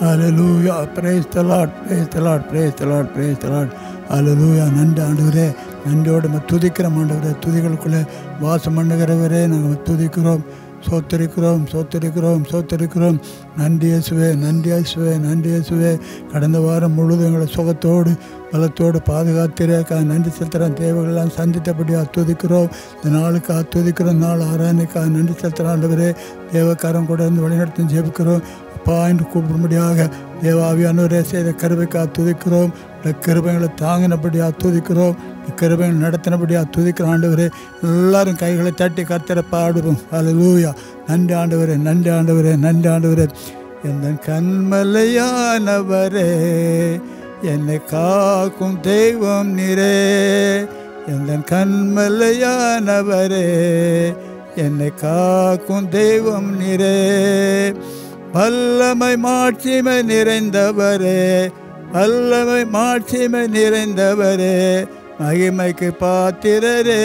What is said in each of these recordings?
Hallelujah praise the lord praise the lord praise the lord praise the lord ஹalleluya நன்றி ஆண்டவரே நன்றியோடு நம்ம துதிக்கிறோம் ஆண்டவரே துதிகளுக்குள்ளே வாசம் பண்ணுகிறவரே நாங்கள் துதிக்கிறோம் சோத்தரிக்கிறோம் சோத்தரிக்கிறோம் சோத்தரிக்கிறோம் நன்றி இயேசுவே நன்றி இயேசுவே நன்றி இயேசுவே கடந்த வாரம் முழுவதும் எங்களை சுகத்தோடு பலத்தோடு பாதுகாத்திரக்கா நன்றி செலுத்துகிறோம் தேவைகளெல்லாம் சந்தித்தபடியாக துதிக்கிறோம் இந்த நாளுக்கு துதிக்கிறோம் நாள் ஆராதனைக்காக நன்றி செலுத்துகிற ஆண்டவரே தேவக்காரன் கூட இருந்து வழிநடத்தி ஜெபிக்கிறோம் அப்பா என்று கூப்பிடும்படியாக தேவாவியானவரே செய்த கருவைக்காக துதிக்கிறோம் இந்த கிருபைகளை தாங்கினபடியாக துதிக்கிறோம் இந்த கிருபைகள் நடத்தினபடியாக துதிக்கிற ஆண்டவரே எல்லாரும் கைகளை தட்டி கர்த்தரை பாடுவோம் அல்லூயா நன்றி ஆண்டவரே நன்றி ஆண்டவரே நன்றி ஆண்டவரே எந்த கண்மலையானவரே என்னை காக்கும் தெய்வம் நீரே எந்த கண்மலையானவரே என்னை காக்கும் தெய்வம் நீரே வல்லமை மாட்சிமை நிறைந்தவரே வல்லமை மாட்சிமை நிறைந்தவரே மகிமைக்கு பாத்திரரே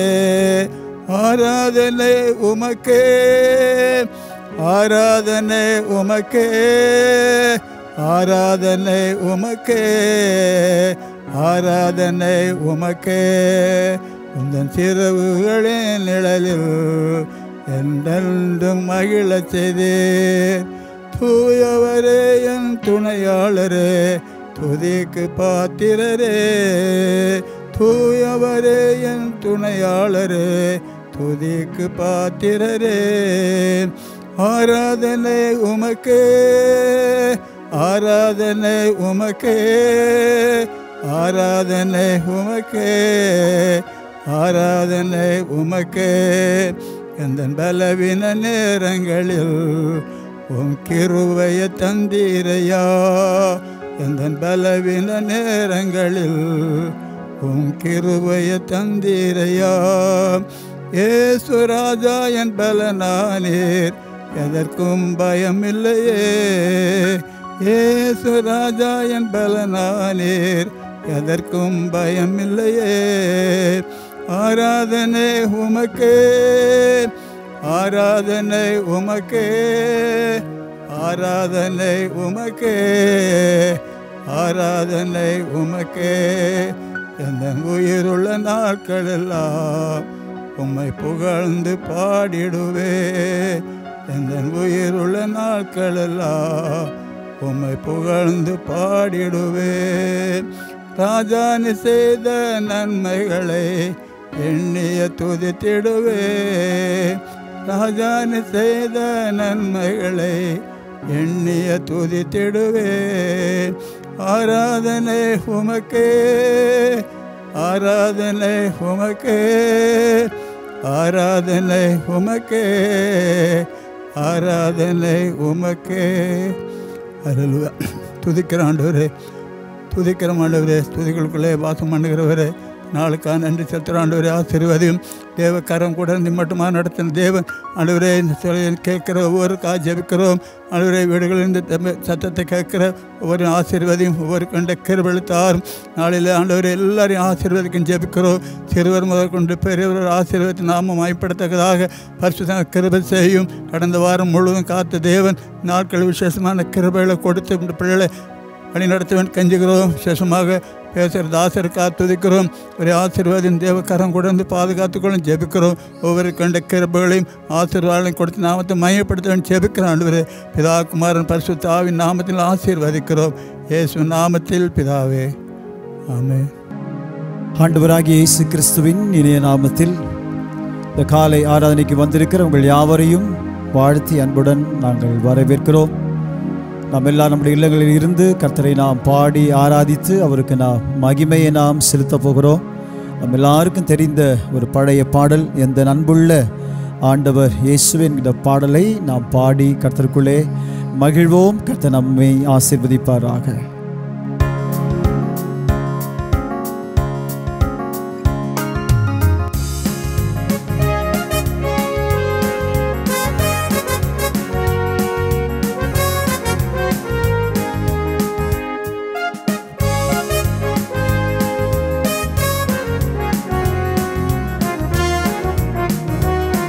ஆராதனை உமக்கே ஆராதனை உமக்கே ஆராதனை உமக்கே ஆராதனை உமக்கே உந்தன் சிறவுகளின் நிழலில் என்றென்றும் மகிழச் செய்தீர் தூயவரே என் துணையாளரே துதிக்கு பாத்திரரே தூயவரே என் துணையாளரே துதிக்கு பாத்திரரே ஆராதனை உமக்கே ஆராதனை உமக்கே ஆராதனை உமக்கே ஆராதனை உமக்கே எந்த பலவீன நேரங்களில் உன் கிருவைய தந்தீரையா எந்த பலவீன நேரங்களில் உன் கிருவைய தந்தீரையா ஏசு ராஜா என் பலனானீர் எதற்கும் பயமில்லையே ஏசு ராஜா என் பலனானீர் எதற்கும் பயமில்லையே ஆராதனை உமக்கே ஆராதனை உமக்கே ஆராதனை உமக்கே ஆராதனை உமக்கே எந்த உயிருள்ள நாட்களெல்லாம் உம்மை புகழ்ந்து பாடிடுவே எந்த உயிருள்ள நாட்களெல்லாம் உம்மை புகழ்ந்து பாடிடுவே ராஜானி செய்த நன்மைகளை எண்ணிய துதித்திடுவே ராஜானி செய்த நன்மைகளை எண்ணிய துதித்திடுவே ஆராதனை உமக்கே ஆராதனை உமக்கே ஆராதனை உமக்கே ஆராதனை உமக்கே அருள்வா துதிக்கிற ஆண்டவரே துதிக்கிற ஆண்டவரே துதிகளுக்குள்ளே வாசம் பண்ணுகிறவரே நாளுக்காக நன்றி செலுத்துகிற ஆண்டவரே ஆசீர்வதியும் தேவக்காரம் கூட இருந்து மட்டுமா நடத்தின தேவன் ஆண்டவரே இந்த சொல்லை கேட்குற ஒவ்வொரு கா ஜெபிக்கிறோம் ஆண்டவரே வீடுகளில் இந்த தம்ம- சத்தத்தை கேட்குற ஒவ்வொரு ஆசீர்வதியும் ஒவ்வொரு கண்ட கிருபெழுத்தாரும் நாளில் ஆண்டவரே எல்லாரையும் ஆசீர்வதிக்கும் ஜெபிக்கிறோம் சிறுவர் முதல் கொண்டு பெரியவர் ஆசீர்வதித்து நாம மயப்படத்தக்கதாக பரிசுத்த கிருபை செய்யும் கடந்த வாரம் முழுவதும் காத்த தேவன் நாட்கள் விசேஷமான கிருபைகளை கொடுத்து இந்த பிள்ளைகளை வழி நடத்துவன் கஞ்சுகிறோம் விசேஷமாக பேசுகிற தாசருக்கா துதிக்கிறோம் ஒரு ஆசீர்வாதம் தேவக்காரம் கூட வந்து பாதுகாத்துக்கொள்ளும் ஜெபிக்கிறோம் ஒவ்வொரு கண்ட கிருபைகளையும் ஆசீர்வாதங்களையும் கொடுத்து நாமத்தை மையப்படுத்தவன் ஜெபிக்கிறோம் ஆண்டவரே பிதா குமாரன் பரிசுத்த ஆவின் நாமத்தில் ஆசீர்வதிக்கிறோம் இயேசு நாமத்தில் பிதாவே ஆமென் ஆண்டவராகிய இயேசு கிறிஸ்துவின் இணைய நாமத்தில் இந்த காலை ஆராதனைக்கு வந்திருக்கிற உங்கள் யாவரையும் வாழ்த்தி அன்புடன் நாங்கள் வரவேற்கிறோம் நாம் எல்லாம் நம்முடைய இல்லங்களில் இருந்து கர்த்தரை நாம் பாடி ஆராதித்து அவருக்கு நாம் மகிமையை நாம் செலுத்தப் போகிறோம் நம்ம எல்லாருக்கும் தெரிந்த ஒரு பழைய பாடல் எந்த அன்புள்ள ஆண்டவர் இயேசு என்கிற பாடலை நாம் பாடி கர்த்தருக்குள்ளே மகிழ்வோம் கர்த்தர் நம்மை ஆசீர்வதிப்பாராக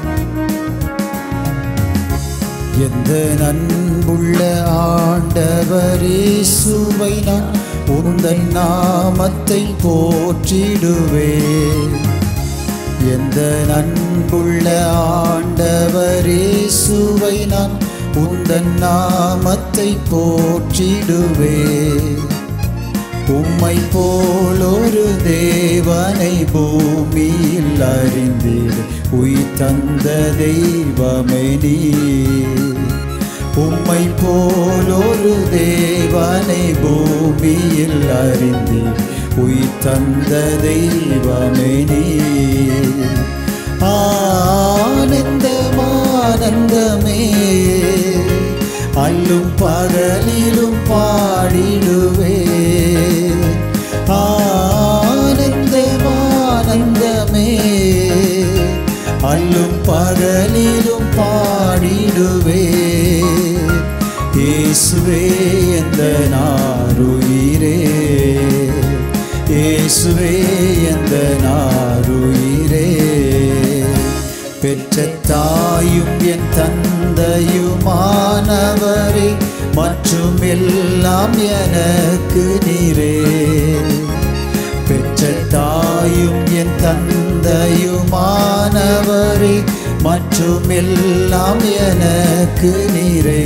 எந்த அன்புள்ள ஆண்டவர் ஆண்டவரேசுவை நான் உந்தன் நாமத்தை போற்றிடுவேன் எந்த அன்புள்ள ஆண்டவரேசுவை நான் உந்தன் நாமத்தை போற்றிடுவேன் உம்மை போலொரு தேவனை பூமியில் அறிந்தீர் உயிர் தந்த தெய்வமே நீ உம்மை போலொரு தேவனை பூமியில் அறிந்தீர் உயிர் தந்த தெய்வமே நீ ஆனந்தமானந்தமே அல்லும் பகலிலும் பாடிடுவே ஆனந்தமானந்தமே அல்லும் பகலிலும் பாடிடுவே இயேசுவே எந்த நாருயிரே இயேசுவே எந்த நாருயிரே பெற்ற தாயும் என் தந்தையுமானவரே மற்றும் எல்லாம் எனக்கு நீரே பெற்ற தாயும் என் தந்தையுமானவரே மற்றும் எல்லாம் எனக்கு நீரே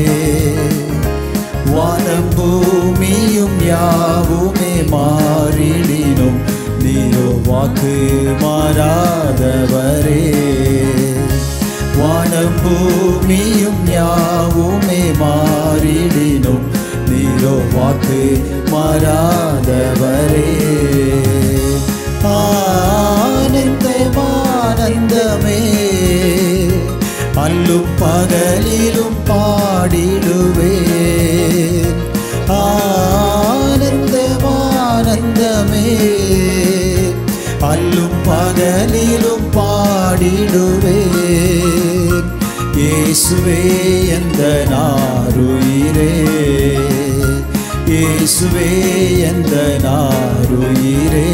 வானம் பூமியும் யாவுமே மாறிடினும் நீரோ வாக்கு மாறாதவரே வானம் பூமியும் யாவுமே மாறிடினும் நீரோ வாக்கு மாறாதவரே ஆனந்தமானந்தமே அல்லும் பகலிலும் பாடிடுவேன் ஆனந்தமானந்தமே அல்லும் பகலிலும் பாடிடுவேன் இயேசுவே எந்த நாருயிரே இயேசுவே எந்த நாருயிரே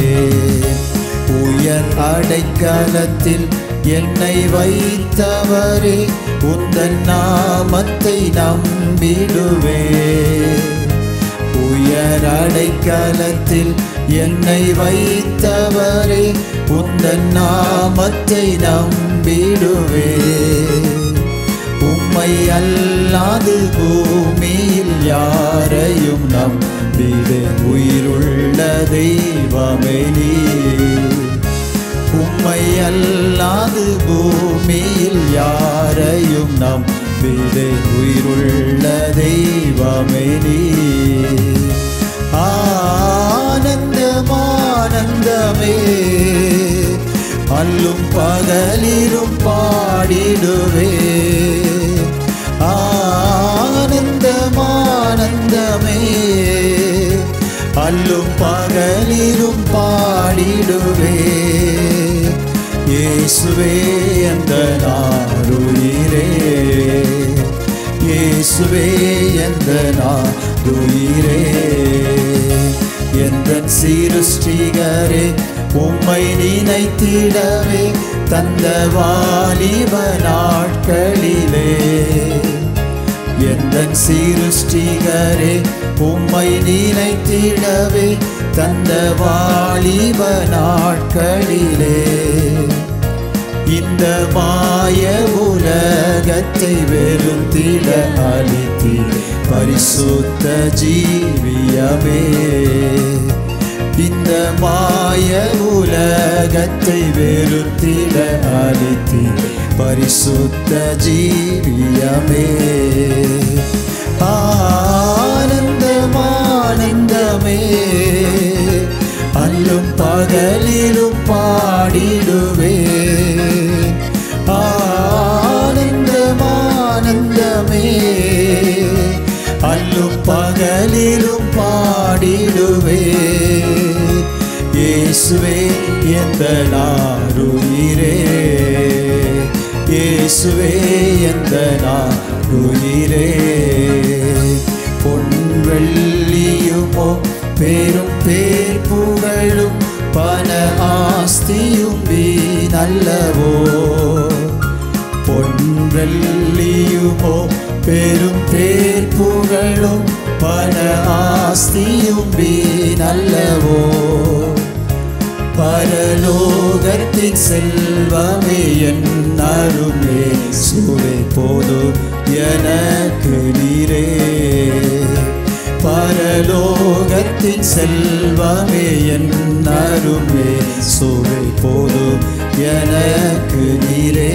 உயர் அடைக்கலத்தில் என்னை வைத்தவரே உந்தன் நாமத்தை நம்பிடுவே உயர் அடைக்கலத்தில் என்னை வைத்தவரே உந்தன் நாமத்தை நம்பிடுவே உம்மை அல்லாது பூமியில் யாரையும் நம்பிடு உயிருள்ள தெய்வமே நீ உம்மை அல்லாது பூமியில் யாரையும் நம்பிடு உயிருள்ள தெய்வமே நீ ஆனந்தமானந்தமே அல்லும் பகலிலும் பாடிடுவே ஆனந்தமானந்தமே அல்லும் பகலிலும் பாடிடுவே இயேசுவே அந்த நாருயிரே இயேசுவே எந்த நாருயிரே எந்த சிருஷ்டிகரே உம்மை நினைத்திடவே தந்த வாலிப நாட்களிலே எந்த சிருஷ்டிகரே உம்மை நினைத்திடவே தந்த வாலிப நாட்களிலே இந்த மாய உலகத்தை வெறுத்திட அளித்தி பரிசுத்த ஜீவியமே இந்த மாய உலகத்தை வெறுத்திட அளித்தி பரிசுத்த ஜீவியமே ஆனந்தமானந்தமே அல்லும் பகலிலும் பாடிடுவே ஆனந்தமானந்தமே அல்லும் பகலிலும் பாடிடுவே இயேசுவே எந்த நாருயிரே இயேசுவே எந்த நாருயிரே பொன் வெள்ளியுமோ பேரும் பேர் புகழும் பண ஆஸ்தியும் வீணல்லவோ பொன் வெள்ளியுமோ பெரும் பேர் புகழும் பண ஆஸ்தியும் வீணல்லவோ பரலோகத்தின் செல்வமே என் அருமே சுவை போதும் எனக்கு நீரே பரலோகத்தின் செல்வமே என் அருமே சுவை போதும் எனக்கு நீரே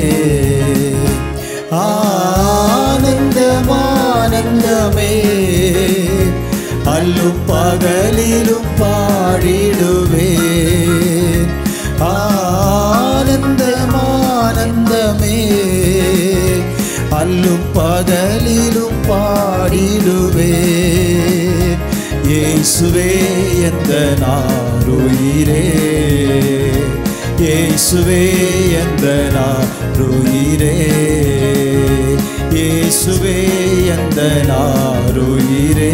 ஆனந்தமானந்தமே அல்லும் பகலிலும் பாடிடுவே ஆனந்தமானந்தமே அல்லும் பகலிலும் பாடிடுவே இயேசுவே எந்த நாருயிரே இயேசுவே எந்த நாருயிரே இயேசுவே எந்த நாருயிரே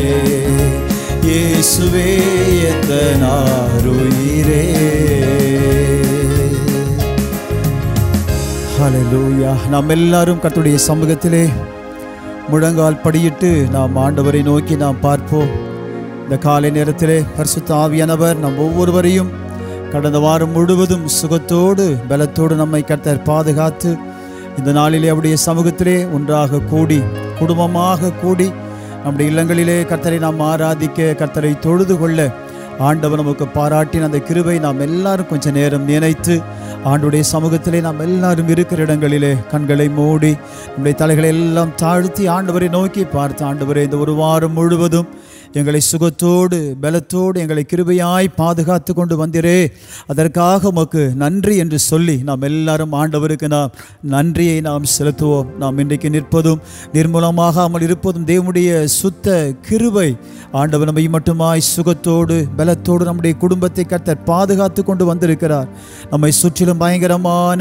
இயேசுவே எந்த நாருயிரே ஹalleluya நாம் எல்லாரும் கர்த்தருடைய சமூகத்திலே முழங்கால் படியிட்டு நாம் ஆண்டவரை நோக்கி நாம் பார்ப்போம் இந்த காலை நேரத்திலே பரிசுத்த ஆவியானவர் நம் ஒவ்வொருவரையும் கடந்த வாரம் முழுவதும் சுகத்தோடு பலத்தோடு நம்மை கர்த்தர் பாதுகாத்து இந்த நாளிலே அவருடைய சமூகத்திலே ஒன்றாக கூடி குடும்பமாக கூடி நம்முடைய இல்லங்களிலே கர்த்தரை நாம் ஆராதிக்க கர்த்தரை தொழுது கொள்ள ஆண்டவர் நமக்கு பாராட்டின அந்த கிருபை நாம் எல்லாரும் கொஞ்ச நேரம் நினைத்து ஆண்டுடைய சமூகத்திலே நாம் எல்லாரும் இருக்கிற இடங்களிலே கண்களை மூடி நம்முடைய தலைகளை எல்லாம் தாழ்த்தி ஆண்டவரை நோக்கி பார்த்து ஆண்டவரே இந்த ஒரு வாரம் முழுவதும் எங்களை சுகத்தோடு பலத்தோடு எங்களை கிருபையாய் பாதுகாத்து கொண்டு வந்திரே அதற்காக உமக்கு நன்றி என்று சொல்லி நாம் எல்லாரும் ஆண்டவருக்கு நாம் நன்றியை நாம் செலுத்துவோம் நாம் இன்றைக்கு நிற்பதும் நிர்மூலமாகாமல் இருப்பதும் தேவனுடைய சுத்த கிருபை ஆண்டவர் நம்மை மட்டுமாய் சுகத்தோடு பலத்தோடு நம்முடைய குடும்பத்தை கர்த்தர் பாதுகாத்து கொண்டு வந்திருக்கிறார் நம்மை சுற்றிலும் பயங்கரமான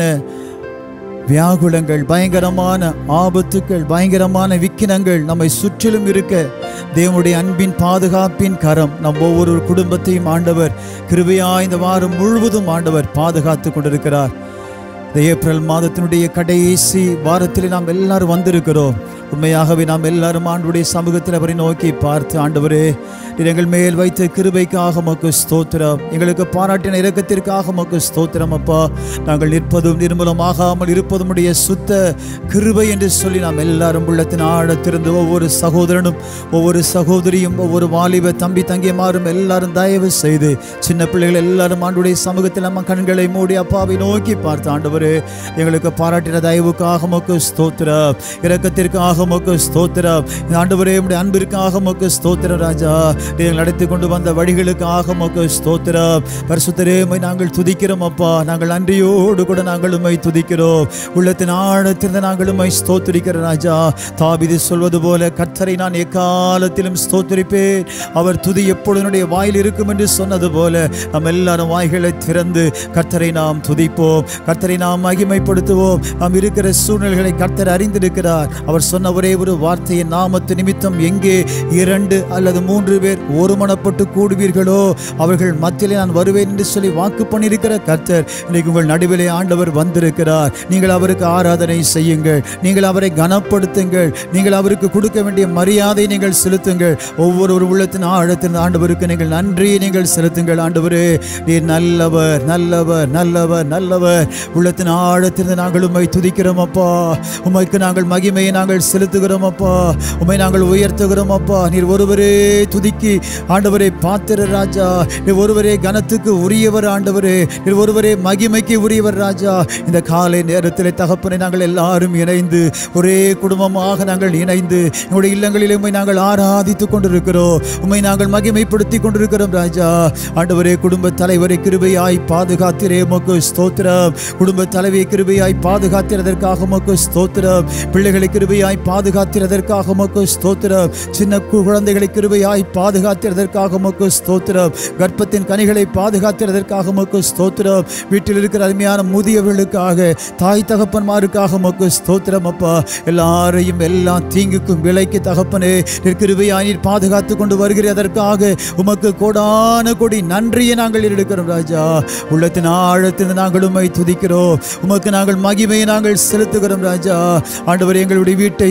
வியாகுலங்கள் பயங்கரமான ஆபத்துக்கள் பயங்கரமான விக்கினங்கள் நம்மை சுற்றிலும் இருக்க தேவனுடைய அன்பின் பாதுகாப்பின் கரம் நம் ஒவ்வொரு குடும்பத்தையும் ஆண்டவர் கிருபையா இந்த வாரம் முழுவதும் ஆண்டவர் பாதுகாத்து கொண்டிருக்கிறார் இந்த ஏப்ரல் மாதத்தினுடைய கடைசி வாரத்தில் நாம் எல்லாரும் வந்திருக்கிறோம் உண்மையாகவே நாம் எல்லாரும் ஆண்டுடைய சமூகத்தில் அவரை நோக்கி பார்த்து ஆண்டவரே நீர் எங்கள் மேல் வைத்த கிருபைக்காக மக்கு ஸ்தோத்திரம் எங்களுக்கு பாராட்டின இரக்கத்திற்காக மக்கு ஸ்தோத்திரம் அப்பா நாங்கள் நிற்பதும் நிர்மூலமாகாமல் இருப்பதும் உடைய சுத்த கிருபை என்று சொல்லி நாம் எல்லாரும் உள்ளத்தின் ஆழத்திருந்து ஒவ்வொரு சகோதரனும் ஒவ்வொரு சகோதரியும் ஒவ்வொரு வாலிப தம்பி தங்கியமாரும் எல்லாரும் தயவு செய்து சின்ன பிள்ளைகள் எல்லாரும் ஆண்டுடைய சமூகத்தில் நம்ம கண்களை மூடி அப்பாவை நோக்கி பார்த்து ஆண்டவரே எங்களுக்கு பாராட்டின தயவுக்காக மக்கு ஸ்தோத்திரம் இரக்கத்திற்காக மக்கு ஸ்தோத்திரம் ஆண்டவரே உடைய அன்பிற்காக மக்கு ஸ்தோத்திரம் ராஜா நீங்கள் நடத்தி கொண்டு வந்த வழிகளுக்காக மக்கு ஸ்தோத்திரம் பரிசுத்தரே உம்மை நாங்கள் துதிக்கிறோம் அப்பா நாங்கள் நன்றியோடு கூட நாங்கள் உம்மை துதிக்கிறோம் உள்ளத்தின் ஆழத்திலிருந்து நாங்கள் உம்மை ஸ்தோத்திரிக்கிற ராஜா தாபிது சொல்வது போல கர்த்தரை நான் எக்காலத்திலும் ஸ்தோத்திரிப்பேன் அவர் துதி எப்பொழுது என்னுடைய வாயில் இருக்கும் என்று சொன்னது போல நாம் எல்லாரும் வாய்களை திறந்து கர்த்தரை நாம் துதிப்போம் கர்த்தரை நாம் மகிமைப்படுத்துவோம் நாம் இருக்கிற சூழ்நிலைகளை கர்த்தர் அறிந்திருக்கிறார் அவர் சொன்ன ஒரே ஒரு வார்த்தையின் நாமத்து நிமித்தம் எங்கே இரண்டு அல்லது மூன்று பேர் ஒருமனப்பட்டு கூடுவீர்களோ அவர்கள் மத்தியிலே நான் வருவேன் என்று சொல்லி வாக்கு பண்ணியிருக்கிற கர்த்தர் இன்னைக்கு உங்கள் நடுவிலே ஆண்டவர் வந்திருக்கிறார் நீங்கள் அவருக்கு ஆராதனை செய்யுங்கள் நீங்கள் அவரை கனப்படுத்துங்கள் நீங்கள் அவருக்கு கொடுக்க வேண்டிய மரியாதை நீங்கள் செலுத்துங்கள் ஒவ்வொரு ஒரு உள்ளத்தின் ஆழத்தின் ஆண்டவருக்கு நீங்கள் நன்றி நீங்கள் செலுத்துங்கள் ஆண்டவரே நீர் நல்லவர் நல்லவர் நல்லவர் நல்லவர் உள்ளத்தின் ஆழத்திலிருந்து நாங்கள் உம்மை துதிக்கிறோம் அப்பா உமைக்கு நாங்கள் மகிமையை நாங்கள் செலுத்துகிறோம் அப்பா உம்மை நாங்கள் உயர்த்துகிறோம் அப்பா நீர் ஒருவரே துதிக்கி ஆண்டவரே பாத்திர ராஜா நீர் ஒருவரே கனத்துக்கு உரியவர் ஆண்டவரே நீர் ஒருவரே மகிமைக்கு உரியவர் ராஜா இந்த காலை நேரத்தில் தகப்பனை நாங்கள் எல்லாரும் இணைந்து ஒரே குடும்பமாக நாங்கள் இணைந்து எங்களுடைய இல்லங்களில் உம்மை நாங்கள் ஆராதித்துக் கொண்டிருக்கிறோம் உம்மை நாங்கள் மகிமைப்படுத்தி கொண்டிருக்கிறோம் ராஜா ஆண்டவரே குடும்ப தலைவரை கிருபையாய் பாதுகாத்திரே உமக்கு ஸ்தோத்திரம் குடும்ப தலைவியை கிருபையாய் பாதுகாத்திரதற்காக உமக்கு ஸ்தோத்திரம் பிள்ளைகளை கிருபையாய் பாதுகாத்திரதற்காக உமக்கு ஸ்தோத்திரம் சின்ன கு- குழந்தைகளை கிருபையாய் பாதுகாத்திரதற்காக உமக்கு ஸ்தோத்திரம் கர்ப்பத்தின் கனிகளை பாதுகாத்திரதற்காக உமக்கு ஸ்தோத்திரம் வீட்டில் இருக்கிற அருமையான முதியவர்களுக்காக தாய் தகப்பன்மாருக்காக உமக்கு ஸ்தோத்திரம் அப்பா எல்லாரையும் எல்லா தீங்குக்கும் விலைக்கு தகப்பனே நீர் கிருபையாய் நீர் பாதுகாத்து கொண்டு வருகிறதற்காக உமக்கு கோடான கொடி நன்றியை நாங்கள் எடுக்கிறோம் ராஜா உள்ளத்தின் ஆழத்தில் நாங்கள் உம்மை துதிக்கிறோம் உமக்கு நாங்கள் மகிமையை நாங்கள் செலுத்துகிறோம் ராஜா ஆண்டவர் எங்களுடைய வீட்டை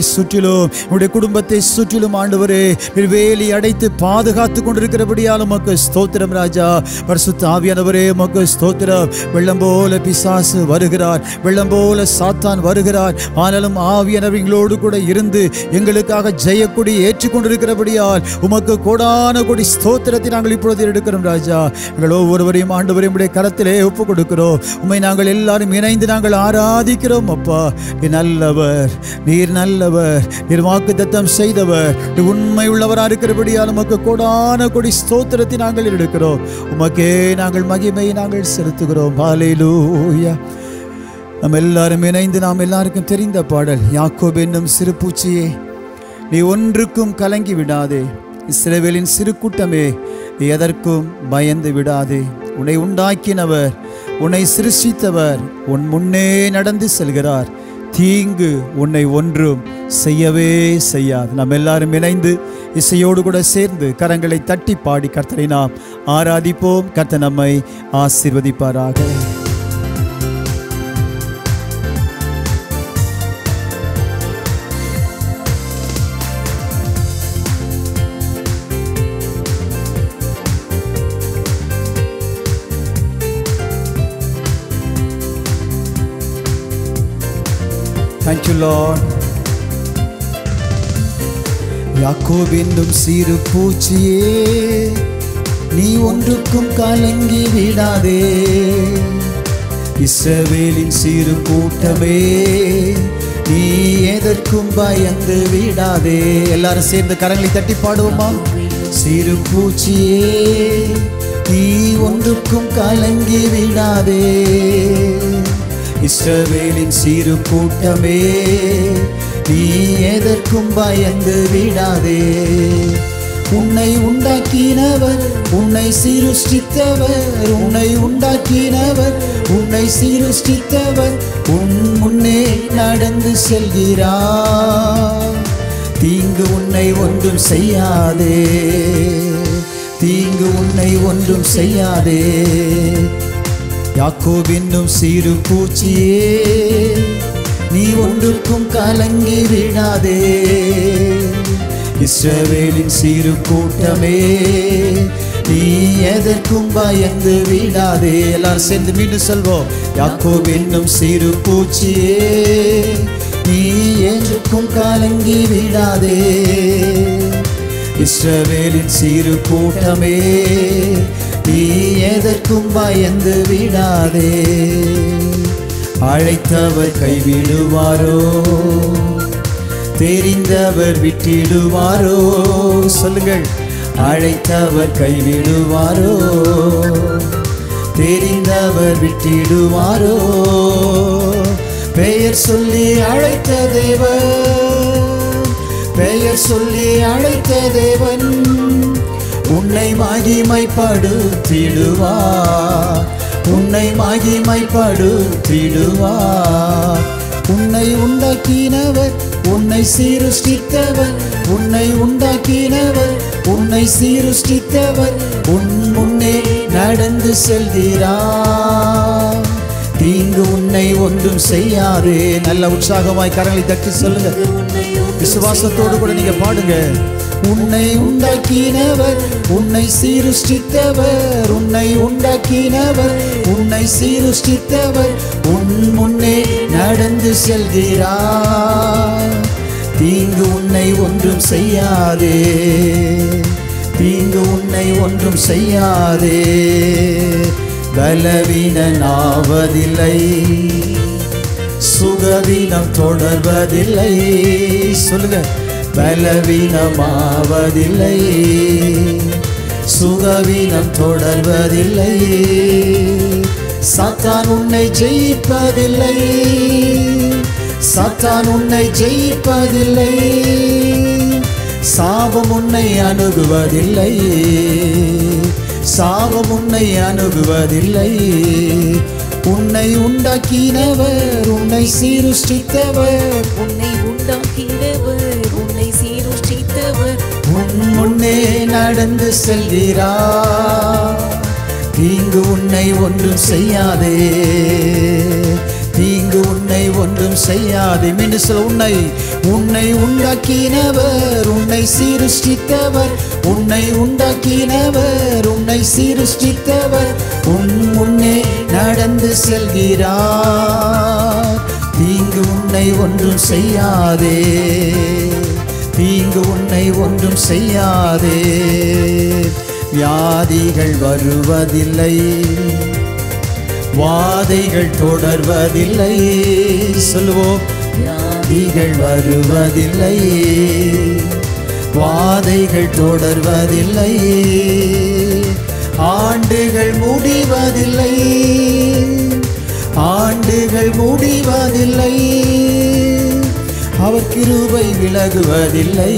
சுற்றிலும் உடைய குடும்பத்தை சுற்றிலும் ஆண்டவரே நீர் வேலி அடைத்து பாதுகாத்து கொண்டிருக்கிறபடியால் உமக்கு ஸ்தோத்திரம் ராஜா பரிசுத்த ஆவியானவரே உமக்கு ஸ்தோத்திரம் வெள்ளம் போல பிசாசு வருகிறார் வெள்ளம் போல சாத்தான் வருகிறார் ஆனாலும் ஆவியானவர் எங்களோடு கூட இருந்து எங்களுக்காக ஜெயக்கொடி ஏற்றி கொண்டிருக்கிறபடியால் உமக்கு கோடான கொடி ஸ்தோத்திரத்தை நாங்கள் இப்பொழுது எடுக்கிறோம் ராஜா எங்கள் ஒவ்வொருவரையும் ஆண்டவரையும் உடைய கரத்திலே ஒப்பு கொடுக்கிறோம் உம்மை நாங்கள் எல்லாரும் இணைந்து நாங்கள் ஆராதிக்கிறோம் அப்பா நீ நல்லவர் நீர் நல்லவர் நீர் வாக்கு தத்தம் செய்தவர் நீ உண்மை உள்ளவராக இருக்கிறபடியால் உமக்கு கோடான கொடி ஸ்தோத்திரத்தை நாங்கள் எடுக்கிறோம் உமக்கே நாங்கள் மகிமை நாங்கள் செலுத்துகிறோம் ஹalleluya நம்ம எல்லாரும் இணைந்து நாம் எல்லாருக்கும் தெரிந்த பாடல் யாக்கோப் என்னும் சிறு பூச்சியே நீ ஒன்றுக்கும் கலங்கி விடாதே இஸ்ரவேலின் சிறு கூட்டமே நீ எதற்கும் பயந்து விடாதே உன்னை உண்டாக்கினவர் உன்னை சிருஷ்டித்தவர் உன் முன்னே நடந்து செல்கிறார் தீங்கு உன்னை ஒன்றும் செய்யவே செய்யாது நாம் எல்லாரும் இணைந்து இசையோடு கூட சேர்ந்து கரங்களை தட்டி பாடி கர்த்தரை நாம் ஆராதிப்போம் கர்த்தர் நம்மை ஆசீர்வதிப்பாராக Thank you, Lord. யாக்கோப் என்னும் சிறு பூச்சியே நீ ஒன்றுக்கும் கலங்கி விடாதே இஸ்ரவேலின் சிறு கூட்டமே நீ எதற்கும் பயந்து விடாதே எல்லாரும் சேர்ந்து கரங்களை தட்டி பாடுவோமா சிறு பூச்சியே நீ ஒன்றுக்கும் கலங்கி விடாதே இஸ்ரவேலின் சிறு கூட்டமே நீ எதற்கும் பயந்து விடாதே உன்னை உண்டாக்கினவர் உன்னை சீருஷ்டித்தவர் உன்னை உண்டாக்கினவர் உன்னை சீருஷ்டித்தவர் உன் முன்னே நடந்து செல்கிறார் தீங்கு உன்னை ஒன்றும் செய்யாதே தீங்கு உன்னை ஒன்றும் செய்யாதே யாக்கோப் என்னும் சிறு பூச்சியே நீ ஒன்றுக்கும் கலங்கி விடாதே இஸ்ரவேலின் சிறு கூட்டமே நீ எதற்கும் பயந்து விடாதே எல்லாரும் சேர்ந்து மீண்டும் சொல்வோம் யாக்கோப் என்னும் சிறு பூச்சியே நீ என்றுக்கும் கலங்கி விடாதே இஸ்ரவேலின் சிறு கூட்டமே நீ எதற்கும் பயந்து விடாதே அழைத்தவர் கைவிடுவாரோ தெரிந்தவர் விட்டிடுவாரோ சொல்லுங்கள் அழைத்தவர் கைவிடுவாரோ தெரிந்தவர் விட்டிடுவாரோ பெயர் சொல்லி அழைத்த தேவன் பெயர் சொல்லி அழைத்த தேவன் உன்னை மகிமைப்படுத்திடுவார் உன்னை மகிமைப்படுத்திடுவார் உன்னை உண்டாக்கினவர் உன்னை சீருஷ்டித்தவர் உன்னை உண்டாக்கினவர் உன்னை சீருஷ்டித்தவர் உன் முன்னே நடந்து செல்கிறார் தீங்கு உன்னை ஒன்றும் செய்யாதே நல்ல உற்சாகமாய் கரங்களை தட்டி சொல்லுங்க விசுவாசத்தோடு கூட நீங்க பாடுங்க உன்னை உண்டாக்கினவர் உன்னை சீருஷ்டித்தவர் உன்னை உண்டாக்கினவர் உன்னை சீருஷ்டித்தவர் உன் முன்னே நடந்து செல்கிறார் தீங்கு உன்னை ஒன்றும் செய்யாதே தீங்கு உன்னை ஒன்றும் செய்யாதே பலவீனாவதில்லை சுகவீனம் தொடர்வதில்லை சொல்லுங்க பலவீனமாவதில்லை சுகவீனம் தொடர்வதில்லை சாத்தான் உன்னை ஜெயிப்பதில்லை சாத்தான் உன்னை ஜெயிப்பதில்லை சாபம் உன்னை அணுகுவதில்லை சாபம் உன்னை அணுகுவதில்லை உன்னை உண்டாக்கினவர் உன்னை சீருஷ்டித்தவர் உன்னை உண்டாக்கினவர் உன்னை சீருஷ்டித்தவர் உன் முன்னே நடந்து செல்கிறார் தீங்கு உன்னை ஒன்றும் செய்யாதே தீங்கு தீங்கு உன்னை ஒன்றும் செய்யாது மினிசல் உன்னை உன்னை உண்டாக்கினவர் உன்னை சீருஷ்டித்தவர் உன்னை உண்டாக்கினவர் உன்னை சீருஷ்டித்தவர் உன் முன்னே நடந்து செல்கிறார் தீங்கு உன்னை ஒன்றும் செய்யாதே தீங்கு உன்னை ஒன்றும் செய்யாதே வியாதிகள் வருவதில்லை வாதைகள் தொடர்வதில்லை சொல்லுவோம் வியாதிகள் வருவதில்லை வாதைகள் தொடர்வதில்லை ஆண்டுகள் முடிவதில்லை ஆண்டுகள் முடிவதில்லை அவர் கிருபை விலகுவதில்லை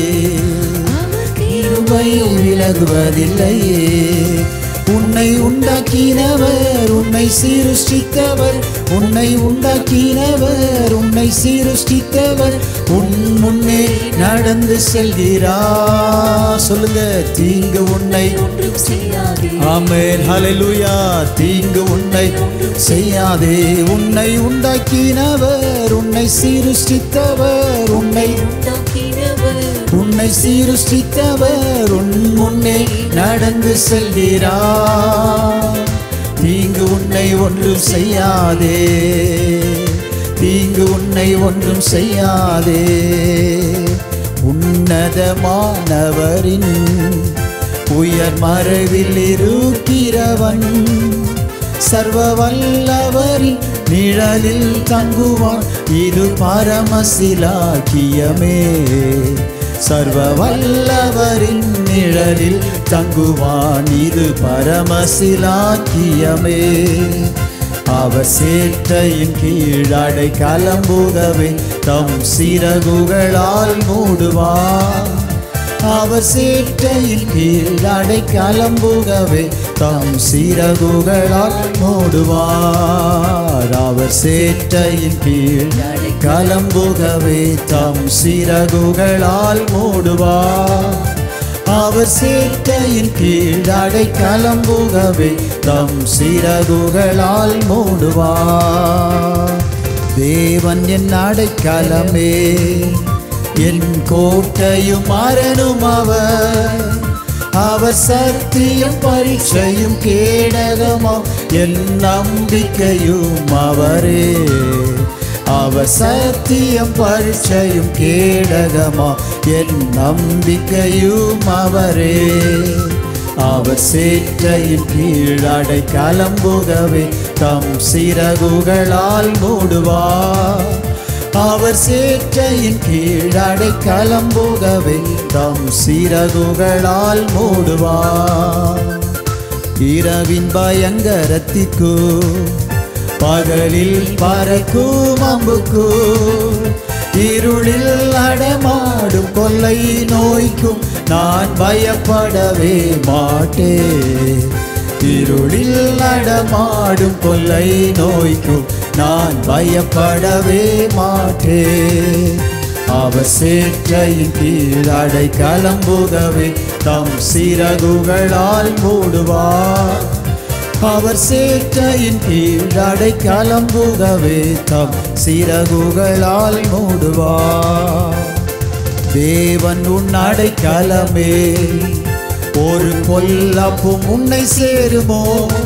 கிருபை விலகுவதில்லை உன்னை உண்டாக்கினவர் உன்னை சீருஷ்டித்தவர் உன்னை உண்டாக்கினவர் உன்னை சீருஷ்டித்தவர் உன் முன்னே நடந்து செல்கிறார் சொல்லுங்க தீங்கு உன்னை ஒன்றும் செய்யாதே ஆமென் ஹalleluya தீங்கு உன்னை செய்யாதே உன்னை உண்டாக்கினவர் உன்னை சீருஷ்டித்தவர் உன்னை உண்டாக்கினவர் உன்னை சீருஷ்டித்தவர் உன் முன்னே நடந்து செல்கிறார் தீங்கு உன்னை ஒன்றும் செய்யாதே தீங்கு உன்னை ஒன்றும் செய்யாதே உன்னதமானவரின் உயர் மறைவில் இருக்கிறவன் சர்வ வல்லவரின் நிழலில் தங்குவான் இது பரமசிலாக்கியமே சர்வ வல்லவரின் நிழலில் தங்குவான் இது பரமசிலாக்கியமே அவர் சேட்டையின் கீழடை கலம்புகவே தம் சிறகுகளால் மூடுவார் அவர் சேட்டையின் கீழடை கலம்புகவே தம் சிறகுகளால் மூடுவார் அவர் சேட்டையின் கீழ் கலம்புகவே தம் சிறகுகளால் மூடுவார் அவர் சேட்டையின் கீழ் அடை கலம்புகவே தம் சிறகுகளால் மூடுவார் தேவன் என் அடைக்கலமே என் கோட்டையும் அரணும் அவர் அவர் சத்தியம் பரீட்சையும் கேடகமாம் என் நம்பிக்கையும் அவரே அவர் சத்தியம் பரீட்சையும் கேடகமா என் நம்பிக்கையும் அவரே அவர் சேற்றையின் கீழடை கலம்புகவே தம் சிறகுகளால் மூடுவார் அவர் சேற்றையின் கீழடை கலம்புகவே தம் சிறகுகளால் மூடுவார் இரவின் பயங்கரத்திற்கு பகலில் பறக்கும் அம்புக்கு இருளில் அடமாடும் கொள்ளை நோய்க்கும் நான் பயப்படவே மாட்டேன் இருளில் அடமாடும் கொள்ளை நோய்க்கும் நான் பயப்படவே மாட்டேன் அவர் சேற்றையின் கீழ் அடை கலம்புகவே தம் சிறகுகளால் மூடுவார் அவர் சேற்றையின் கீழ் அடை கலம்புகவே தம் சிறகுகளால் மூடுவார் தேவன் உன் அடைக்கலமே ஒரு பொல்லப்பும் உன்னை சேருமோ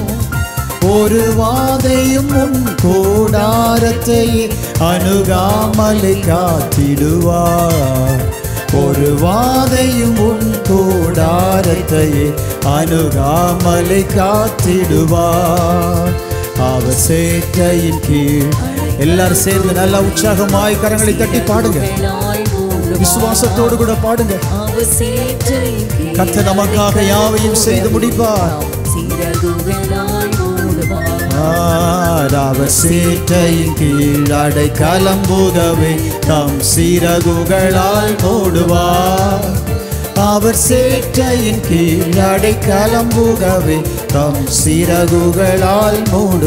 ஒரு வாதையும் உன் கூடாரத்தை அணுகாமலை காத்திடுவார் ஒரு வாதையும் உன் கூடாரத்தை அணுகாமலை காத்திடுவார் அவர் சேற்றையின் கீழ் எல்லாரும் சேர்ந்து நல்லா உற்சாகமாய் கரங்களை தட்டி பாடுங்க சிறகுகளால் மூடுவார். விசுவாசத்தோடு கூட பாடுங்க அவர் சேற்றையின் கீழ் கர்த்தர் நமக்காக யாவையும் செய்து முடிப்பார் சிறகுகளால் மூடுவார். ஆர் அவர் சேற்றையின் கீழ் அடை கலம்புகவே தம் சிறகுகளால் மூடுவார் அவர் சேற்றையின் கீழ் அடை கலம்புகவே தம் சிறகுகளால்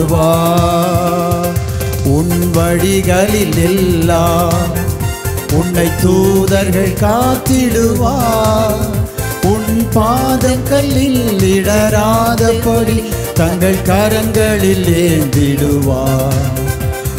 மூடுவார் உன் வழிகளில் எல்லாம் உன்னை தூதர்கள் காத்திடுவார் உன் பாதங்களில் இடராதபடி தங்கள் கரங்களில் ஏந்திடுவார்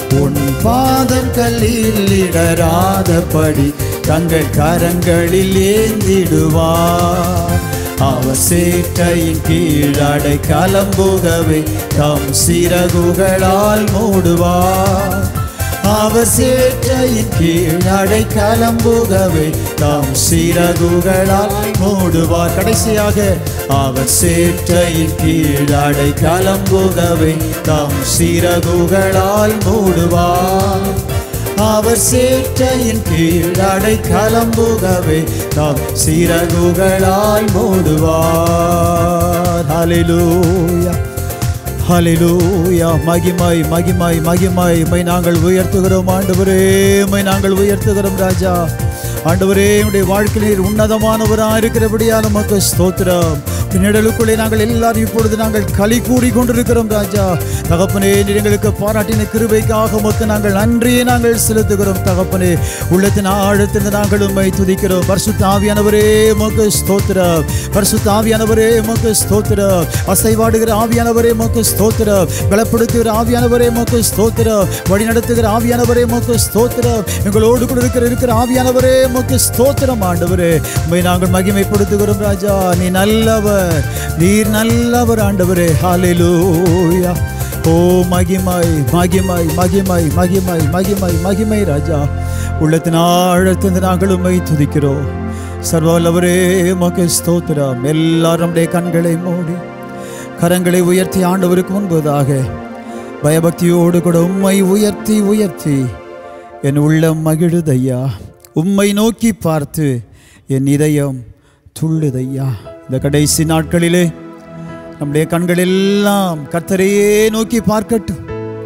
உன் பாதம் கல்லில் இடராதபடி தங்கள் கரங்களில் ஏந்திடுவார் அவர் சேற்றையின் கீழடை கலம்புகவே தம் சிறகுகளால் மூடுவார் அவர் சேற்றையின் கீழடை கலம்புகவே தாம் சிறகுகளால் மூடுவார் கடைசியாக அவர் சேற்றையின் கீழடை கலம்புகவே தாம் சிறகுகளால் மூடுவார் அவர் சேற்றையின் கீழடை கலம்புகவே தாம் சிறகுகளால் மூடுவார் ஹalleluya ஹalleluya மகிமை மகிமை மகிமை மை நாங்கள் உயர்த்துகிறோம் ஆண்டவரே மை நாங்கள் உயர்த்துகிறோம் ராஜா ஆண்டவரே உடைய வாழ்க்கையில் உன்னதமானவராக இருக்கிறபடியா நமக்கு ஸ்தோத்திரம் நிழலுக்குள்ளே நாங்கள் எல்லாரும் இப்பொழுது நாங்கள் களி கூறி கொண்டிருக்கிறோம் ராஜா தகப்பனே நீர் எங்களுக்கு பாராட்டின கிருபைக்காக உமக்கு நாங்கள் நன்றியை நாங்கள் செலுத்துகிறோம் தகப்பனே உள்ளத்தின் ஆழத்திலிருந்து நாங்கள் உம்மை துதிக்கிறோம் பரிசுத்த ஆவியானவரே உமக்கு ஸ்தோத்திரம் பரிசுத்த ஆவியானவரே உமக்கு ஸ்தோத்திரம் அசைவாடுகிற ஆவியானவரே உமக்கு ஸ்தோத்திரம் பலப்படுத்துகிற ஆவியானவரே உமக்கு ஸ்தோத்திரம் வழி நடத்துகிற ஆவியானவரே உமக்கு ஸ்தோத்திரம் எங்களோடு கூட இருக்கிற இருக்கிற ஆவியானவரே உமக்கு ஸ்தோத்திரம் ஆண்டவரே உம்மை நாங்கள் மகிமைப்படுத்துகிறோம் ராஜா நீ நல்லவர் நீர் நல்லவர் ஆண்டவரே ஹalleluya ஓ மகிமை மகிமை மகிமை மகிமை மகிமை மகிமை ராஜா உள்ளத்தின் ஆழத்திலிருந்து நாங்கள் உம்மை துதிக்கிறோம் சர்வவல்லவரே உமக்கு ஸ்தோத்திரம் எல்லாரும் நம்முடைய கண்களை மூடி கரங்களை உயர்த்தி ஆண்டவருக்கு முன்பதாக பயபக்தியோடு கூட உம்மை உயர்த்தி உயர்த்தி என் உள்ளம் மகிழுதையா உம்மை நோக்கி பார்த்து என் இதயம் துள்ளுதையா இந்த கடைசி நாட்களிலே நம்முடைய கண்கள் எல்லாம் கர்த்தரையே நோக்கி பார்க்கட்டும்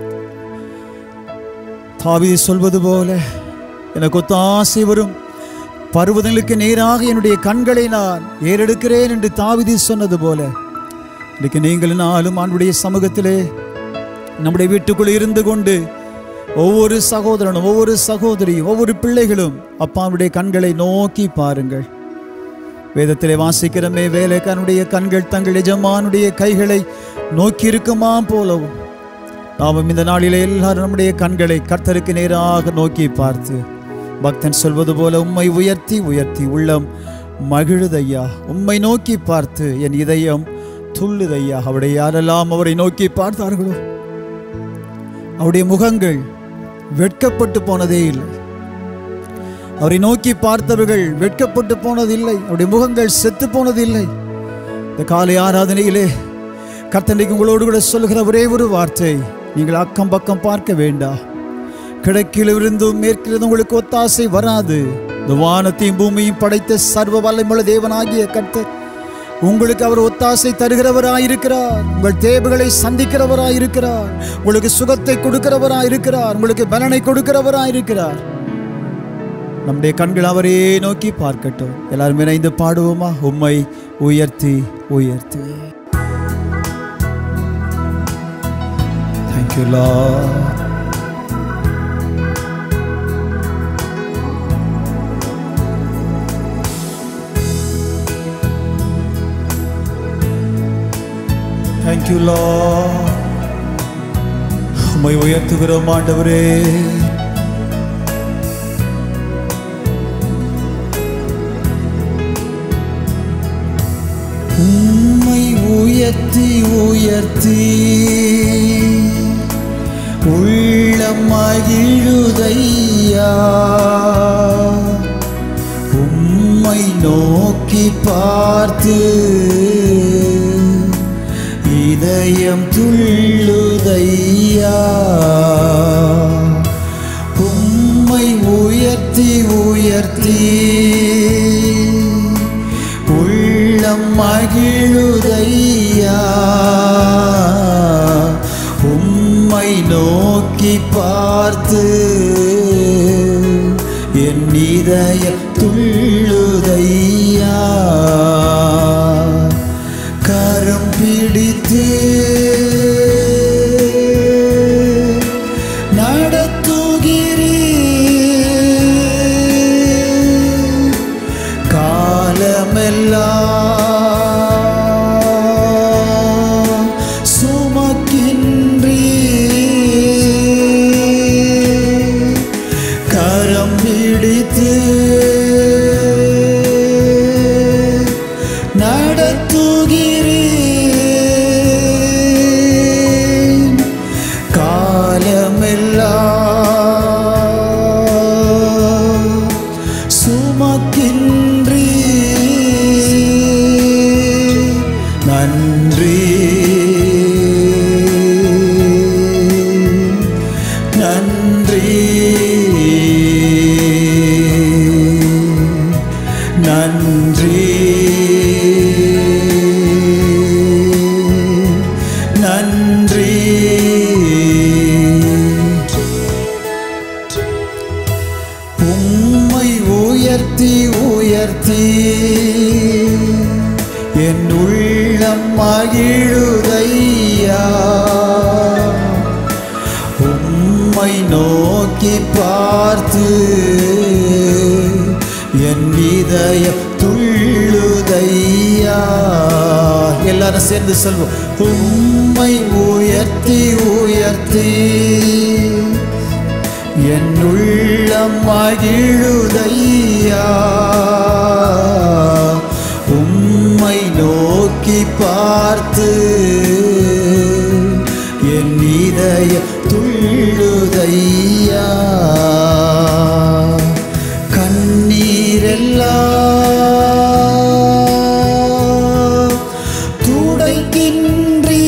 தாவீது சொல்வது போல எனக்கு ஒத்தாசை வரும் பருவதங்களுக்கு நேராக என்னுடைய கண்களை நான் ஏறெடுக்கிறேன் என்று தாவிதி சொன்னது போல இன்னைக்கு நீங்கள் நாளும் ஆண்டுடைய சமூகத்திலே நம்முடைய வீட்டுக்குள் இருந்து கொண்டு ஒவ்வொரு சகோதரனும் ஒவ்வொரு சகோதரியும் ஒவ்வொரு பிள்ளைகளும் அப்பாவுடைய கண்களை நோக்கி பாருங்கள் வேதத்திலே வாசிக்கிறமே வேலைக்காரனுடைய கண்கள் தங்கள் எஜமானுடைய கைகளை நோக்கி இருக்குமா போலவும் நாமும் இந்த நாளிலே எல்லாரும் நம்முடைய கண்களை கர்த்தருக்கு நேராக நோக்கி பார்த்து பக்தன் சொல்வது போல உம்மை உயர்த்தி உயர்த்தி உள்ளம் மகிழுதையா உம்மை நோக்கி பார்த்து என் இதயம் துள்ளுதையா அவருடைய யாரெல்லாம் அவரை நோக்கி பார்த்தார்களோ அவருடைய முகங்கள் வெட்கப்பட்டு போனதே இல்லை அவரை நோக்கி பார்த்தவர்கள் வெட்கப்பட்டு போனதில்லை அவருடைய முகங்கள் செத்து போனதில்லை இந்த காலை ஆராதனையிலே கர்த்தனைக்கு உங்களோடு கூட சொல்லுகிற ஒரே ஒரு வார்த்தை நீங்கள் அக்கம் பக்கம் பார்க்க வேண்டாம் கிழக்கிலிருந்தும் மேற்கிலிருந்து உங்களுக்கு ஒத்தாசை வராது இந்த வானத்தையும் பூமியும் படைத்த சர்வ வல்லமுள்ள தேவனாகிய கர்த்தர் உங்களுக்கு அவர் ஒத்தாசை தருகிறவராயிருக்கிறார் உங்கள் தேவைகளை சந்திக்கிறவராயிருக்கிறார் உங்களுக்கு சுகத்தை கொடுக்கிறவராயிருக்கிறார் உங்களுக்கு பலனை கொடுக்கிறவராயிருக்கிறார் நம்முடைய கண்கள் அவரே நோக்கி பார்க்கட்டும் எல்லாரும் இணைந்து பாடுவோமா உம்மை உயர்த்தி உயர்த்தி தேங்க்யூ லா தேங்க்யூ லா உம்மை உயர்த்துகிறோம் ஆண்டவரே உம்மை உயர்த்தி உயர்த்தி உள்ளம் மகிழுதையா உம்மை நோக்கி பார்த்து இதயம் துள்ளுதையா உம்மை உயர்த்தி உயர்த்தி உள்ளம் மகிழுதையா உம்மை நோக்கி பார்த்து என் இதய துள்ளுதையா கரம் பிடித்து நடத்துகிறீர் காலமெல்லாம் சுமக்கின்றீர் என் உள்ளம் மகிழுதையா உம்மை நோக்கி பார்த்து என் இதயம் துள்ளுதையா எல்லாரும் சேர்ந்து சொல்வோம் உம்மை உயர்த்தி உயர்த்தி என் உள்ளம் மகிழுதையா உம்மை நோக்கி பார்த்து என் இதய துள்ளுதையா கண்ணீரெல்லாம் துடைக்கின்றீ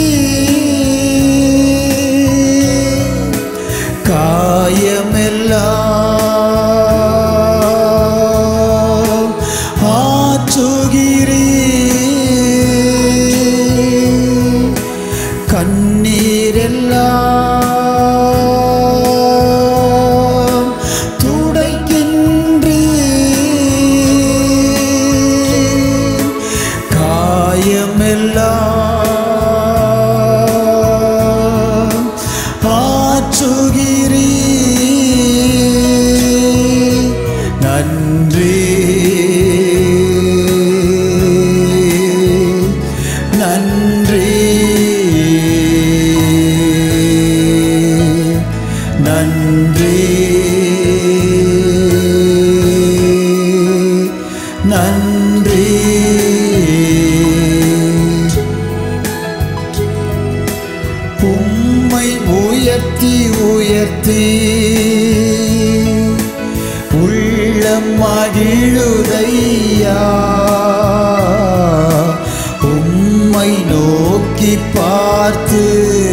காயமெல்லாம் ஆற்றுகிறீ கண்ணீரெல்லாம் துடைக்கின்றீ காயமெல்லாம் ஆற்றுகிறீ நன்றி நன்றி நன்றி நன்றி உம்மை உயர்த்தி உயர்த்தி உள்ளம் மகிழுதையா உம்மை நோக்கி பார்த்து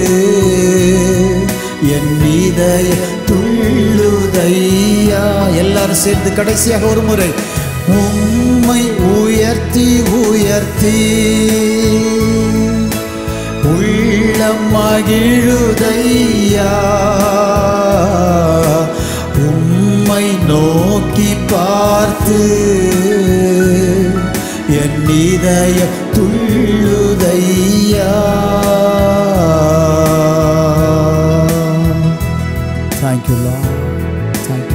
என் இதய துள்ளுதையா எல்லாரும் சேர்ந்து கடைசியாக ஒரு முறை உம்மை உயர்த்தி உயர்த்தி உள்ளம் மகிழுதையா உம்மை நோக்கி பார்த்து என் இதய துள்ளுதையா தேங்க்யூ தேங்க்யூ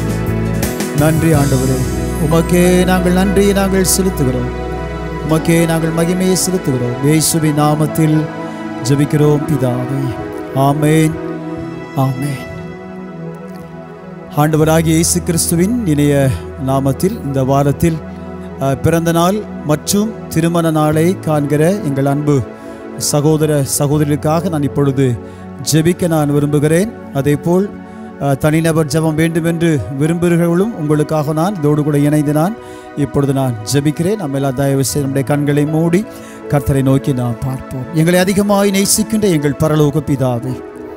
நன்றி ஆண்டவரே உமக்கே நாங்கள் நன்றியை நாங்கள் செலுத்துகிறோம் உமக்கே நாங்கள் மகிமையை செலுத்துகிறோம் இயேசுவின் நாமத்தில் ஜெபிக்கிறோம் பிதாவே ஆமேன் ஆமேன் ஆண்டவராகிய இயேசு கிறிஸ்துவின் இணைய நாமத்தில் இந்த வாரத்தில் அஹ், பிறந்த நாள் மற்றும் திருமண நாளை காண்கிற எங்கள் அன்பு சகோதர சகோதரிகளுக்காக நான் இப்பொழுது ஜெபிக்க நான் விரும்புகிறேன் அதேபோல் அஹ், தனிநபர் ஜெபம் வேண்டும் என்று விரும்புகிறவர்களும் உங்களுக்காக நான் இதோடு கூட இணைந்து நான் இப்பொழுது நான் ஜெபிக்கிறேன் நம்ம எல்லாம் தயவு செய்து நம்முடைய கண்களை மூடி கர்த்தரை நோக்கி நாம் பார்ப்போம் எங்களை அதிகமாய் நேசிக்கின்ற எங்கள் பரலோக பிதாவே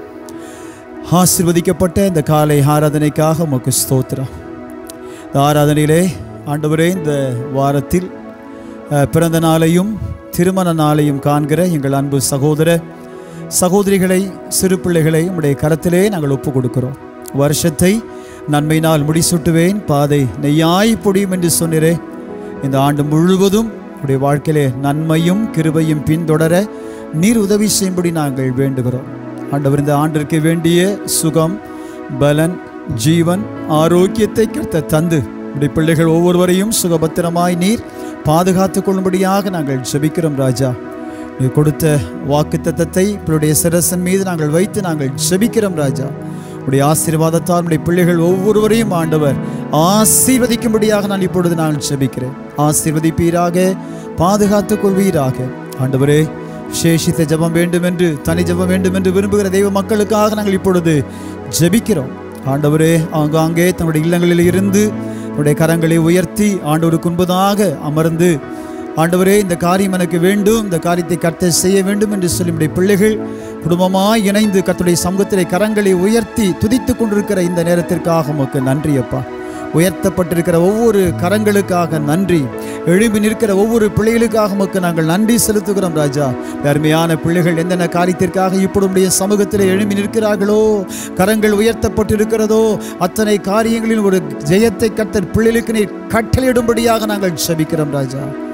ஆசிர்வதிக்கப்பட்ட இந்த காலை ஆராதனைக்காக உமக்கு ஸ்தோத்திரம் இந்த ஆராதனையிலே ஆண்டவரே இந்த வாரத்தில் அஹ், பிறந்த நாளையும் திருமண நாளையும் காண்கிற எங்கள் அன்பு சகோதர சகோதரிகளை சிறு பிள்ளைகளை உம்முடைய கரத்திலே நாங்கள் ஒப்பு கொடுக்கிறோம் வருஷத்தை நன்மையினால் முடிசூட்டுவேன் பாதை நெய்யாய் பொடியும் என்று சொன்னீரே இந்த ஆண்டு முழுவதும் உடைய வாழ்க்கையிலே நன்மையும் கிருபையும் பின்தொடர நீர் உதவி செய்யும்படி நாங்கள் வேண்டுகிறோம் ஆண்டவர் இந்த ஆண்டிற்கு வேண்டிய சுகம் பலன் ஜீவன் ஆரோக்கியத்தை கர்த்த தந்து உடைய பிள்ளைகள் ஒவ்வொருவரையும் சுகபத்திரமாய் நீர் பாதுகாத்துக் கொள்ளும்படியாக நாங்கள் ஜெபிக்கிறோம் ராஜா நீ கொடுத்த வாக்கு தத்தத்தை பிள்ளைடைய சிரசன் மீது நாங்கள் வைத்து நாங்கள் ஜெபிக்கிறோம் ராஜா உடைய ஆசீர்வாதத்தால் உடைய பிள்ளைகள் ஒவ்வொருவரையும் ஆண்டவர் ஆசீர்வதிக்கும்படியாக நான் இப்பொழுது நான் ஜெபிக்கிறேன் ஆசீர்வதிப்பீராக பாதுகாத்துக் கொள்வீராக ஆண்டவரே சேஷித்த ஜெபம் வேண்டும் என்று தனி ஜெபம் வேண்டும் என்று விரும்புகிற தெய்வ மக்களுக்காக நாங்கள் இப்பொழுது ஜெபிக்கிறோம் ஆண்டவரே ஆங்காங்கே தன்னுடைய இல்லங்களில் இருந்து தன்னுடைய கரங்களை உயர்த்தி ஆண்டவருக்கு முன்பதாக அமர்ந்து ஆண்டவரே இந்த காரியம் எனக்கு வேண்டும் இந்த காரியத்தை கர்த்தர் செய்ய வேண்டும் என்று சொல்லி நம்முடைய பிள்ளைகள் குடும்பமாய் இணைந்து கர்த்தருடைய சமூகத்திலே கரங்களை உயர்த்தி துதித்துக் கொண்டிருக்கிற இந்த நேரத்திற்காக உமக்கு நன்றி அப்பா உயர்த்தப்பட்டிருக்கிற ஒவ்வொரு கரங்களுக்காக நன்றி எழும்பி நிற்கிற ஒவ்வொரு பிள்ளைகளுக்காக உமக்கு நாங்கள் நன்றி செலுத்துகிறோம் ராஜா அருமையான பிள்ளைகள் எந்தெந்த காரியத்திற்காக இப்பொழுது சமூகத்தில் எழும்பி நிற்கிறார்களோ கரங்கள் உயர்த்தப்பட்டிருக்கிறதோ அத்தனை காரியங்களில் ஒரு ஜெயத்தை கர்த்தர் பிள்ளைகளுக்கு நீர் கட்டளையிடும்படியாக நாங்கள் செபிக்கிறோம் ராஜா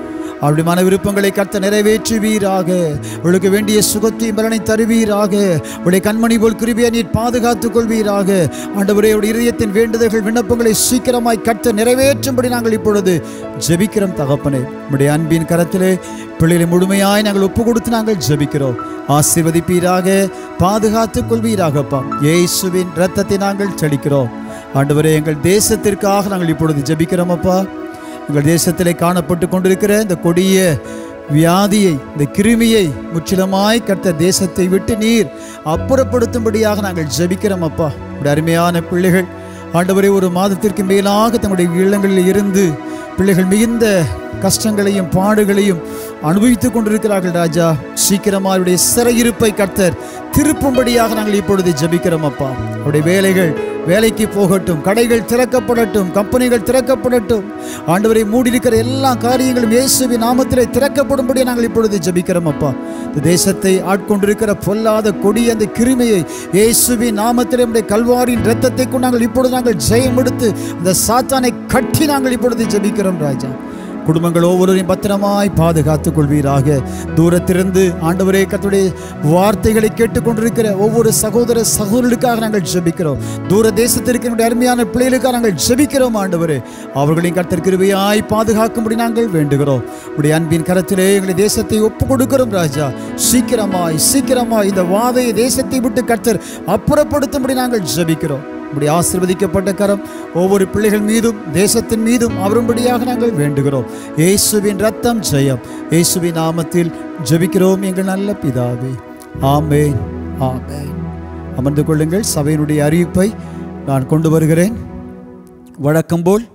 அவருடைய மன விருப்பங்களை கர்த்த நிறைவேற்றுவீராக அவளுக்கு வேண்டிய சுகத்தை பலனை தருவீராக உடைய கண்மணி போல் கிருபியை நீர் பாதுகாத்துக் கொள்வீராக ஆண்டவரே உடைய இதயத்தின் வேண்டுதல்கள் விண்ணப்பங்களை சீக்கிரமாய் கர்த்த நிறைவேற்றும்படி நாங்கள் இப்பொழுது ஜெபிக்கிறோம் தகப்பனே உடைய அன்பின் கரத்திலே பிள்ளைகளை முழுமையாய் நாங்கள் ஒப்பு கொடுத்து நாங்கள் ஜெபிக்கிறோம் ஆசீர்வதிப்பீராக பாதுகாத்துக் கொள்வீராகப்பா இயேசுவின் இரத்தத்தை நாங்கள் செழிக்கிறோம் ஆண்டவரே எங்கள் தேசத்திற்காக நாங்கள் இப்பொழுது ஜெபிக்கிறோம் அப்பா எங்கள் தேசத்திலே காணப்பட்டு கொண்டிருக்கிற இந்த கொடிய வியாதியை இந்த கிருமியை முற்றிலுமாய் கர்த்த தேசத்தை விட்டு நீர் அப்புறப்படுத்தும்படியாக நாங்கள் ஜெபிக்கிறோம் அப்பா உடைய அருமையான பிள்ளைகள் ஆண்டவரே ஒரு மாதத்திற்கு மேலாக தங்களுடைய இல்லங்களில் இருந்து பிள்ளைகள் மிகுந்த கஷ்டங்களையும் பாடுகளையும் அனுபவித்துக் கொண்டிருக்கிறார்கள் ராஜா சீக்கிரமாக அவருடைய சிறையிருப்பை கர்த்தர் திருப்பும்படியாக நாங்கள் இப்பொழுது ஜெபிக்கிறோம் அப்பா அவருடைய வேலைகள் வேலைக்கு போகட்டும் கடைகள் திறக்கப்படட்டும் கம்பெனிகள் திறக்கப்படட்டும் ஆண்டவரை மூடியிருக்கிற எல்லா காரியங்களும் இயேசுவின் நாமத்திலே திறக்கப்படும்படி நாங்கள் இப்பொழுது ஜெபிக்கிறோம் அப்பா இந்த தேசத்தை ஆட்கொண்டிருக்கிற பொல்லாத கொடிய அந்த கிருமையை இயேசுவின் நாமத்திலே நம்முடைய கல்வாரின் இரத்தத்தை கொண்டு நாங்கள் இப்பொழுது நாங்கள் ஜெயம் எடுத்து அந்த சாத்தானை கட்டி நாங்கள் இப்பொழுது ஜெபிக்கிறோம் ராஜா குடும்பங்கள் ஒவ்வொருவரையும் பத்திரமாய் பாதுகாத்துக் கொள்வீராக தூரத்திலிருந்து ஆண்டவரே கர்த்தருடைய வார்த்தைகளை கேட்டுக்கொண்டிருக்கிற ஒவ்வொரு சகோதர சகோதரர்களுக்காக நாங்கள் ஜெபிக்கிறோம் தூர தேசத்திற்கு என்னுடைய அருமையான பிள்ளைகளுக்காக நாங்கள் ஜெபிக்கிறோம் ஆண்டவரே அவர்களையும் கர்த்தர் கிருபையாய் பாதுகாக்கும்படி நாங்கள் வேண்டுகிறோம் உடைய அன்பின் கரத்திலே எங்களை தேசத்தை ஒப்பு கொடுக்கிறோம் ராஜா சீக்கிரமாய் சீக்கிரமாய் இந்த வாதையை தேசத்தை விட்டு கர்த்தர் அப்புறப்படுத்தும்படி நாங்கள் ஜெபிக்கிறோம் இப்படி ஆசீர்வதிக்கப்பட்ட கரம் ஒவ்வொரு பிள்ளைகள் மீதும் தேசத்தின் மீதும் அவரும்படியாக நாங்கள் வேண்டுகிறோம் இயேசுவின் ரத்தம் ஜெயம் இயேசுவின் நாமத்தில் ஜெபிக்கிறோம் எங்கள் நல்ல பிதாவே ஆமென் ஆமென் அமர்ந்து கொள்ளுங்கள் சபையினுடைய அறிவிப்பை நான் கொண்டு வருகிறேன் வழக்கம் போல்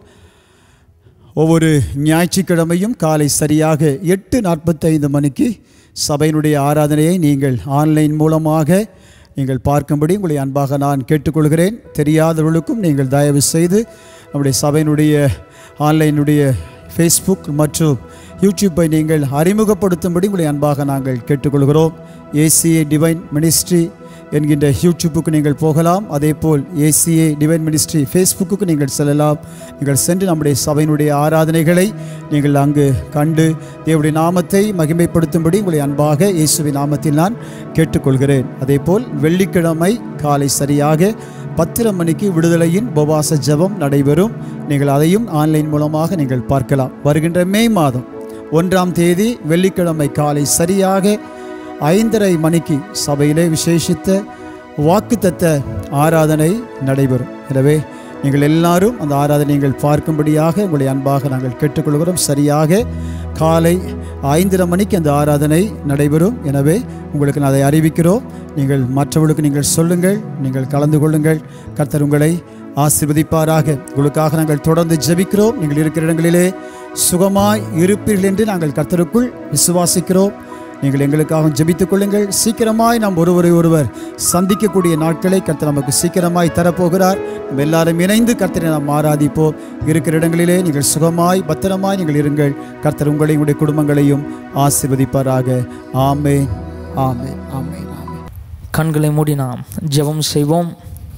ஒவ்வொரு ஞாயிற்றுக்கிழமையும் காலை சரியாக எட்டு நாற்பத்தைந்து மணிக்கு சபையினுடைய ஆராதனையை நீங்கள் ஆன்லைன் மூலமாக நீங்கள் பார்க்கும்படி உங்களை அன்பாக நான் கேட்டுக்கொள்கிறேன் தெரியாதவர்களுக்கும் நீங்கள் தயவு செய்து நம்முடைய சபையினுடைய ஆன்லைனுடைய ஃபேஸ்புக் மற்றும் யூடியூப்பை நீங்கள் அறிமுகப்படுத்தும்படி உங்களை அன்பாக நாங்கள் கேட்டுக்கொள்கிறோம் ஏசிஏ டிவைன் மினிஸ்ட்ரி என்கின்ற யூடியூப்புக்கு நீங்கள் போகலாம் அதே போல் ஏசிஏ டிவைன் மினிஸ்ட்ரி ஃபேஸ்புக்கு நீங்கள் செல்லலாம் நீங்கள் சென்று நம்முடைய சபையினுடைய ஆராதனைகளை நீங்கள் அங்கு கண்டு தேவனுடைய நாமத்தை மகிமைப்படுத்தும்படி உங்களை அன்பாக இயேசுவின் நாமத்தில் நான் கேட்டுக்கொள்கிறேன் அதே போல் வெள்ளிக்கிழமை காலை சரியாக பத்திரம் மணிக்கு விடுதலையின் உபவாச ஜெபம் நடைபெறும் நீங்கள் அதையும் ஆன்லைன் மூலமாக நீங்கள் பார்க்கலாம் வருகின்ற மே மாதம் ஒன்றாம் தேதி வெள்ளிக்கிழமை காலை சரியாக ஐந்தரை மணிக்கு சபையிலே விசேஷித்த வாக்குத்தத்த ஆராதனை நடைபெறும் எனவே நீங்கள் எல்லாரும் அந்த ஆராதனை நீங்கள் பார்க்கும்படியாக உங்களை அன்பாக நாங்கள் கேட்டுக்கொள்கிறோம் சரியாக காலை ஐந்தரை மணிக்கு அந்த ஆராதனை நடைபெறும் எனவே உங்களுக்கு நான் அதை அறிவிக்கிறோம் நீங்கள் மற்றவர்களுக்கு நீங்கள் சொல்லுங்கள் நீங்கள் கலந்து கொள்ளுங்கள் கர்த்தர் உங்களை ஆசீர்வதிப்பாராக உங்களுக்காக நாங்கள் தொடர்ந்து ஜெபிக்கிறோம் நீங்கள் இருக்கிற இடங்களிலே சுகமாய் இருப்பீர்கள் என்று நாங்கள் கர்த்தருக்குள் விசுவாசிக்கிறோம் நீங்கள் எங்களுக்காக ஜெபித்துக் கொள்ளுங்கள் சீக்கிரமாய் நாம் ஒருவரை ஒருவர் சந்திக்கக்கூடிய நாட்களை கர்த்தர் நமக்கு சீக்கிரமாய் தரப்போகிறார் நம்ம எல்லாரும் இணைந்து கர்த்தரை நாம் ஆராதிப்போம் இருக்கிற இடங்களிலே நீங்கள் சுகமாய் பத்திரமாய் நீங்கள் இருங்கள் கர்த்தர் உங்களையும் உங்களுடைய குடும்பங்களையும் ஆசீர்வதிப்பாராக ஆமே ஆமே ஆமே ஆமே கண்களை மூடி நாம் ஜெபம் செய்வோம்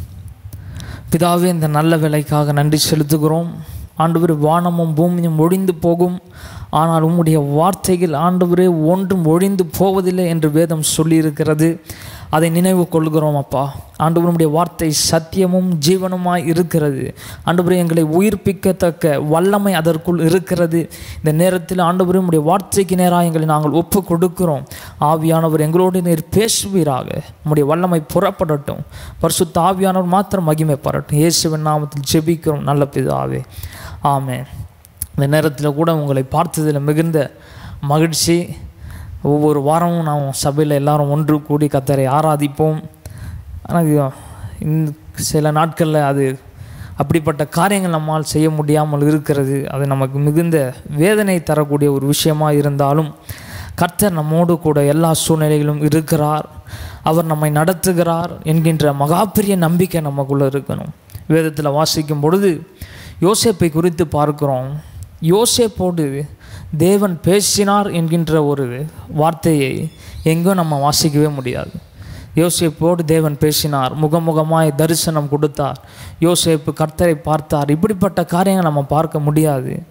பிதாவே இந்த நல்ல வேலைக்காக நன்றி செலுத்துகிறோம் ஆண்டவர் வானமும் பூமியும் ஒழிந்து போகும் ஆனால் உம்முடைய வார்த்தைகள் ஆண்டவரே ஒன்றும் ஒழிந்து போவதில்லை என்று வேதம் சொல்லியிருக்கிறது அதை நினைவு கொள்கிறோம் அப்பா ஆண்டவர் உம்முடைய வார்த்தை சத்தியமும் ஜீவனுமாய் இருக்கிறது ஆண்டவரே எங்களை உயிர்ப்பிக்கத்தக்க வல்லமை அதற்குள் இருக்கிறது இந்த நேரத்தில் ஆண்டவரே உம்முடைய வார்த்தைக்கு நேராக எங்களை நாங்கள் ஒப்பு கொடுக்கிறோம் ஆவியானவர் எங்களோடு நீர் பேசுவீராக உம்முடைய வல்லமை புறப்படட்டும் பரிசுத்த ஆவியானவர் மாத்திரம் மகிமைப்படட்டும் இயேசுவின் நாமத்தில் ஜெபிக்கிறோம் நல்ல பிதாவே ஆமென் இந்த நேரத்தில் கூட உங்களை பார்த்ததில் மிகுந்த மகிழ்ச்சி ஒவ்வொரு வாரமும் நாம் சபையில் எல்லாரும் ஒன்று கூடி கத்தரை ஆராதிப்போம் ஆனால் இந்த சில நாட்களில் அது அப்படிப்பட்ட காரியங்கள் நம்மால் செய்ய முடியாமல் இருக்கிறது அது நமக்கு மிகுந்த வேதனை தரக்கூடிய ஒரு விஷயமாக இருந்தாலும் கர்த்தர் நம்மோடு கூட எல்லா சூழ்நிலைகளும் இருக்கிறார் அவர் நம்மை நடத்துகிறார் என்கின்ற மகாபெரிய நம்பிக்கை நமக்குள்ளே இருக்கணும் வேதத்தில் வாசிக்கும் பொழுது யோசேப்பை குறித்து பார்க்கிறோம் யோசேப்போடு தேவன் பேசினார் என்கின்ற ஒரு வார்த்தையை எங்கும் நம்ம வாசிக்கவே முடியாது யோசேப்போடு தேவன் பேசினார் முகமுகமாய் தரிசனம் கொடுத்தார் யோசேப்பு கர்த்தரை பார்த்தார் இப்படிப்பட்ட காரியங்கள் நம்ம பார்க்க முடியாது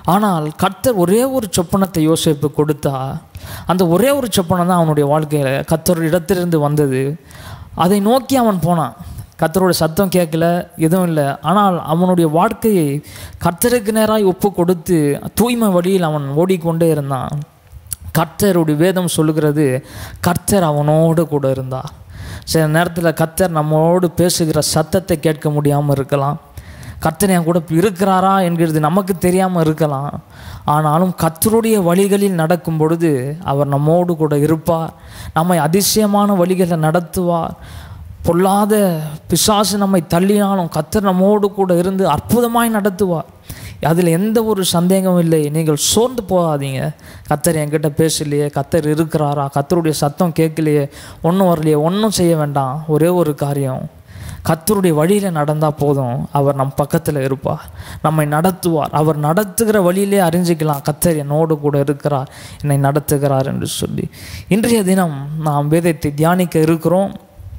ஆனால் கர்த்தர் ஒரே ஒரு சொப்பனத்தை யோசேப்பு கொடுத்தா அந்த ஒரே ஒரு சொப்பனம் தான் அவனுடைய வாழ்க்கையில் கர்த்தர் இடத்திலிருந்து வந்தது அதை நோக்கி அவன் போனான் கர்த்தரோட சத்தம் கேட்கல எதுவும் இல்லை ஆனால் அவனுடைய வாழ்க்கையை கர்த்தருக்கு நேராக ஒப்பு கொடுத்து தூய்மை வழியில் அவன் ஓடிக்கொண்டே இருந்தான் கர்த்தருடைய வேதம் சொல்லுகிறது கர்த்தர் அவனோடு கூட இருந்தார் சில நேரத்தில் கர்த்தர் நம்மோடு பேசுகிற சத்தத்தை கேட்க முடியாமல் இருக்கலாம் கர்த்தர் என் கூட இருக்கிறாரா என்கிறது நமக்கு தெரியாமல் இருக்கலாம் ஆனாலும் கர்த்தருடைய வழிகளில் நடக்கும் பொழுது அவர் நம்மோடு கூட இருப்பார் நம்மை அதிசயமான வழிகளை நடத்துவார் பொல்லாத பிசாசு நம்மை தள்ளினாலும் கர்த்தர் நம்மோடு கூட இருந்து அற்புதமாய் நடத்துவார் அதில் எந்த ஒரு சந்தேகமும் இல்லை நீங்கள் சோர்ந்து போகாதீங்க கத்தர் என்கிட்ட பேசலையே கத்தர் இருக்கிறாரா கத்தருடைய சத்தம் கேட்கலையே ஒன்றும் வரலையே ஒன்றும் செய்ய வேண்டாம் ஒரே ஒரு காரியம் கத்தருடைய வழியில் நடந்தால் போதும் அவர் நம் பக்கத்தில் இருப்பார் நம்மை நடத்துவார் அவர் நடத்துகிற வழியிலே அறிஞ்சிக்கலாம் கத்தர் என்னோடு கூட இருக்கிறார் என்னை நடத்துகிறார் என்று சொல்லி இன்றைய தினம் நாம் வேதத்தை தியானிக்க இருக்கிறோம்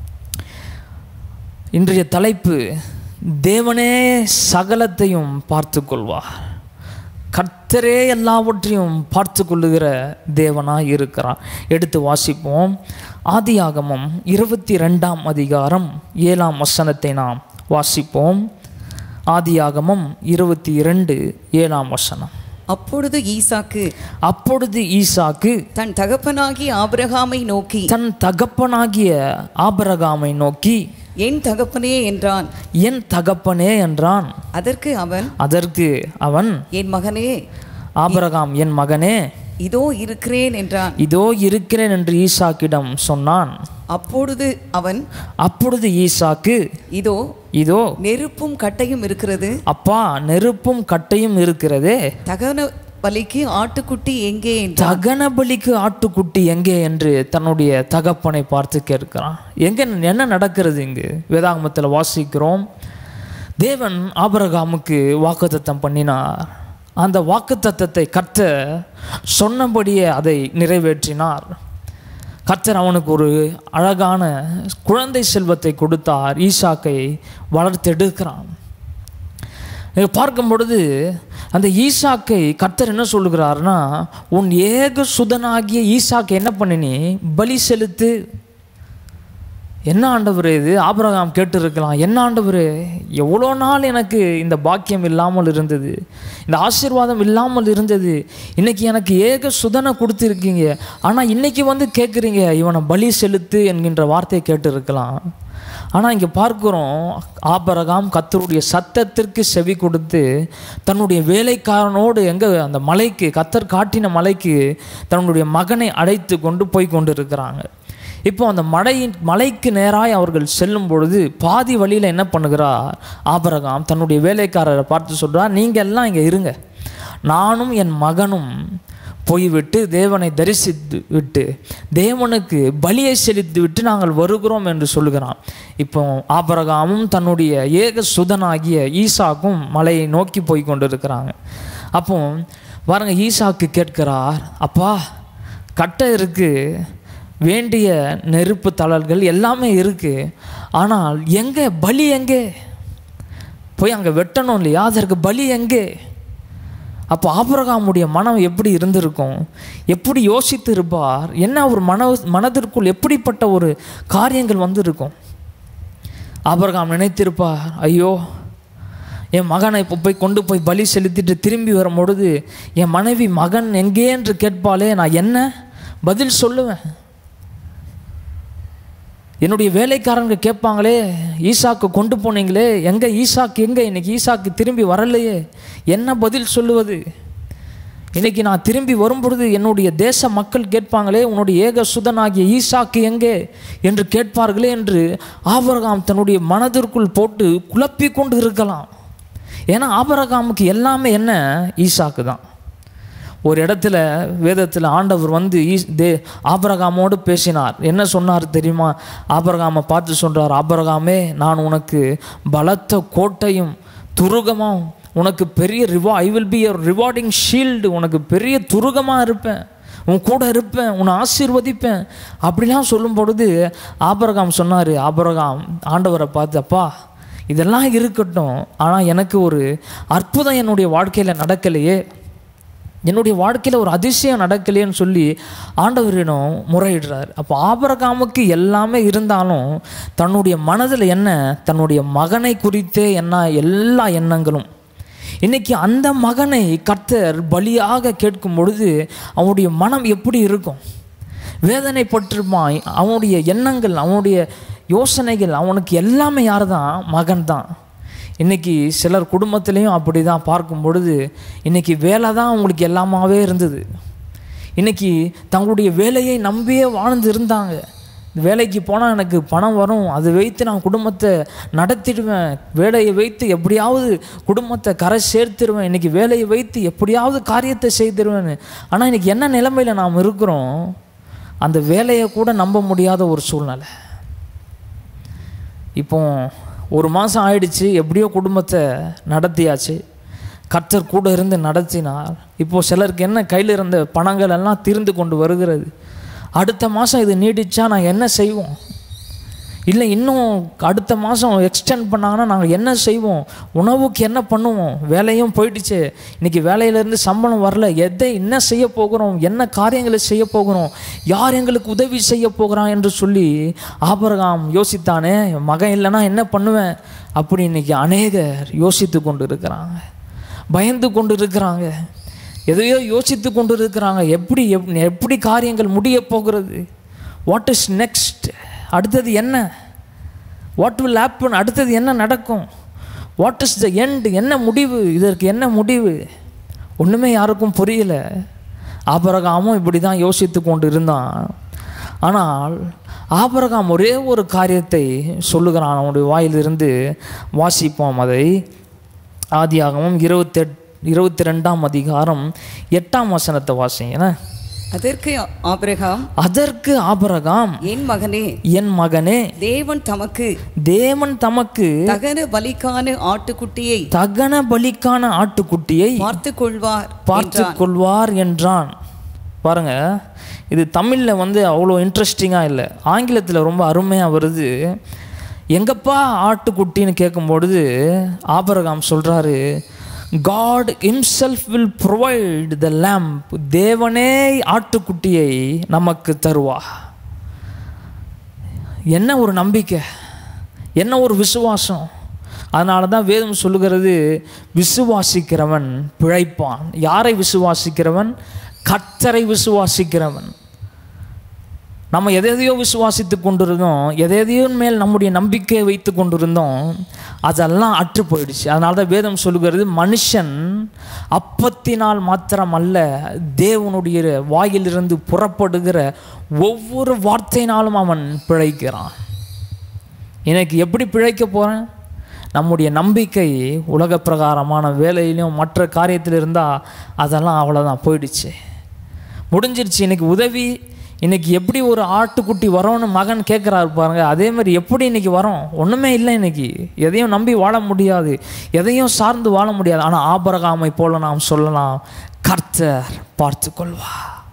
இன்றைய தலைப்பு தேவனே சகலத்தையும் பார்த்து கொள்வார் கர்த்தரே எல்லாவற்றையும் பார்த்து கொள்ளுகிற தேவனாய் இருக்கிறார் எடுத்து வாசிப்போம் ஆதியாகமம் இருபத்தி ரெண்டாம் அதிகாரம் ஏழாம் வசனத்தை நாம் வாசிப்போம் ஆதியாகமம் இருபத்தி இரண்டு ஏழாம் வசனம் அப்பொழுது ஈசாக்கு அப்பொழுது ஈசாக்கு தன் தகப்பனாகி ஆபிரகாமை நோக்கி தன் தகப்பனாகிய ஆபரகாமை நோக்கி என் தகப்பனே என்றான் என் தகப்பனே என்றான் அதற்கு அவன் அதற்கு அவன் என் மகனே ஆபரகாம் என் மகனே இதோ இருக்கிறேன் என்றான் இதோ இருக்கிறேன் என்று ஈசாக்கிடம் சொன்னான் அப்பொழுது அவன் அப்பொழுது ஈசாக்கு இதோ இதோ நெருப்பும் கட்டையும் இருக்கிறது அப்பா நெருப்பும் கட்டையும் இருக்கிறதே தகன பலிக்கு ஆட்டுக்குட்டி எங்கே என்றான் தகன பலிக்கு ஆட்டுக்குட்டி எங்கே என்று தன்னுடைய தகப்பனை பார்த்து கேட்கிறான் எங்க என்ன நடக்கிறது இங்கு வேதாகமத்தில் வாசிக்கிறோம் தேவன் ஆபரகாமுக்கு வாக்குத்தத்தம் பண்ணினார் அந்த வாக்குத்தத்தத்தை கர்த்தர் சொன்னபடியே அதை நிறைவேற்றினார் கர்த்தர் அவனுக்கு ஒரு அழகான குழந்தை செல்வத்தை கொடுத்தார் ஈசாக்கை வளர்த்தெடுக்கிறான் நீங்க பார்க்கும் பொழுது அந்த ஈசாக்கை கர்த்தர் என்ன சொல்லுகிறாருன்னா உன் ஏக சுதனாகிய ஈசாக்கை என்ன பண்ணினி பலி செலுத்து என்ன ஆண்டவர் இது ஆபிரகாம் கேட்டு இருக்கலாம் என்ன ஆண்டவர் எவ்வளோ நாள் எனக்கு இந்த பாக்கியம் இல்லாமல் இருந்தது இந்த ஆசீர்வாதம் இல்லாமல் இருந்தது இன்னைக்கு எனக்கு ஏக சுதனை கொடுத்துருக்கீங்க ஆனால் இன்னைக்கு வந்து கேட்குறீங்க இவனை பலி செலுத்து என்கின்ற வார்த்தையை கேட்டு இருக்கலாம் ஆனால் இங்கே பார்க்குறோம் ஆபரகாம் கத்தருடைய சத்தத்திற்கு செவி கொடுத்து தன்னுடைய வேலைக்காரனோடு எங்கே அந்த மலைக்கு கத்தர் காட்டின மலைக்கு தன்னுடைய மகனை அழைத்து கொண்டு போய் கொண்டு இருக்கிறாங்க இப்போ அந்த மலையின் மலைக்கு நேராய் அவர்கள் செல்லும் பொழுது பாதி வழியில் என்ன பண்ணுகிறார் ஆபரகாம் தன்னுடைய வேலைக்காரரை பார்த்து சொல்கிறார் நீங்கள் எல்லாம் இங்கே இருங்க நானும் என் மகனும் போய்விட்டு தேவனை தரிசித்து விட்டு தேவனுக்கு பலியை செலுத்தி விட்டு நாங்கள் வருகிறோம் என்று சொல்லுகிறான் இப்போ ஆபரகாமும் தன்னுடைய ஏக சுதனாகிய ஈசாக்கும் மலையை நோக்கி போய் கொண்டிருக்கிறாங்க அப்போ பாருங்க ஈசாக்கு கேட்கிறார் அப்பா கட்டை இருக்கு வேண்டிய நெருப்பு தளல்கள் எல்லாமே இருக்கு ஆனால் எங்கே பலி எங்கே போய் அங்கே வெட்டணும் இல்லையா அதற்கு பலி எங்கே அப்போ ஆபிரகாமுடைய மனம் எப்படி இருந்திருக்கும் எப்படி யோசித்து இருப்பார் என்ன ஒரு மன மனதிற்குள் எப்படிப்பட்ட ஒரு காரியங்கள் வந்திருக்கும் ஆபிரகாம் நினைத்திருப்பார் ஐயோ என் மகனை இப்போ போய் கொண்டு போய் பலி செலுத்திட்டு திரும்பி வரும் பொழுது என் மனைவி மகன் எங்கே என்று கேட்பாளே நான் என்ன பதில் சொல்லுவேன் என்னுடைய வேலைக்காரங்க கேட்பாங்களே ஈசாக்கு கொண்டு போனீங்களே எங்கே ஈசாக்கு எங்கே இன்னைக்கு ஈசாக்கு திரும்பி வரலையே என்ன பதில் சொல்லுவது இன்னைக்கு நான் திரும்பி வரும்பொழுது என்னுடைய தேச மக்கள் கேட்பாங்களே உன்னுடைய ஏக சுதனாகிய ஈசாக்கு எங்கே என்று கேட்பார்களே என்று ஆபரகாம் தன்னுடைய மனதிற்குள் போட்டு குழப்பி கொண்டு இருக்கலாம் ஏன்னா ஆபரகாமுக்கு எல்லாமே என்ன ஈசாக்கு தான் ஒரு இடத்துல வேதத்தில் ஆண்டவர் வந்து ஈஸ் தே ஆபரகாமோடு பேசினார் என்ன சொன்னார் தெரியுமா ஆபரகாமை பார்த்து சொல்கிறார் ஆபரகாமே நான் உனக்கு பலத்த கோட்டையும் துருகமும் உனக்கு பெரிய ரிவா I will be a rewarding shield உனக்கு பெரிய துருகமாக இருப்பேன் உன் கூட இருப்பேன் உன்னை ஆசீர்வதிப்பேன் அப்படிலாம் சொல்லும் பொழுது ஆபரகாம் சொன்னார் ஆபரகாம் ஆண்டவரை பார்த்து அப்பா இதெல்லாம் இருக்கட்டும் ஆனால் எனக்கு ஒரு அற்புதம் என்னுடைய வாழ்க்கையில் நடக்கலையே என்னுடைய வாழ்க்கையில் ஒரு அதிசயம் நடக்கலையேன்னு சொல்லி ஆண்டவரிடம் முறையிடுறார் அப்போ ஆபரகாமுக்கு எல்லாமே இருந்தாலும் தன்னுடைய மனதில் என்ன தன்னுடைய மகனை குறித்தே என்ன எல்லா எண்ணங்களும் இன்னைக்கு அந்த மகனை கர்த்தர் பலியாக கேட்கும் பொழுது அவனுடைய மனம் எப்படி இருக்கும் வேதனைப்பட்டிருப்பான் அவனுடைய எண்ணங்கள் அவனுடைய யோசனைகள் அவனுக்கு எல்லாமே யார் தான் மகன் தான் இன்றைக்கி சிலர் குடும்பத்திலையும் அப்படி தான் பார்க்கும் பொழுது இன்றைக்கி வேலை தான் அவங்களுக்கு எல்லாமாவே இருந்தது இன்றைக்கி தங்களுடைய வேலையை நம்பியே வாழ்ந்து இருந்தாங்க வேலைக்கு போனால் எனக்கு பணம் வரும் அதை வைத்து நான் குடும்பத்தை நடத்திடுவேன் வேலையை வைத்து எப்படியாவது குடும்பத்தை கரை சேர்த்துருவேன் இன்றைக்கி வேலையை வைத்து எப்படியாவது காரியத்தை செய்திருவேன்னு ஆனால் இன்றைக்கி என்ன நிலைமையில் நாம் இருக்கிறோம் அந்த வேலையை கூட நம்ப முடியாத ஒரு சூழ்நிலை இப்போ ஒரு மாதம் ஆயிடுச்சு எப்படியோ குடும்பத்தை நடத்தியாச்சு கர்த்தர் கூட இருந்து நடத்தினார் இப்போது சிலருக்கு என்ன கையில் இருந்த பணங்கள் எல்லாம் தீர்ந்து கொண்டு வருகிறது அடுத்த மாதம் இது நீடிச்சா நான் என்ன செய்வோம் இல்லை இன்னும் அடுத்த மாதம் எக்ஸ்டெண்ட் பண்ணாங்கன்னா நாங்கள் என்ன செய்வோம் உணவுக்கு என்ன பண்ணுவோம் வேலையும் போயிடுச்சு இன்றைக்கி வேலையிலேருந்து சம்பளம் வரல எதை என்ன செய்ய போகிறோம் என்ன காரியங்களை செய்ய போகிறோம் யார் எங்களுக்கு உதவி செய்ய போகிறான் என்று சொல்லி ஆபரகாம் யோசித்தானே என் மகன் இல்லைன்னா என்ன பண்ணுவேன் அப்படி இன்னைக்கு அநேகர் யோசித்து கொண்டு இருக்கிறாங்க பயந்து கொண்டு இருக்கிறாங்க எதையோ யோசித்து கொண்டு இருக்கிறாங்க எப்படி எப்- எப்படி காரியங்கள் முடிய போகிறது வாட் இஸ் நெக்ஸ்ட் அடுத்தது என்ன வாட் வில் ஹேப்பன் அடுத்தது என்ன நடக்கும் வாட் இஸ் த எண்ட் என்ன முடிவு இதற்கு என்ன முடிவு ஒன்றுமே யாருக்கும் புரியல ஆபரகாமும் இப்படி தான் யோசித்து கொண்டு இருந்தான் ஆனால் ஆபரகாம் ஒரே ஒரு காரியத்தை சொல்லுகிறான் அவனுடைய வாயிலிருந்து வாசிப்போம் அதை ஆதியாகமம் இருபத்தெட் இருபத்தி ரெண்டாம் அதிகாரம் எட்டாம் வசனத்தை வாசிங்க அதற்கு ஆபிரகாம் அதற்கு ஆபரகாம் என் மகனே என் மகனே தேவன் தமக்கு தேவன் தமக்கு தகன பலிக்கான ஆட்டுக்குட்டியை தகன பலிக்கான ஆட்டுக்குட்டியை பார்த்து கொள்வார் பார்த்து என்றான். கொள்வார் என்றான் பாருங்க இது தமிழில் வந்து அவ்வளோ இன்ட்ரெஸ்டிங்காக இல்லை ஆங்கிலத்தில் ரொம்ப அருமையாக வருது எங்கப்பா ஆட்டுக்குட்டின்னு கேட்கும்பொழுது ஆபரகாம் சொல்கிறாரு God himself will provide the lamb தேவனே ஆட்டுக்குட்டியை நமக்கு தருவா என்ன ஒரு நம்பிக்கை என்ன ஒரு விசுவாசம் அதனால தான் வேதம் சொல்லுகிறது விசுவாசிக்கிறவன் பிழைப்பான் யாரை விசுவாசிக்கிறவன் கர்த்தரை விசுவாசிக்கிறவன் நம்ம எதையோ விசுவாசித்து கொண்டிருந்தோம் எதையோ மேல் நம்முடைய நம்பிக்கையை வைத்து கொண்டிருந்தோம் அதெல்லாம் அற்று போயிடுச்சு அதனால தான் வேதம் சொல்லுகிறது மனுஷன் அப்பத்தினால் மாத்திரம் அல்ல தேவனுடைய வாயிலிருந்து புறப்படுகிற ஒவ்வொரு வார்த்தையினாலும் அவன் பிழைக்கிறான் எனக்கு எப்படி பிழைக்க போகிறேன் நம்முடைய நம்பிக்கை உலக பிரகாரமான வேலையிலும் மற்ற காரியத்தில் இருந்தால் அதெல்லாம் அவ்வளோதான் போயிடுச்சு முடிஞ்சிருச்சு இன்னைக்கு உதவி இன்னைக்கு எப்படி ஒரு ஆட்டுக்குட்டி வரோன்னு மகன் கேட்குறாரு பாருங்க அதே மாதிரி எப்படி இன்னைக்கு வரோம் ஒன்றுமே இல்லை இன்னைக்கு எதையும் நம்பி வாழ முடியாது எதையும் சார்ந்து வாழ முடியாது ஆனால் ஆபரகாமை போல நாம் சொல்லலாம் கர்த்தர் பார்த்து கொள்வா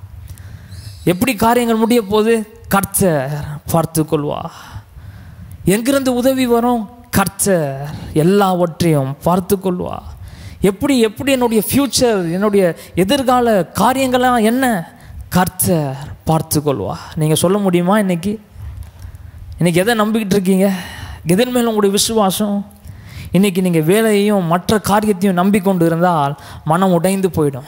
எப்படி காரியங்கள் முடிய போகுது கர்த்தர் பார்த்து கொள்வா எங்கிருந்து உதவி வரும் கர்த்தர் எல்லாவற்றையும் பார்த்து கொள்வா எப்படி எப்படி என்னுடைய ஃப்யூச்சர் என்னுடைய எதிர்கால காரியங்கள்லாம் என்ன கர்த்தர் பார்த்து கொள்வா நீங்கள் சொல்ல முடியுமா இன்னைக்கு இன்னைக்கு எதை நம்பிக்கிட்டு இருக்கீங்க எதன் மேல் உங்களுடைய விசுவாசம் இன்னைக்கு நீங்கள் வேலையையும் மற்ற காரியத்தையும் நம்பிக்கொண்டு இருந்தால் மனம் உடைந்து போயிடும்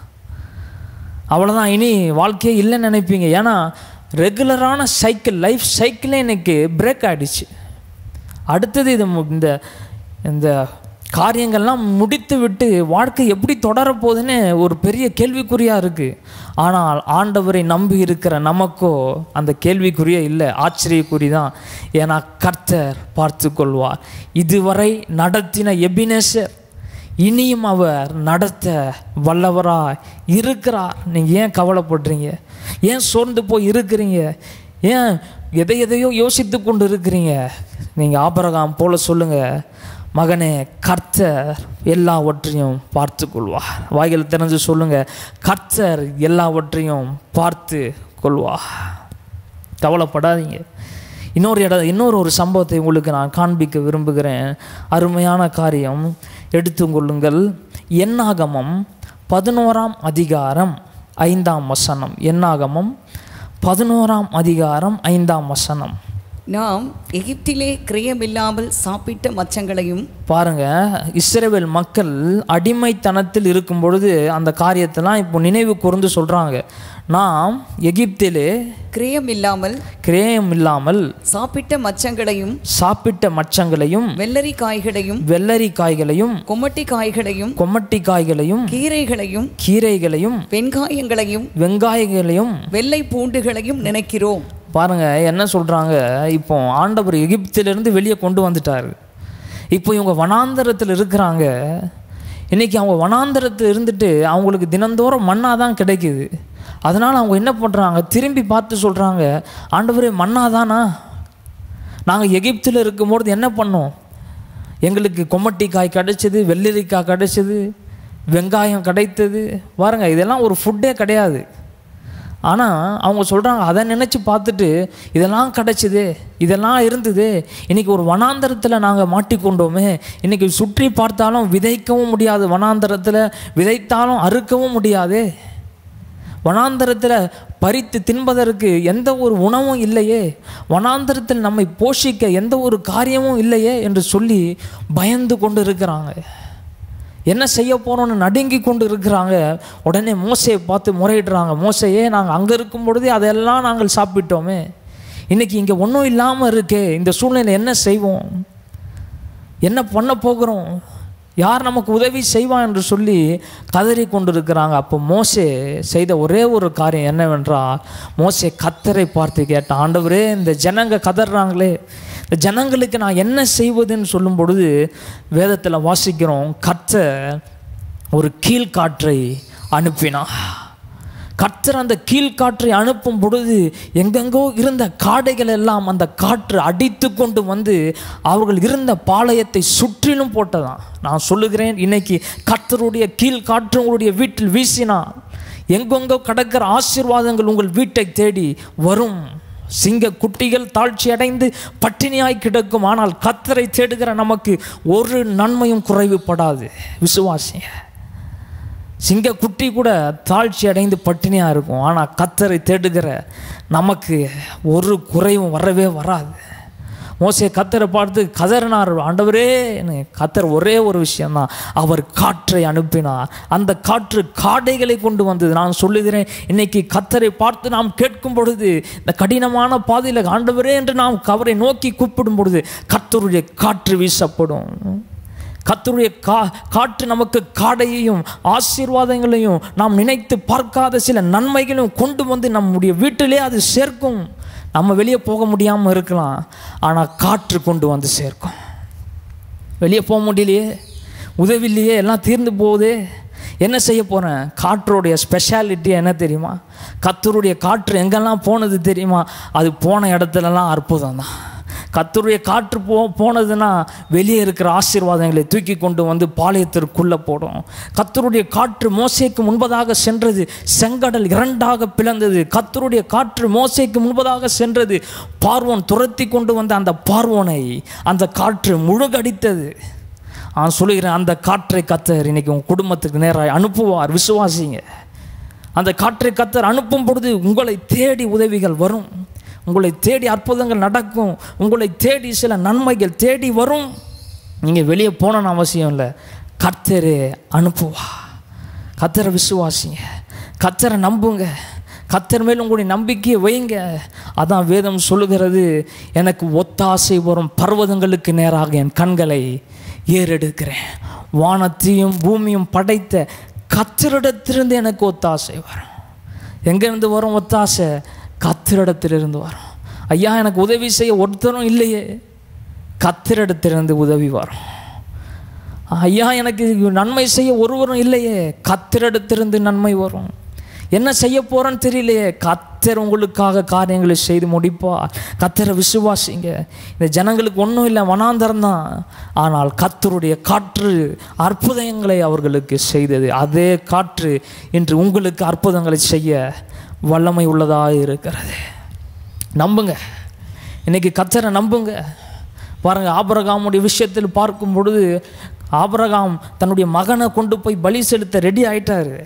அவ்வளோதான் இனி வாழ்க்கையே இல்லைன்னு நினைப்பீங்க ஏன்னா ரெகுலரான சைக்கிள் லைஃப் சைக்கிளே இன்னைக்கு பிரேக் ஆகிடுச்சு அடுத்தது இது மு- இந்த இந்த காரியங்கள்லாம் முடித்து விட்டு வாழ்க்கை எப்படி தொடரப்போகுதுன்னு ஒரு பெரிய கேள்விக்குறியாக இருக்குது ஆனால் ஆண்டவரை நம்பி இருக்கிற நமக்கோ அந்த கேள்விக்குறியே இல்லை ஆச்சரியக்குறி தான் ஏன்னா கர்த்தர் பார்த்து கொள்வார் இதுவரை நடத்தின எபினேசர் இனியும் அவர் நடத்த வல்லவராய் இருக்கிறார் நீங்கள் ஏன் கவலைப்படுறீங்க ஏன் சோர்ந்து போய் இருக்கிறீங்க ஏன் எதை எதையோ யோசித்து கொண்டு இருக்கிறீங்க நீங்கள் ஆபரகாம் போல சொல்லுங்க மகனே கர்த்தர் எல்லாவற்றையும் பார்த்து கொள்வார் வாய்கள் திறந்து சொல்லுங்க கர்த்தர் எல்லாவற்றையும் பார்த்து கொள்வார் கவலைப்படாதீங்க இன்னொரு இட இன்னொரு ஒரு சம்பவத்தை உங்களுக்கு நான் காண்பிக்க விரும்புகிறேன் அருமையான காரியம் எடுத்துக்கொள்ளுங்கள் எண்ணாகமம் பதினோராம் அதிகாரம் ஐந்தாம் வசனம் என்னாகமம் பதினோராம் அதிகாரம் ஐந்தாம் வசனம் நாம் எகிப்திலே கிரியமில்லாமல் சாப்பிட்ட மச்சங்களையும் பாருங்க இஸ்ரவேல் மக்கள் அடிமைத்தனத்தில் இருக்கும் பொழுது அந்த காரியத்தெல்லாம் இப்போ நினைவு கூர்ந்து சொல்றாங்க நாம் எகிப்திலே கிரியமில்லாமல் கிரேயம் இல்லாமல் சாப்பிட்ட மச்சங்களையும் சாப்பிட்ட மச்சங்களையும் வெள்ளரி காய்களையும் வெள்ளரி காய்களையும் கொமட்டி காய்களையும் கொமட்டி காய்களையும் கீரைகளையும் கீரைகளையும் வெங்காயங்களையும் வெங்காயங்களையும் வெள்ளை பூண்டுகளையும் நினைக்கிறோம் பாருங்க என்ன சொல்றாங்க இப்போ ஆண்டவர் எகிப்திலிருந்து வெளியே கொண்டு வந்துட்டாரு இப்போ இவங்க வனாந்தரத்தில் இருக்கிறாங்க இன்னைக்கு அவங்க வனாந்தரத்தில் இருந்துட்டு அவங்களுக்கு தினந்தோறும் மண்ணா தான் கிடைக்குது அதனால் அவங்க என்ன பண்ணுறாங்க திரும்பி பார்த்து சொல்கிறாங்க ஆண்டவரே மண்ணா தானா நாங்கள் எகிப்தில் இருக்கும்போது என்ன பண்ணோம் எங்களுக்கு கொமட்டிக்காய் கிடைச்சது வெள்ளரிக்காய் கிடைச்சது வெங்காயம் கிடைத்தது பாருங்க இதெல்லாம் ஒரு ஃபுட்டே கிடையாது ஆனால் அவங்க சொல்கிறாங்க அதை நினச்சி பார்த்துட்டு இதெல்லாம் கிடச்சிது இதெல்லாம் இருந்தது இன்றைக்கி ஒரு வனாந்தரத்தில் நாங்கள் மாட்டிக்கொண்டோமே இன்றைக்கி சுற்றி பார்த்தாலும் விதைக்கவும் முடியாது வனாந்தரத்தில் விதைத்தாலும் அறுக்கவும் முடியாது வனாந்தரத்தில் பறித்து தின்பதற்கு எந்த ஒரு உணவும் இல்லையே வனாந்தரத்தில் நம்மை போஷிக்க எந்த ஒரு காரியமும் இல்லையே என்று சொல்லி பயந்து கொண்டு இருக்கிறாங்க என்ன செய்ய போகிறோம்னு நடுங்கி கொண்டு இருக்கிறாங்க உடனே மோசையை பார்த்து முறையிடுறாங்க மோசையே நாங்கள் அங்கே இருக்கும் பொழுதே அதெல்லாம் நாங்கள் சாப்பிட்டோமே இன்னைக்கு இங்கே ஒன்றும் இல்லாமல் இருக்கே இந்த சூழ்நிலை என்ன செய்வோம் என்ன பண்ண போகிறோம் யார் நமக்கு உதவி செய்வான் என்று சொல்லி கதறி கொண்டிருக்கிறாங்க அப்போ மோசே செய்த ஒரே ஒரு காரியம் என்னவென்றால் மோசே கத்தரை பார்த்து கேட்ட ஆண்டவரே இந்த ஜனங்க கதறாங்களே இந்த ஜனங்களுக்கு நான் என்ன செய்வதுன்னு சொல்லும் பொழுது வேதத்தில் வாசிக்கிறோம் கர்த்தர் ஒரு கீழ்காற்றை அனுப்பினான் கர்த்தர் அந்த கீழ்காற்றை அனுப்பும் பொழுது எங்கெங்கோ இருந்த காடைகள் எல்லாம் அந்த காற்று அடித்து கொண்டு வந்து அவர்கள் இருந்த பாளையத்தை சுற்றிலும் போட்டதாம் நான் சொல்லுகிறேன் இன்னைக்கு கர்த்தருடைய கீழ்காற்று உங்களுடைய வீட்டில் வீசினால் எங்கெங்கோ கடக்கிற ஆசீர்வாதங்கள் உங்கள் வீட்டை தேடி வரும் சிங்க குட்டிகள் தாழ்ச்சி அடைந்து பட்டினியாய் கிடக்கும் ஆனால் கத்தரை தேடுகிற நமக்கு ஒரு நன்மையும் குறைவுபடாது விசுவாசிங்க சிங்க குட்டி கூட தாழ்ச்சி அடைந்து பட்டினியாக இருக்கும் ஆனால் கத்தரை தேடுகிற நமக்கு ஒரு குறைவும் வரவே வராது மோசே கத்தரை பார்த்து கதறினார் ஆண்டவரே கத்தர் ஒரே ஒரு விஷயம்தான் அவர் காற்றை அனுப்பினார் அந்த காற்று காடைகளை கொண்டு வந்தது நான் சொல்லுகிறேன் இன்னைக்கு கத்தரை பார்த்து நாம் கேட்கும் பொழுது இந்த கடினமான பாதையில் ஆண்டவரே என்று நாம் அவரை நோக்கி கூப்பிடும் பொழுது கத்தருடைய காற்று வீசப்படும் கத்தருடைய கா காற்று நமக்கு காடையையும் ஆசீர்வாதங்களையும் நாம் நினைத்து பார்க்காத சில நன்மைகளையும் கொண்டு வந்து நம்முடைய வீட்டிலே அது சேர்க்கும் நம்ம வெளியே போக முடியாமல் இருக்கலாம் ஆனால் காற்று கொண்டு வந்து சேர்க்கும் வெளியே போக முடியலையே உதவி இல்லையே எல்லாம் தீர்ந்து போகுதே என்ன செய்ய போகிறேன் காற்றுடைய ஸ்பெஷாலிட்டி என்ன தெரியுமா கத்தருடைய காற்று எங்கெல்லாம் போனது தெரியுமா அது போன இடத்துலலாம் அற்புதம் தான் கத்தருடைய காற்று போ போனதுன்னா வெளியே இருக்கிற ஆசீர்வாதங்களை தூக்கி கொண்டு வந்து பாளையத்திற்குள்ளே போடும் கத்தருடைய காற்று மோசைக்கு முன்பதாக சென்றது செங்கடல் இரண்டாக பிளந்தது கத்தருடைய காற்று மோசைக்கு முன்பதாக சென்றது பார்வோன் துரத்தி கொண்டு வந்த அந்த பார்வோனை அந்த காற்று முழுகடித்தது நான் சொல்லுகிறேன் அந்த காற்றை கத்தர் இன்னைக்கு உங்கள் குடும்பத்துக்கு நேராக அனுப்புவார் விசுவாசிங்க அந்த காற்றை கத்தர் அனுப்பும் பொழுது உங்களை தேடி உதவிகள் வரும் உங்களை தேடி அற்புதங்கள் நடக்கும் உங்களை தேடி சில நன்மைகள் தேடி வரும் நீங்கள் வெளியே போகணும்னு அவசியம் இல்லை கர்த்தரே அனுப்புவா கத்தரை விசுவாசிங்க கத்தரை நம்புங்க கத்தர் மேல் உங்களுடைய நம்பிக்கையை வைங்க அதான் வேதம் சொல்லுகிறது எனக்கு ஒத்தாசை வரும் பர்வதங்களுக்கு நேராக என் கண்களை ஏறெடுக்கிறேன் வானத்தையும் பூமியும் படைத்த கத்தரிடத்திலிருந்து எனக்கு ஒத்தாசை வரும் எங்கேருந்து வரும் ஒத்தாசை கத்திரிடத்திலிருந்து வரும் ஐயா எனக்கு உதவி செய்ய ஒருத்தரும் இல்லையே கத்திரிடத்திலிருந்து உதவி வரும் ஐயா எனக்கு நன்மை செய்ய ஒருவரும் இல்லையே கத்திரிடத்திலிருந்து நன்மை வரும் என்ன செய்ய போகிறேன்னு தெரியலையே கத்தர் உங்களுக்காக காரியங்களை செய்து முடிப்பார் கத்தரை விசுவாசிங்க இந்த ஜனங்களுக்கு ஒன்றும் இல்லை வனாந்தரம் தான் ஆனால் கத்தருடைய காற்று அற்புதங்களை அவர்களுக்கு செய்தது அதே காற்று இன்று உங்களுக்கு அற்புதங்களை செய்ய வல்லமை உள்ளதாக இருக்கிறது நம்புங்க இன்னைக்கு கத்தரை நம்புங்க பாருங்க ஆபரகாமுடைய விஷயத்தில் பார்க்கும் பொழுது ஆபிரகாம் தன்னுடைய மகனை கொண்டு போய் பலி செலுத்த ரெடி ஆயிட்டாரு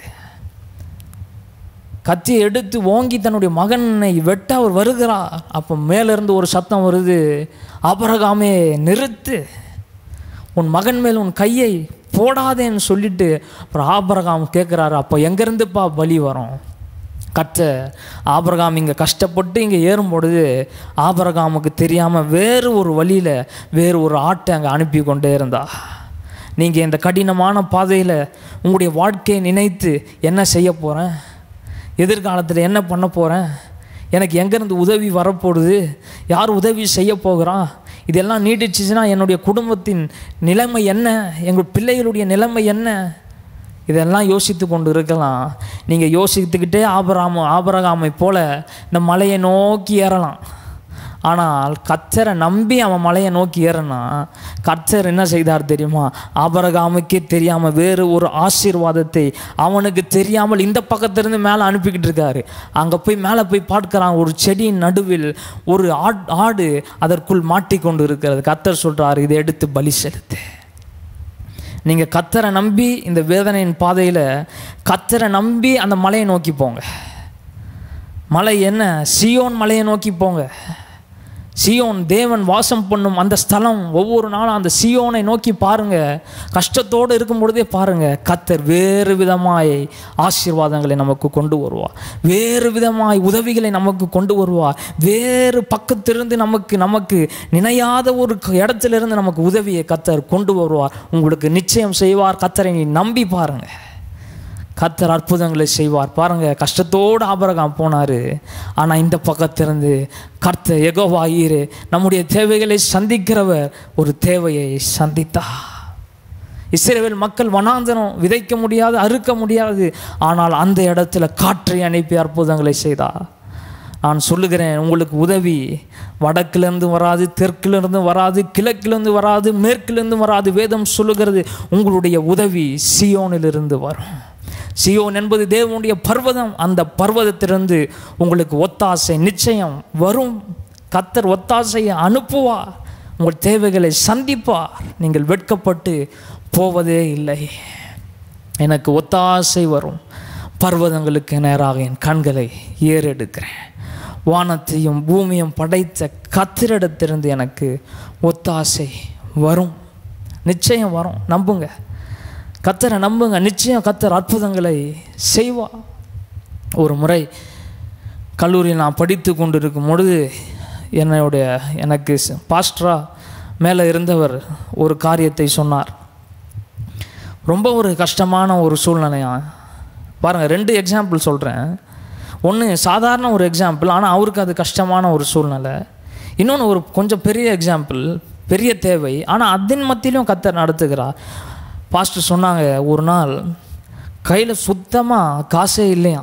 கத்தியை எடுத்து ஓங்கி தன்னுடைய மகனை வெட்ட அவர் வருகிறார் அப்போ மேலிருந்து ஒரு சத்தம் வருது ஆபரகாமே நிறுத்து உன் மகன் மேல் உன் கையை போடாதேன்னு சொல்லிட்டு அப்புறம் ஆபரகாம் கேட்குறாரு அப்போ எங்கேருந்துப்பா பலி வரும் கத்த ஆபரகாம் இங்கே கஷ்டப்பட்டு இங்கே ஏறும் பொழுது ஆபரகாமுக்கு தெரியாமல் வேறு ஒரு வழியில் வேறு ஒரு ஆட்டை அங்கே அனுப்பி கொண்டே இருந்தா நீங்கள் இந்த கடினமான பாதையில் உங்களுடைய வாழ்க்கையை நினைத்து என்ன செய்ய போகிறேன் எதிர்காலத்தில் என்ன பண்ண போகிறேன் எனக்கு எங்கேருந்து உதவி வரப்போகுது யார் உதவி செய்ய போகிறான் இதெல்லாம் நீடிச்சுச்சுன்னா என்னுடைய குடும்பத்தின் நிலைமை என்ன எங்கள் பிள்ளைகளுடைய நிலைமை என்ன இதெல்லாம் யோசித்து கொண்டு இருக்கலாம் நீங்கள் யோசித்துக்கிட்டே ஆபராம ஆபரகாமை போல இந்த மலையை நோக்கி ஏறலாம் ஆனால் கத்தரை நம்பி அவன் மலையை நோக்கி ஏறனா கத்தர் என்ன செய்தார் தெரியுமா ஆபரகாமுக்கே தெரியாமல் வேறு ஒரு ஆசீர்வாதத்தை அவனுக்கு தெரியாமல் இந்த பக்கத்திலிருந்து மேலே அனுப்பிக்கிட்டு இருக்காரு அங்கே போய் மேலே போய் பார்க்குறான் ஒரு செடியின் நடுவில் ஒரு ஆட் ஆடு அதற்குள் மாட்டிக்கொண்டு இருக்கிறது கத்தர் சொல்கிறார் இதை எடுத்து பலி செலுத்து நீங்கள் கத்தரை நம்பி இந்த வேதனையின் பாதையில் கத்தரை நம்பி அந்த மலையை நோக்கி போங்க மலை என்ன சியோன் மலையை நோக்கி போங்க சியோன் தேவன் வாசம் பண்ணும் அந்த ஸ்தலம் ஒவ்வொரு நாளும் அந்த சியோனை நோக்கி பாருங்க கஷ்டத்தோடு இருக்கும் பொழுதே பாருங்க கத்தர் வேறு விதமாய் ஆசீர்வாதங்களை நமக்கு கொண்டு வருவார் வேறு விதமாய் உதவிகளை நமக்கு கொண்டு வருவார் வேறு பக்கத்திலிருந்து நமக்கு நமக்கு நினையாத ஒரு இடத்திலிருந்து நமக்கு உதவியை கத்தர் கொண்டு வருவார் உங்களுக்கு நிச்சயம் செய்வார் கத்தரை நீ நம்பி பாருங்க கத்தர் அற்புதங்களை செய்வார் பாருங்க கஷ்டத்தோடு ஆபரகாம் போனார் ஆனால் இந்த பக்கத்திலிருந்து கர்த்தர் எகோவாயிரு நம்முடைய தேவைகளை சந்திக்கிறவர் ஒரு தேவையை சந்தித்தார் இஸ்ரேல் மக்கள் வனாந்தரம் விதைக்க முடியாது அறுக்க முடியாது ஆனால் அந்த இடத்துல காற்றை அனுப்பி அற்புதங்களை செய்தார் நான் சொல்லுகிறேன் உங்களுக்கு உதவி வடக்கிலிருந்து வராது தெற்கிலிருந்து வராது கிழக்கிலிருந்து வராது மேற்கிலிருந்து வராது வேதம் சொல்லுகிறது உங்களுடைய உதவி சியோனிலிருந்து வரும் சியோன் என்பது தேவனுடைய பர்வதம் அந்த பர்வதத்திலிருந்து உங்களுக்கு ஒத்தாசை நிச்சயம் வரும் கத்தர் ஒத்தாசையை அனுப்புவார் உங்கள் தேவைகளை சந்திப்பார் நீங்கள் வெட்கப்பட்டு போவதே இல்லை எனக்கு ஒத்தாசை வரும் பர்வதங்களுக்கு நேராக என் கண்களை ஏறெடுக்கிறேன் வானத்தையும் பூமியும் படைத்த கத்திரிடத்திலிருந்து எனக்கு ஒத்தாசை வரும் நிச்சயம் வரும் நம்புங்க கத்தரை நம்புங்க நிச்சயம் கத்தர் அற்புதங்களை செய்வா ஒரு முறை கல்லூரியில் நான் படித்து கொண்டிருக்கும் பொழுது என்னுடைய எனக்கு பாஸ்டரா மேலே இருந்தவர் ஒரு காரியத்தை சொன்னார் ரொம்ப ஒரு கஷ்டமான ஒரு சூழ்நிலையா பாருங்கள் ரெண்டு எக்ஸாம்பிள் சொல்கிறேன் ஒன்று சாதாரண ஒரு எக்ஸாம்பிள் ஆனால் அவருக்கு அது கஷ்டமான ஒரு சூழ்நிலை இன்னொன்று ஒரு கொஞ்சம் பெரிய எக்ஸாம்பிள் பெரிய தேவை ஆனால் அதன் மத்தியிலும் கத்தர் நடத்துகிறார் பாஸ்டர் சொன்னாங்க ஒரு நாள் கையில் சுத்தமாக காசே இல்லையா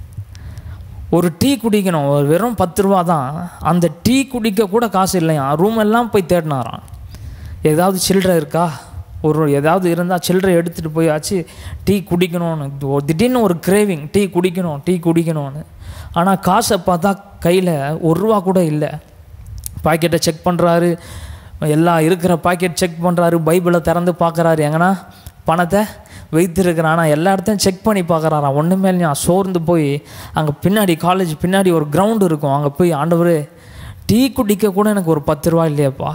ஒரு டீ குடிக்கணும் ஒரு வெறும் பத்து ரூபா தான் அந்த டீ குடிக்க கூட காசு இல்லையா ரூம் எல்லாம் போய் தேடினாராம் ஏதாவது சில்லறை இருக்கா ஒரு ஏதாவது இருந்தால் சில்லறை எடுத்துகிட்டு போயாச்சு டீ குடிக்கணும்னு ஒரு திடீர்னு ஒரு கிரேவிங் டீ குடிக்கணும் டீ குடிக்கணும்னு ஆனால் காசை பார்த்தா கையில் ஒரு ரூபா கூட இல்லை பாக்கெட்டை செக் பண்ணுறாரு எல்லா இருக்கிற பாக்கெட் செக் பண்ணுறாரு பைபிளை திறந்து பார்க்குறாரு எங்கன்னா பணத்தை வைத்திருக்கிறான் ஆனால் எல்லா இடத்தையும் செக் பண்ணி பார்க்குறாராம் ஒன்றுமே இல்லையா சோர்ந்து போய் அங்கே பின்னாடி காலேஜ் பின்னாடி ஒரு கிரவுண்டு இருக்கும் அங்கே போய் ஆண்டவர் டீ குடிக்க கூட எனக்கு ஒரு பத்து ரூபா இல்லையாப்பா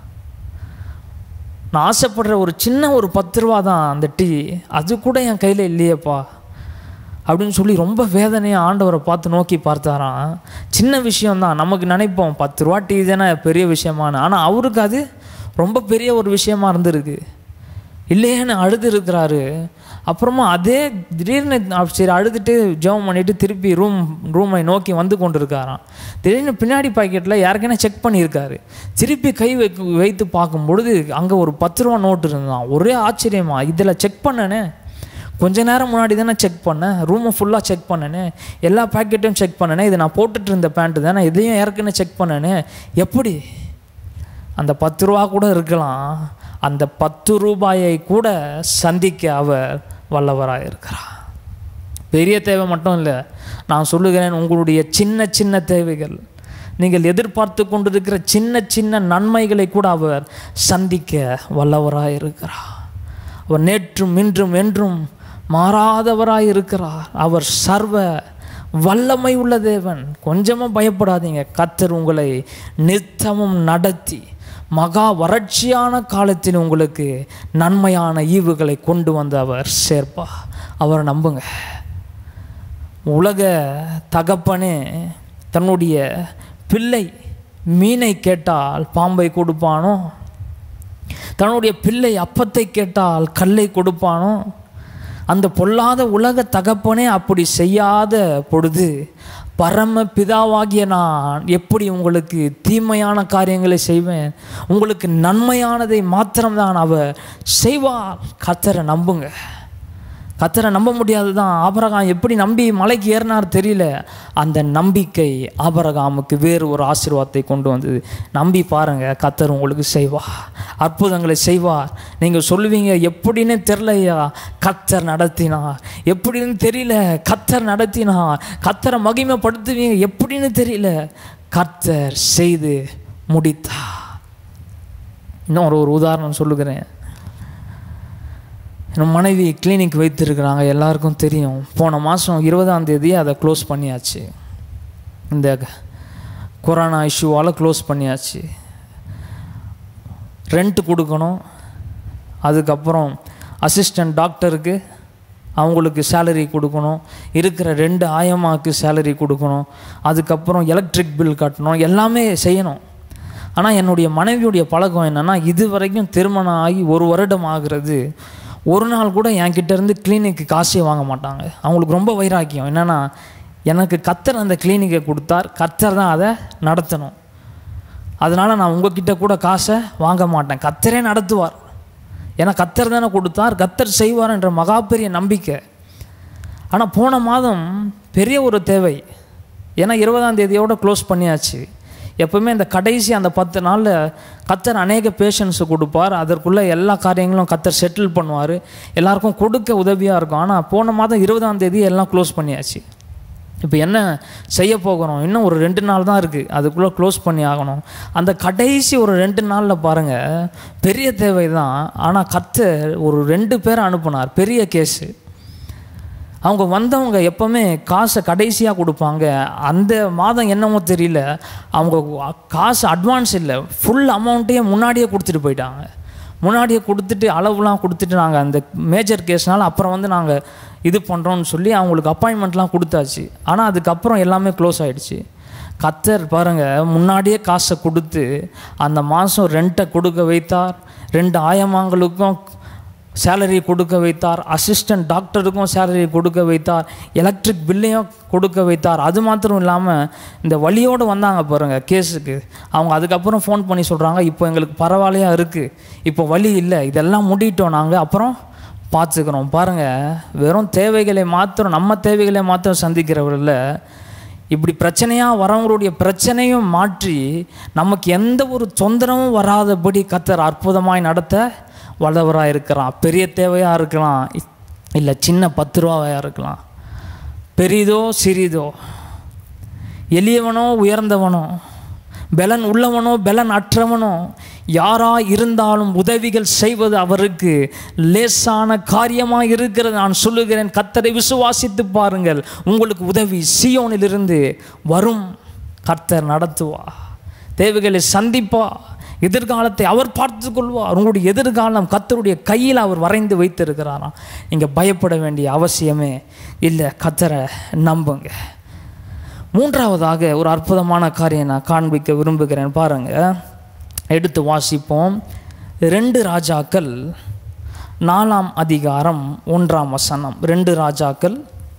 நான் ஆசைப்படுற ஒரு சின்ன ஒரு பத்து ரூபா தான் அந்த டீ அது கூட என் கையில் இல்லையேப்பா அப்படின்னு சொல்லி ரொம்ப வேதனையாக ஆண்டவரை பார்த்து நோக்கி பார்த்தாராம் சின்ன விஷயம்தான் நமக்கு நினைப்போம் பத்து ரூபா டீ தானே பெரிய விஷயமான ஆனால் அவருக்கு அது ரொம்ப பெரிய ஒரு விஷயமா இருந்திருக்கு இல்லையேன்னு அழுது இருக்கிறாரு அப்புறமா அதே திடீர்னு சரி அழுதுட்டு ஜெபம் பண்ணிட்டு திருப்பி ரூம் ரூமை நோக்கி வந்து கொண்டு இருக்காராம் திடீர்னு பின்னாடி பாக்கெட்டில் யாருக்கைனா செக் பண்ணியிருக்காரு திருப்பி கை வைக்க வைத்து பார்க்கும் பொழுது அங்கே ஒரு பத்து ரூபா நோட்டு இருந்தான் ஒரே ஆச்சரியமா இதில் செக் பண்ணனே கொஞ்ச நேரம் முன்னாடி தானே செக் பண்ணேன் ரூமை ஃபுல்லாக செக் பண்ணனே எல்லா பேக்கெட்டையும் செக் பண்ணனே இது நான் போட்டுட்டு இருந்த பேண்ட்டு தானே இதையும் ஏற்கனவே செக் பண்ணனே எப்படி அந்த பத்து ரூபா கூட இருக்கலாம் அந்த பத்து ரூபாயை கூட சந்திக்க அவர் வல்லவராக இருக்கிறார் பெரிய தேவை மட்டும் இல்லை நான் சொல்லுகிறேன் உங்களுடைய சின்ன சின்ன தேவைகள் நீங்கள் எதிர்பார்த்து கொண்டிருக்கிற சின்ன சின்ன நன்மைகளை கூட அவர் சந்திக்க வல்லவராக இருக்கிறார் அவர் நேற்றும் இன்றும் என்றும் மாறாதவராய் இருக்கிறார் அவர் சர்வ வல்லமை உள்ள தேவன் கொஞ்சமாக பயப்படாதீங்க கத்தர் உங்களை நித்தமும் நடத்தி மகா வறட்சியான காலத்தில் உங்களுக்கு நன்மையான ஈவுகளை கொண்டு வந்து அவர் சேர்ப்பா அவரை நம்புங்க உலக தகப்பனே தன்னுடைய பிள்ளை மீனை கேட்டால் பாம்பை கொடுப்பானோ தன்னுடைய பிள்ளை அப்பத்தை கேட்டால் கல்லை கொடுப்பானோ அந்த பொல்லாத உலக தகப்பனே அப்படி செய்யாத பொழுது பரம பிதாவாகிய நான் எப்படி உங்களுக்கு தீமையான காரியங்களை செய்வேன் உங்களுக்கு நன்மையானதை மாத்திரம்தான் அவர் செய்வார் கத்தரை நம்புங்க கத்தரை நம்ப முடியாது தான் ஆபரகாம் எப்படி நம்பி மலைக்கு ஏறினார் தெரியல அந்த நம்பிக்கை ஆபரகாமுக்கு வேறு ஒரு ஆசீர்வாதத்தை கொண்டு வந்தது நம்பி பாருங்க கத்தர் உங்களுக்கு செய்வார் அற்புதங்களை செய்வார் நீங்கள் சொல்லுவீங்க எப்படின்னு தெரிலையா கத்தர் நடத்தினார் எப்படின்னு தெரியல கத்தர் நடத்தினார் கத்தரை மகிமைப்படுத்துவீங்க எப்படின்னு தெரியல கத்தர் செய்து முடித்தார் இன்னொரு ஒரு உதாரணம் சொல்லுகிறேன் என் மனைவி கிளினிக் வைத்திருக்கிறாங்க எல்லாருக்கும் தெரியும் போன மாதம் இருபதாம் தேதி அதை க்ளோஸ் பண்ணியாச்சு இந்த கொரோனா இஷ்யூவால் க்ளோஸ் பண்ணியாச்சு ரெண்ட் கொடுக்கணும் அதுக்கப்புறம் அசிஸ்டன்ட் டாக்டருக்கு அவங்களுக்கு சேலரி கொடுக்கணும் இருக்கிற ரெண்டு ஆயமாக்கு சேலரி கொடுக்கணும் அதுக்கப்புறம் எலக்ட்ரிக் பில் கட்டணும் எல்லாமே செய்யணும் ஆனால் என்னுடைய மனைவியுடைய பழக்கம் என்னென்னா இது வரைக்கும் திருமணம் ஆகி ஒரு வருடம் ஆகிறது ஒரு நாள் கூட என்கிட்ட இருந்து கிளினிக்கு காசே வாங்க மாட்டாங்க அவங்களுக்கு ரொம்ப வைராக்கியம் என்னென்னா எனக்கு கத்தர் அந்த கிளினிக்கை கொடுத்தார் கத்தர் தான் அதை நடத்தணும் அதனால் நான் உங்ககிட்ட கூட காசை வாங்க மாட்டேன் கத்தரே நடத்துவார் ஏன்னா கத்தர் தானே கொடுத்தார் கத்தர் செய்வார் என்ற மகா பெரிய நம்பிக்கை ஆனால் போன மாதம் பெரிய ஒரு தேவை ஏன்னா இருபதாம் தேதியோட க்ளோஸ் பண்ணியாச்சு எப்பவுமே இந்த கடைசி அந்த பத்து நாளில் கத்தர் அநேக பேஷன்ஸு கொடுப்பார் அதற்குள்ளே எல்லா காரியங்களும் கத்தர் செட்டில் பண்ணுவார் எல்லாருக்கும் கொடுக்க உதவியாக இருக்கும் ஆனால் போன மாதம் இருபதாம் தேதி எல்லாம் க்ளோஸ் பண்ணியாச்சு இப்போ என்ன செய்ய போகிறோம் இன்னும் ஒரு ரெண்டு நாள் தான் இருக்குது அதுக்குள்ளே க்ளோஸ் பண்ணி ஆகணும் அந்த கடைசி ஒரு ரெண்டு நாளில் பாருங்கள் பெரிய தேவை தான் ஆனால் கத்தர் ஒரு ரெண்டு பேரை அனுப்புனார் பெரிய கேஸு அவங்க வந்தவங்க எப்போவுமே காசை கடைசியாக கொடுப்பாங்க அந்த மாதம் என்னமோ தெரியல அவங்க காசு அட்வான்ஸ் இல்லை ஃபுல் அமௌண்ட்டையே முன்னாடியே கொடுத்துட்டு போயிட்டாங்க முன்னாடியே கொடுத்துட்டு அளவுலாம் கொடுத்துட்டு நாங்கள் அந்த மேஜர் கேஸ்னால அப்புறம் வந்து நாங்கள் இது பண்ணுறோன்னு சொல்லி அவங்களுக்கு அப்பாயின்மெண்ட்லாம் கொடுத்தாச்சு ஆனால் அதுக்கப்புறம் எல்லாமே க்ளோஸ் ஆகிடுச்சு கத்தர் பாருங்கள் முன்னாடியே காசை கொடுத்து அந்த மாதம் ரெண்ட்டை கொடுக்க வைத்தார் ரெண்டு ஆயமாங்களுக்கும் சேலரி கொடுக்க வைத்தார் அசிஸ்டன்ட் டாக்டருக்கும் சேலரி கொடுக்க வைத்தார் எலக்ட்ரிக் பில்லையும் கொடுக்க வைத்தார் அது மாத்திரம் இல்லாமல் இந்த வழியோடு வந்தாங்க பாருங்கள் கேஸுக்கு அவங்க அதுக்கப்புறம் ஃபோன் பண்ணி சொல்கிறாங்க இப்போ எங்களுக்கு பரவாயில்லையா இருக்குது இப்போ வழி இல்லை இதெல்லாம் முடிட்டோம் நாங்கள் அப்புறம் பார்த்துக்கிறோம் பாருங்கள் வெறும் தேவைகளை மாத்திரம் நம்ம தேவைகளை மாத்திரம் சந்திக்கிறவரில் இப்படி பிரச்சனையாக வரவங்களுடைய பிரச்சனையும் மாற்றி நமக்கு எந்த ஒரு தொந்தரவும் வராதபடி கத்தர் அற்புதமாய் நடத்த வல்லவராக இருக்கிறான் பெரிய தேவையாக இருக்கலாம் இல்லை சின்ன பத்து ரூபாவையாக இருக்கலாம் பெரிதோ சிறிதோ எளியவனோ உயர்ந்தவனோ பலன் உள்ளவனோ பலன் அற்றவனோ யாரா இருந்தாலும் உதவிகள் செய்வது அவருக்கு லேசான காரியமாக இருக்கிறது நான் சொல்லுகிறேன் கத்தரை விசுவாசித்து பாருங்கள் உங்களுக்கு உதவி சியோனிலிருந்து வரும் கர்த்தர் நடத்துவா தேவைகளை சந்திப்பா எதிர்காலத்தை அவர் பார்த்து கொள்வார் உங்களுடைய எதிர்காலம் கத்தருடைய கையில் அவர் வரைந்து வைத்திருக்கிறாராம் இங்கே பயப்பட வேண்டிய அவசியமே இல்லை கத்தரை நம்புங்க மூன்றாவதாக ஒரு அற்புதமான காரியம் நான் காண்பிக்க விரும்புகிறேன் பாருங்க எடுத்து வாசிப்போம் ரெண்டு ராஜாக்கள் நாலாம் அதிகாரம் ஒன்றாம் வசனம் ரெண்டு ராஜாக்கள்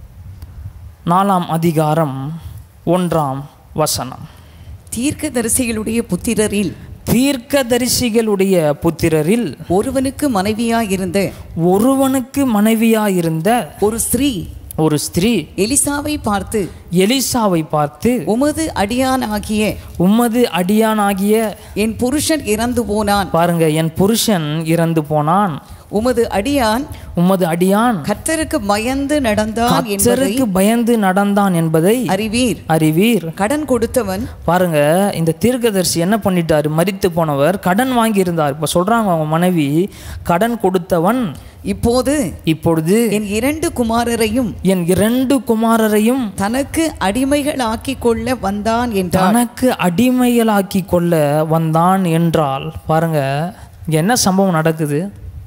நாலாம் அதிகாரம் ஒன்றாம் வசனம் தீர்க்கதரிசிகளுடைய புத்திரரில் தீர்க்கதரிசிகளுடைய புத்திரரில் ஒருவனுக்கு மனைவியாயிருந்த ஒருவனுக்கு மனைவியாயிருந்த ஒரு ஸ்திரீ ஒரு ஸ்திரீ எலிசாவை பார்த்து எலிசாவை பார்த்து உமது அடியானாகிய உம்மது அடியானாகிய என் புருஷன் இறந்து போனான் பாருங்க என் புருஷன் இறந்து போனான் உமது அடியான் உமது அடியான் கர்த்தருக்கு பயந்து நடந்தான் என்பதை கர்த்தருக்கு பயந்து நடந்தான் என்பதை அறிவீர் அறிவீர் கடன் கொடுத்தவன் பாருங்க இந்த தீர்க்கதரிசி என்ன பண்ணிட்டாரு மரித்து போனவர் கடன் வாங்கியிருந்தார் இப்போ சொல்றாங்க அவங்க மனைவி கடன் கொடுத்தவன் இப்போது இப்பொழுது என் இரண்டு குமாரரையும் என் இரண்டு குமாரரையும் தனக்கு அடிமைகள் ஆக்கிக் கொள்ள வந்தான் என்றார் தனக்கு அடிமைகளாக்கி கொள்ள வந்தான் என்றால் பாருங்க இங்க என்ன சம்பவம் நடக்குது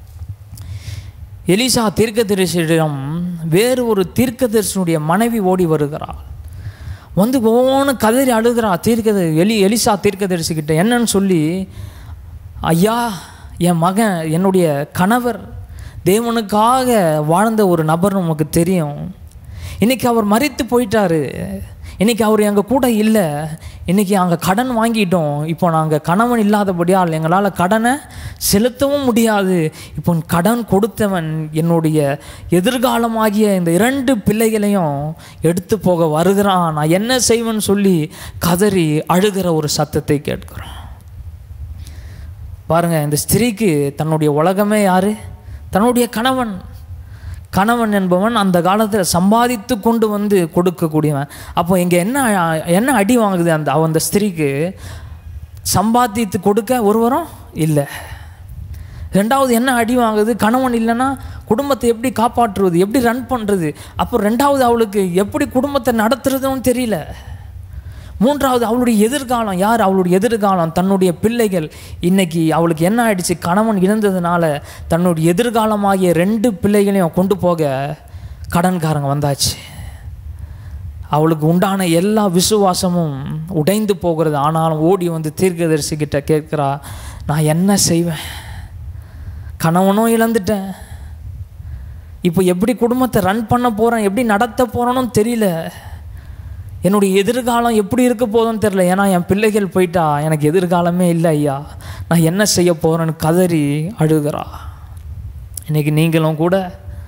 எலிசா தீர்க்கதரிசியிடம் வேறு ஒரு தீர்க்கதரிசனுடைய மனைவி ஓடி வருகிறாள் வந்து ஒவ்வொன்று கதறி அழுகிறா தீர்க்கத எலி எலிசா தீர்க்கதரிசிக்கிட்ட என்னன்னு சொல்லி ஐயா என் மகன் என்னுடைய கணவர் தேவனுக்காக வாழ்ந்த ஒரு நபர் நமக்கு தெரியும் இன்னைக்கு அவர் மறித்து போயிட்டாரு இன்னைக்கு அவர் எங்கள் கூட இல்லை இன்னைக்கு அங்கே கடன் வாங்கிட்டோம் இப்போ நாங்கள் கணவன் இல்லாதபடியால் எங்களால் கடனை செலுத்தவும் முடியாது இப்போ கடன் கொடுத்தவன் என்னுடைய எதிர்காலமாகிய இந்த இரண்டு பிள்ளைகளையும் எடுத்து போக வருகிறான் நான் என்ன செய்வேன்னு சொல்லி கதறி அழுகிற ஒரு சத்தத்தை கேட்கிறோம் பாருங்க இந்த ஸ்திரீக்கு தன்னுடைய உலகமே யாரு தன்னுடைய கணவன் கணவன் என்பவன் அந்த காலத்தில் சம்பாதித்து கொண்டு வந்து கொடுக்கக்கூடியவன் அப்போ இங்கே என்ன என்ன அடி வாங்குது அந்த அவ- அந்த ஸ்திரீக்கு சம்பாதித்து கொடுக்க ஒருவரும் இல்லை ரெண்டாவது என்ன அடி வாங்குது கணவன் இல்லைன்னா குடும்பத்தை எப்படி காப்பாற்றுவது எப்படி ரன் பண்ணுறது அப்போ ரெண்டாவது அவளுக்கு எப்படி குடும்பத்தை நடத்துறதுன்னு தெரியல மூன்றாவது அவளுடைய எதிர்காலம் யார் அவளுடைய எதிர்காலம் தன்னுடைய பிள்ளைகள் இன்னைக்கு அவளுக்கு என்ன ஆயிடுச்சு கணவன் இழந்ததுனால தன்னுடைய எதிர்காலமாகிய ரெண்டு பிள்ளைகளையும் கொண்டு போக கடன்காரங்க வந்தாச்சு அவளுக்கு உண்டான எல்லா விசுவாசமும் உடைந்து போகிறது ஆனாலும் ஓடி வந்து தீர்க்கதரிசி கிட்ட கேட்குறா நான் என்ன செய்வேன் கணவனும் இழந்துட்டேன் இப்போ எப்படி குடும்பத்தை ரன் பண்ண போகிறேன் எப்படி நடத்த போகிறேன்னு தெரியல என்னுடைய எதிர்காலம் எப்படி இருக்க போதும்னு தெரியல ஏன்னா என் பிள்ளைகள் போயிட்டா எனக்கு எதிர்காலமே இல்லை ஐயா நான் என்ன செய்ய போகிறேன்னு கதறி அழுகிறா இன்னைக்கு நீங்களும் கூட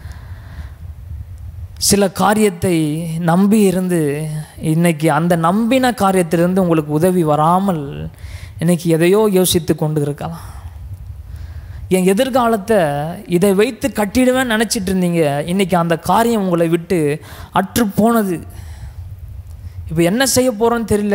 சில காரியத்தை நம்பி இருந்து இன்னைக்கு அந்த நம்பின காரியத்திலிருந்து உங்களுக்கு உதவி வராமல் இன்னைக்கு எதையோ யோசித்து கொண்டு இருக்கலாம் என் எதிர்காலத்தை இதை வைத்து கட்டிடுவேன்னு நினச்சிட்டு இருந்தீங்க இன்னைக்கு அந்த காரியம் உங்களை விட்டு அற்று போனது இப்போ என்ன செய்ய போகிறோன்னு தெரியல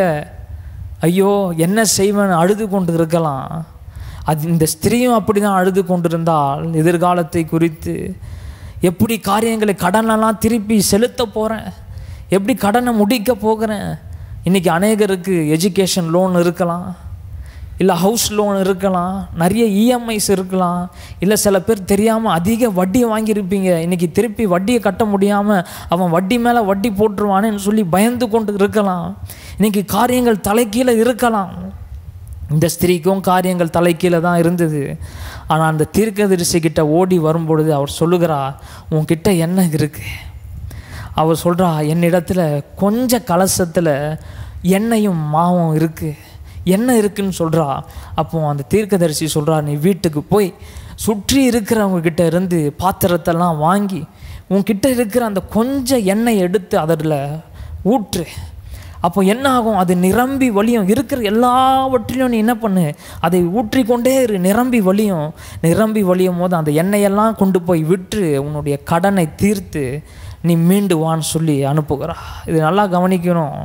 ஐயோ என்ன செய்வேன்னு அழுது கொண்டு இருக்கலாம் அது இந்த ஸ்திரீயும் அப்படி தான் அழுது கொண்டிருந்தால் எதிர்காலத்தை குறித்து எப்படி காரியங்களை கடனெல்லாம் திருப்பி செலுத்த போகிறேன் எப்படி கடனை முடிக்க போகிறேன் இன்றைக்கி அநேகருக்கு எஜுகேஷன் லோன் இருக்கலாம் இல்லை ஹவுஸ் லோன் இருக்கலாம் நிறைய இஎம்ஐஸ் இருக்கலாம் இல்லை சில பேர் தெரியாமல் அதிக வட்டி வாங்கியிருப்பீங்க இன்றைக்கி திருப்பி வட்டியை கட்ட முடியாமல் அவன் வட்டி மேலே வட்டி போட்டுருவானேன்னு சொல்லி பயந்து கொண்டு இருக்கலாம் இன்றைக்கி காரியங்கள் தலைக்கீழே இருக்கலாம் இந்த ஸ்திரீக்கும் காரியங்கள் தலைக்கீழே தான் இருந்தது ஆனால் அந்த தீர்க்கதரிசி கிட்ட ஓடி வரும்பொழுது அவர் சொல்லுகிறா உன்கிட்ட என்ன இருக்குது அவர் சொல்கிறா என்னிடத்துல கொஞ்ச கலசத்தில் எண்ணெயும் மாவும் இருக்குது என்ன இருக்குன்னு சொல்கிறா அப்போ அந்த தீர்க்கதரிசி சொல்கிறா நீ வீட்டுக்கு போய் சுற்றி இருக்கிறவங்க கிட்ட இருந்து பாத்திரத்தெல்லாம் வாங்கி உன்கிட்ட இருக்கிற அந்த கொஞ்சம் எண்ணெய் எடுத்து அதில் ஊற்று அப்போ என்ன ஆகும் அது நிரம்பி வழியும் இருக்கிற எல்லாவற்றிலும் நீ என்ன பண்ணு அதை ஊற்றிக்கொண்டே இரு நிரம்பி வழியும் நிரம்பி வழியும் போது அந்த எண்ணெயெல்லாம் கொண்டு போய் விற்று உன்னுடைய கடனை தீர்த்து நீ மீண்டு வான்னு சொல்லி அனுப்புகிறா இது நல்லா கவனிக்கணும்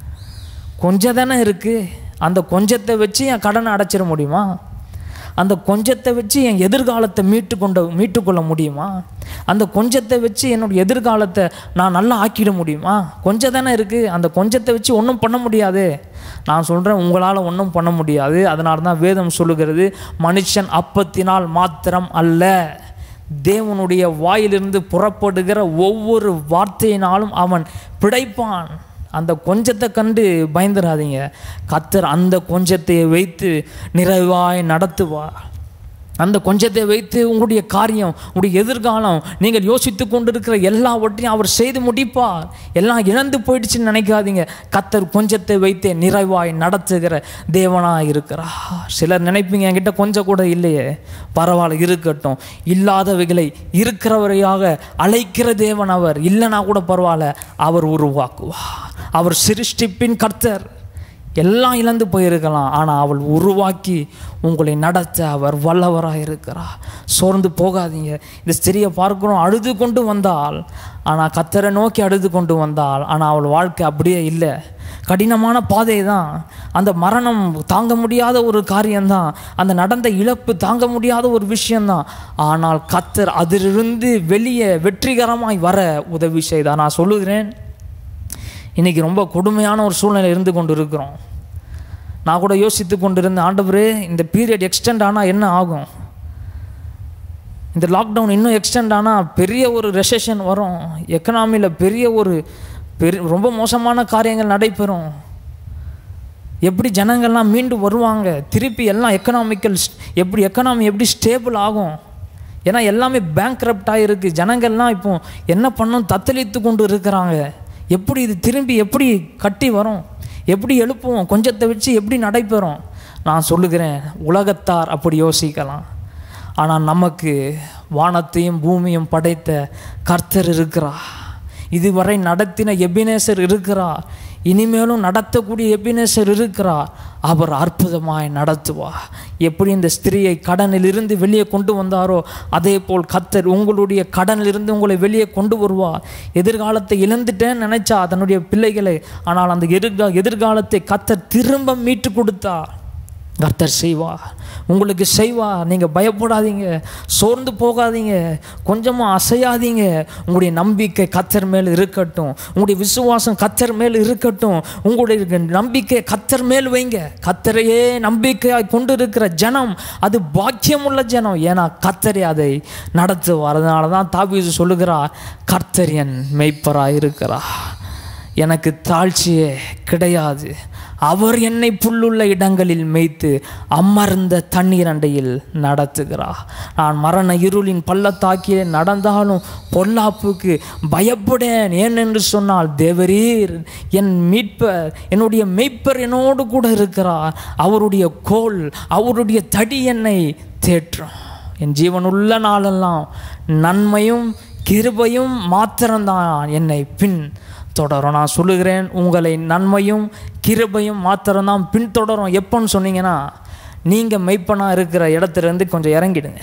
கொஞ்சம் தானே இருக்குது அந்த கொஞ்சத்தை வச்சு என் கடனை அடைச்சிட முடியுமா அந்த கொஞ்சத்தை வச்சு என் எதிர்காலத்தை மீட்டு கொண்ட மீட்டுக்கொள்ள முடியுமா அந்த கொஞ்சத்தை வச்சு என்னுடைய எதிர்காலத்தை நான் நல்லா ஆக்கிட முடியுமா கொஞ்சம் தானே இருக்குது அந்த கொஞ்சத்தை வச்சு ஒன்றும் பண்ண முடியாது நான் சொல்கிறேன் உங்களால் ஒன்றும் பண்ண முடியாது அதனால தான் வேதம் சொல்லுகிறது மனுஷன் அப்பத்தினால் மாத்திரம் அல்ல தேவனுடைய வாயிலிருந்து புறப்படுகிற ஒவ்வொரு வார்த்தையினாலும் அவன் பிழைப்பான் அந்த கொஞ்சத்தை கண்டு பயந்துடாதீங்க கத்தர் அந்த கொஞ்சத்தை வைத்து நிறைவாய் நடத்துவார் அந்த கொஞ்சத்தை வைத்து உங்களுடைய காரியம் உங்களுடைய எதிர்காலம் நீங்கள் யோசித்து கொண்டிருக்கிற எல்லாவற்றையும் அவர் செய்து முடிப்பார் எல்லாம் இழந்து போயிடுச்சுன்னு நினைக்காதீங்க கத்தர் கொஞ்சத்தை வைத்தே நிறைவாய் நடத்துகிற தேவனாக இருக்கிறார் சிலர் நினைப்பீங்க என்கிட்ட கொஞ்சம் கூட இல்லையே பரவாயில்ல இருக்கட்டும் இல்லாதவைகளை இருக்கிறவரையாக அழைக்கிற தேவன் அவர் இல்லைனா கூட பரவாயில்ல அவர் உருவாக்குவார் அவர் சிருஷ்டிப்பின் கர்த்தர் எல்லாம் இழந்து போயிருக்கலாம் ஆனால் அவள் உருவாக்கி உங்களை நடத்த அவர் வல்லவராக இருக்கிறார் சோர்ந்து போகாதீங்க இந்த ஸ்திரியை பார்க்குறோம் அழுது கொண்டு வந்தாள் ஆனால் கத்தரை நோக்கி அழுது கொண்டு வந்தாள் ஆனால் அவள் வாழ்க்கை அப்படியே இல்லை கடினமான பாதை தான் அந்த மரணம் தாங்க முடியாத ஒரு காரியம்தான் அந்த நடந்த இழப்பு தாங்க முடியாத ஒரு விஷயம்தான் ஆனால் கத்தர் அதிலிருந்து வெளியே வெற்றிகரமாய் வர உதவி செய்தார் நான் சொல்லுகிறேன் இன்றைக்கி ரொம்ப கொடுமையான ஒரு சூழ்நிலை இருந்து கொண்டு இருக்கிறோம் நான் கூட யோசித்து கொண்டு இருந்தேன் ஆண்டவரே இந்த பீரியட் எக்ஸ்டெண்ட் ஆனால் என்ன ஆகும் இந்த லாக்டவுன் இன்னும் எக்ஸ்டெண்ட் ஆனால் பெரிய ஒரு ரெசெஷன் வரும் எக்கனாமியில் பெரிய ஒரு பெரிய ரொம்ப மோசமான காரியங்கள் நடைபெறும் எப்படி ஜனங்கள்லாம் மீண்டு வருவாங்க திருப்பி எல்லாம் எக்கனாமிக்கல் எப்படி எக்கனாமி எப்படி ஸ்டேபிள் ஆகும் ஏன்னா எல்லாமே பேங்க் இருக்குது ஜனங்கள்லாம் இப்போ என்ன பண்ணும் தத்தளித்து கொண்டு இருக்கிறாங்க எப்படி இது திரும்பி எப்படி கட்டி வரும் எப்படி எழுப்புவோம் கொஞ்சத்தை வச்சு எப்படி நடைபெறும் நான் சொல்லுகிறேன் உலகத்தார் அப்படி யோசிக்கலாம் ஆனால் நமக்கு வானத்தையும் பூமியும் படைத்த கர்த்தர் இருக்கிறார் இதுவரை நடத்தின எபினேசர் இருக்கிறார் இனிமேலும் நடத்தக்கூடிய எபினேசர் இருக்கிறார் அவர் அற்புதமாய் நடத்துவார் எப்படி இந்த ஸ்திரியை கடனிலிருந்து வெளியே கொண்டு வந்தாரோ அதே போல் கத்தர் உங்களுடைய கடனிலிருந்து உங்களை வெளியே கொண்டு வருவார் எதிர்காலத்தை இழந்துட்டேன்னு நினைச்சா தன்னுடைய பிள்ளைகளை ஆனால் அந்த எதிர்கா எதிர்காலத்தை கத்தர் திரும்ப மீட்டு கொடுத்தார் கர்த்தர் செய்வா உங்களுக்கு செய்வா நீங்கள் பயப்படாதீங்க சோர்ந்து போகாதீங்க கொஞ்சமாக அசையாதீங்க உங்களுடைய நம்பிக்கை கத்தர் மேல் இருக்கட்டும் உங்களுடைய விசுவாசம் கத்தர் மேல் இருக்கட்டும் உங்களுடைய நம்பிக்கை கத்தர் மேல் வைங்க கத்தரையே நம்பிக்கையாக கொண்டு இருக்கிற ஜனம் அது பாக்கியமுள்ள ஜனம் ஏன்னா கத்தரே அதை நடத்துவார் அதனால தான் தாபீசு சொல்லுகிறார் கர்த்தர் என் மெய்ப்பராக இருக்கிறார் எனக்கு தாழ்ச்சியே கிடையாது அவர் என்னை புல்லுள்ள இடங்களில் மேய்த்து அமர்ந்த தண்ணீர் அண்டையில் நடத்துகிறார் நான் மரண இருளின் பள்ளத்தாக்கிலே நடந்தாலும் பொல்லாப்புக்கு பயப்படேன் ஏன் என்று சொன்னால் தேவரீர் என் மீட்பர் என்னுடைய மெய்ப்பர் என்னோடு கூட இருக்கிறார் அவருடைய கோல் அவருடைய தடி என்னை தேற்றும் என் ஜீவனுள்ள நாளெல்லாம் நன்மையும் கிருபையும் மாத்திரம்தான் என்னை பின் தொடரும் நான் சொல்லுகிறேன் உங்களை நன்மையும் கிருபையும் மாத்திரம்தான் பின்தொடரும் எப்போன்னு சொன்னீங்கன்னா நீங்கள் மெய்ப்பனாக இருக்கிற இடத்துலேருந்து கொஞ்சம் இறங்கிடுங்க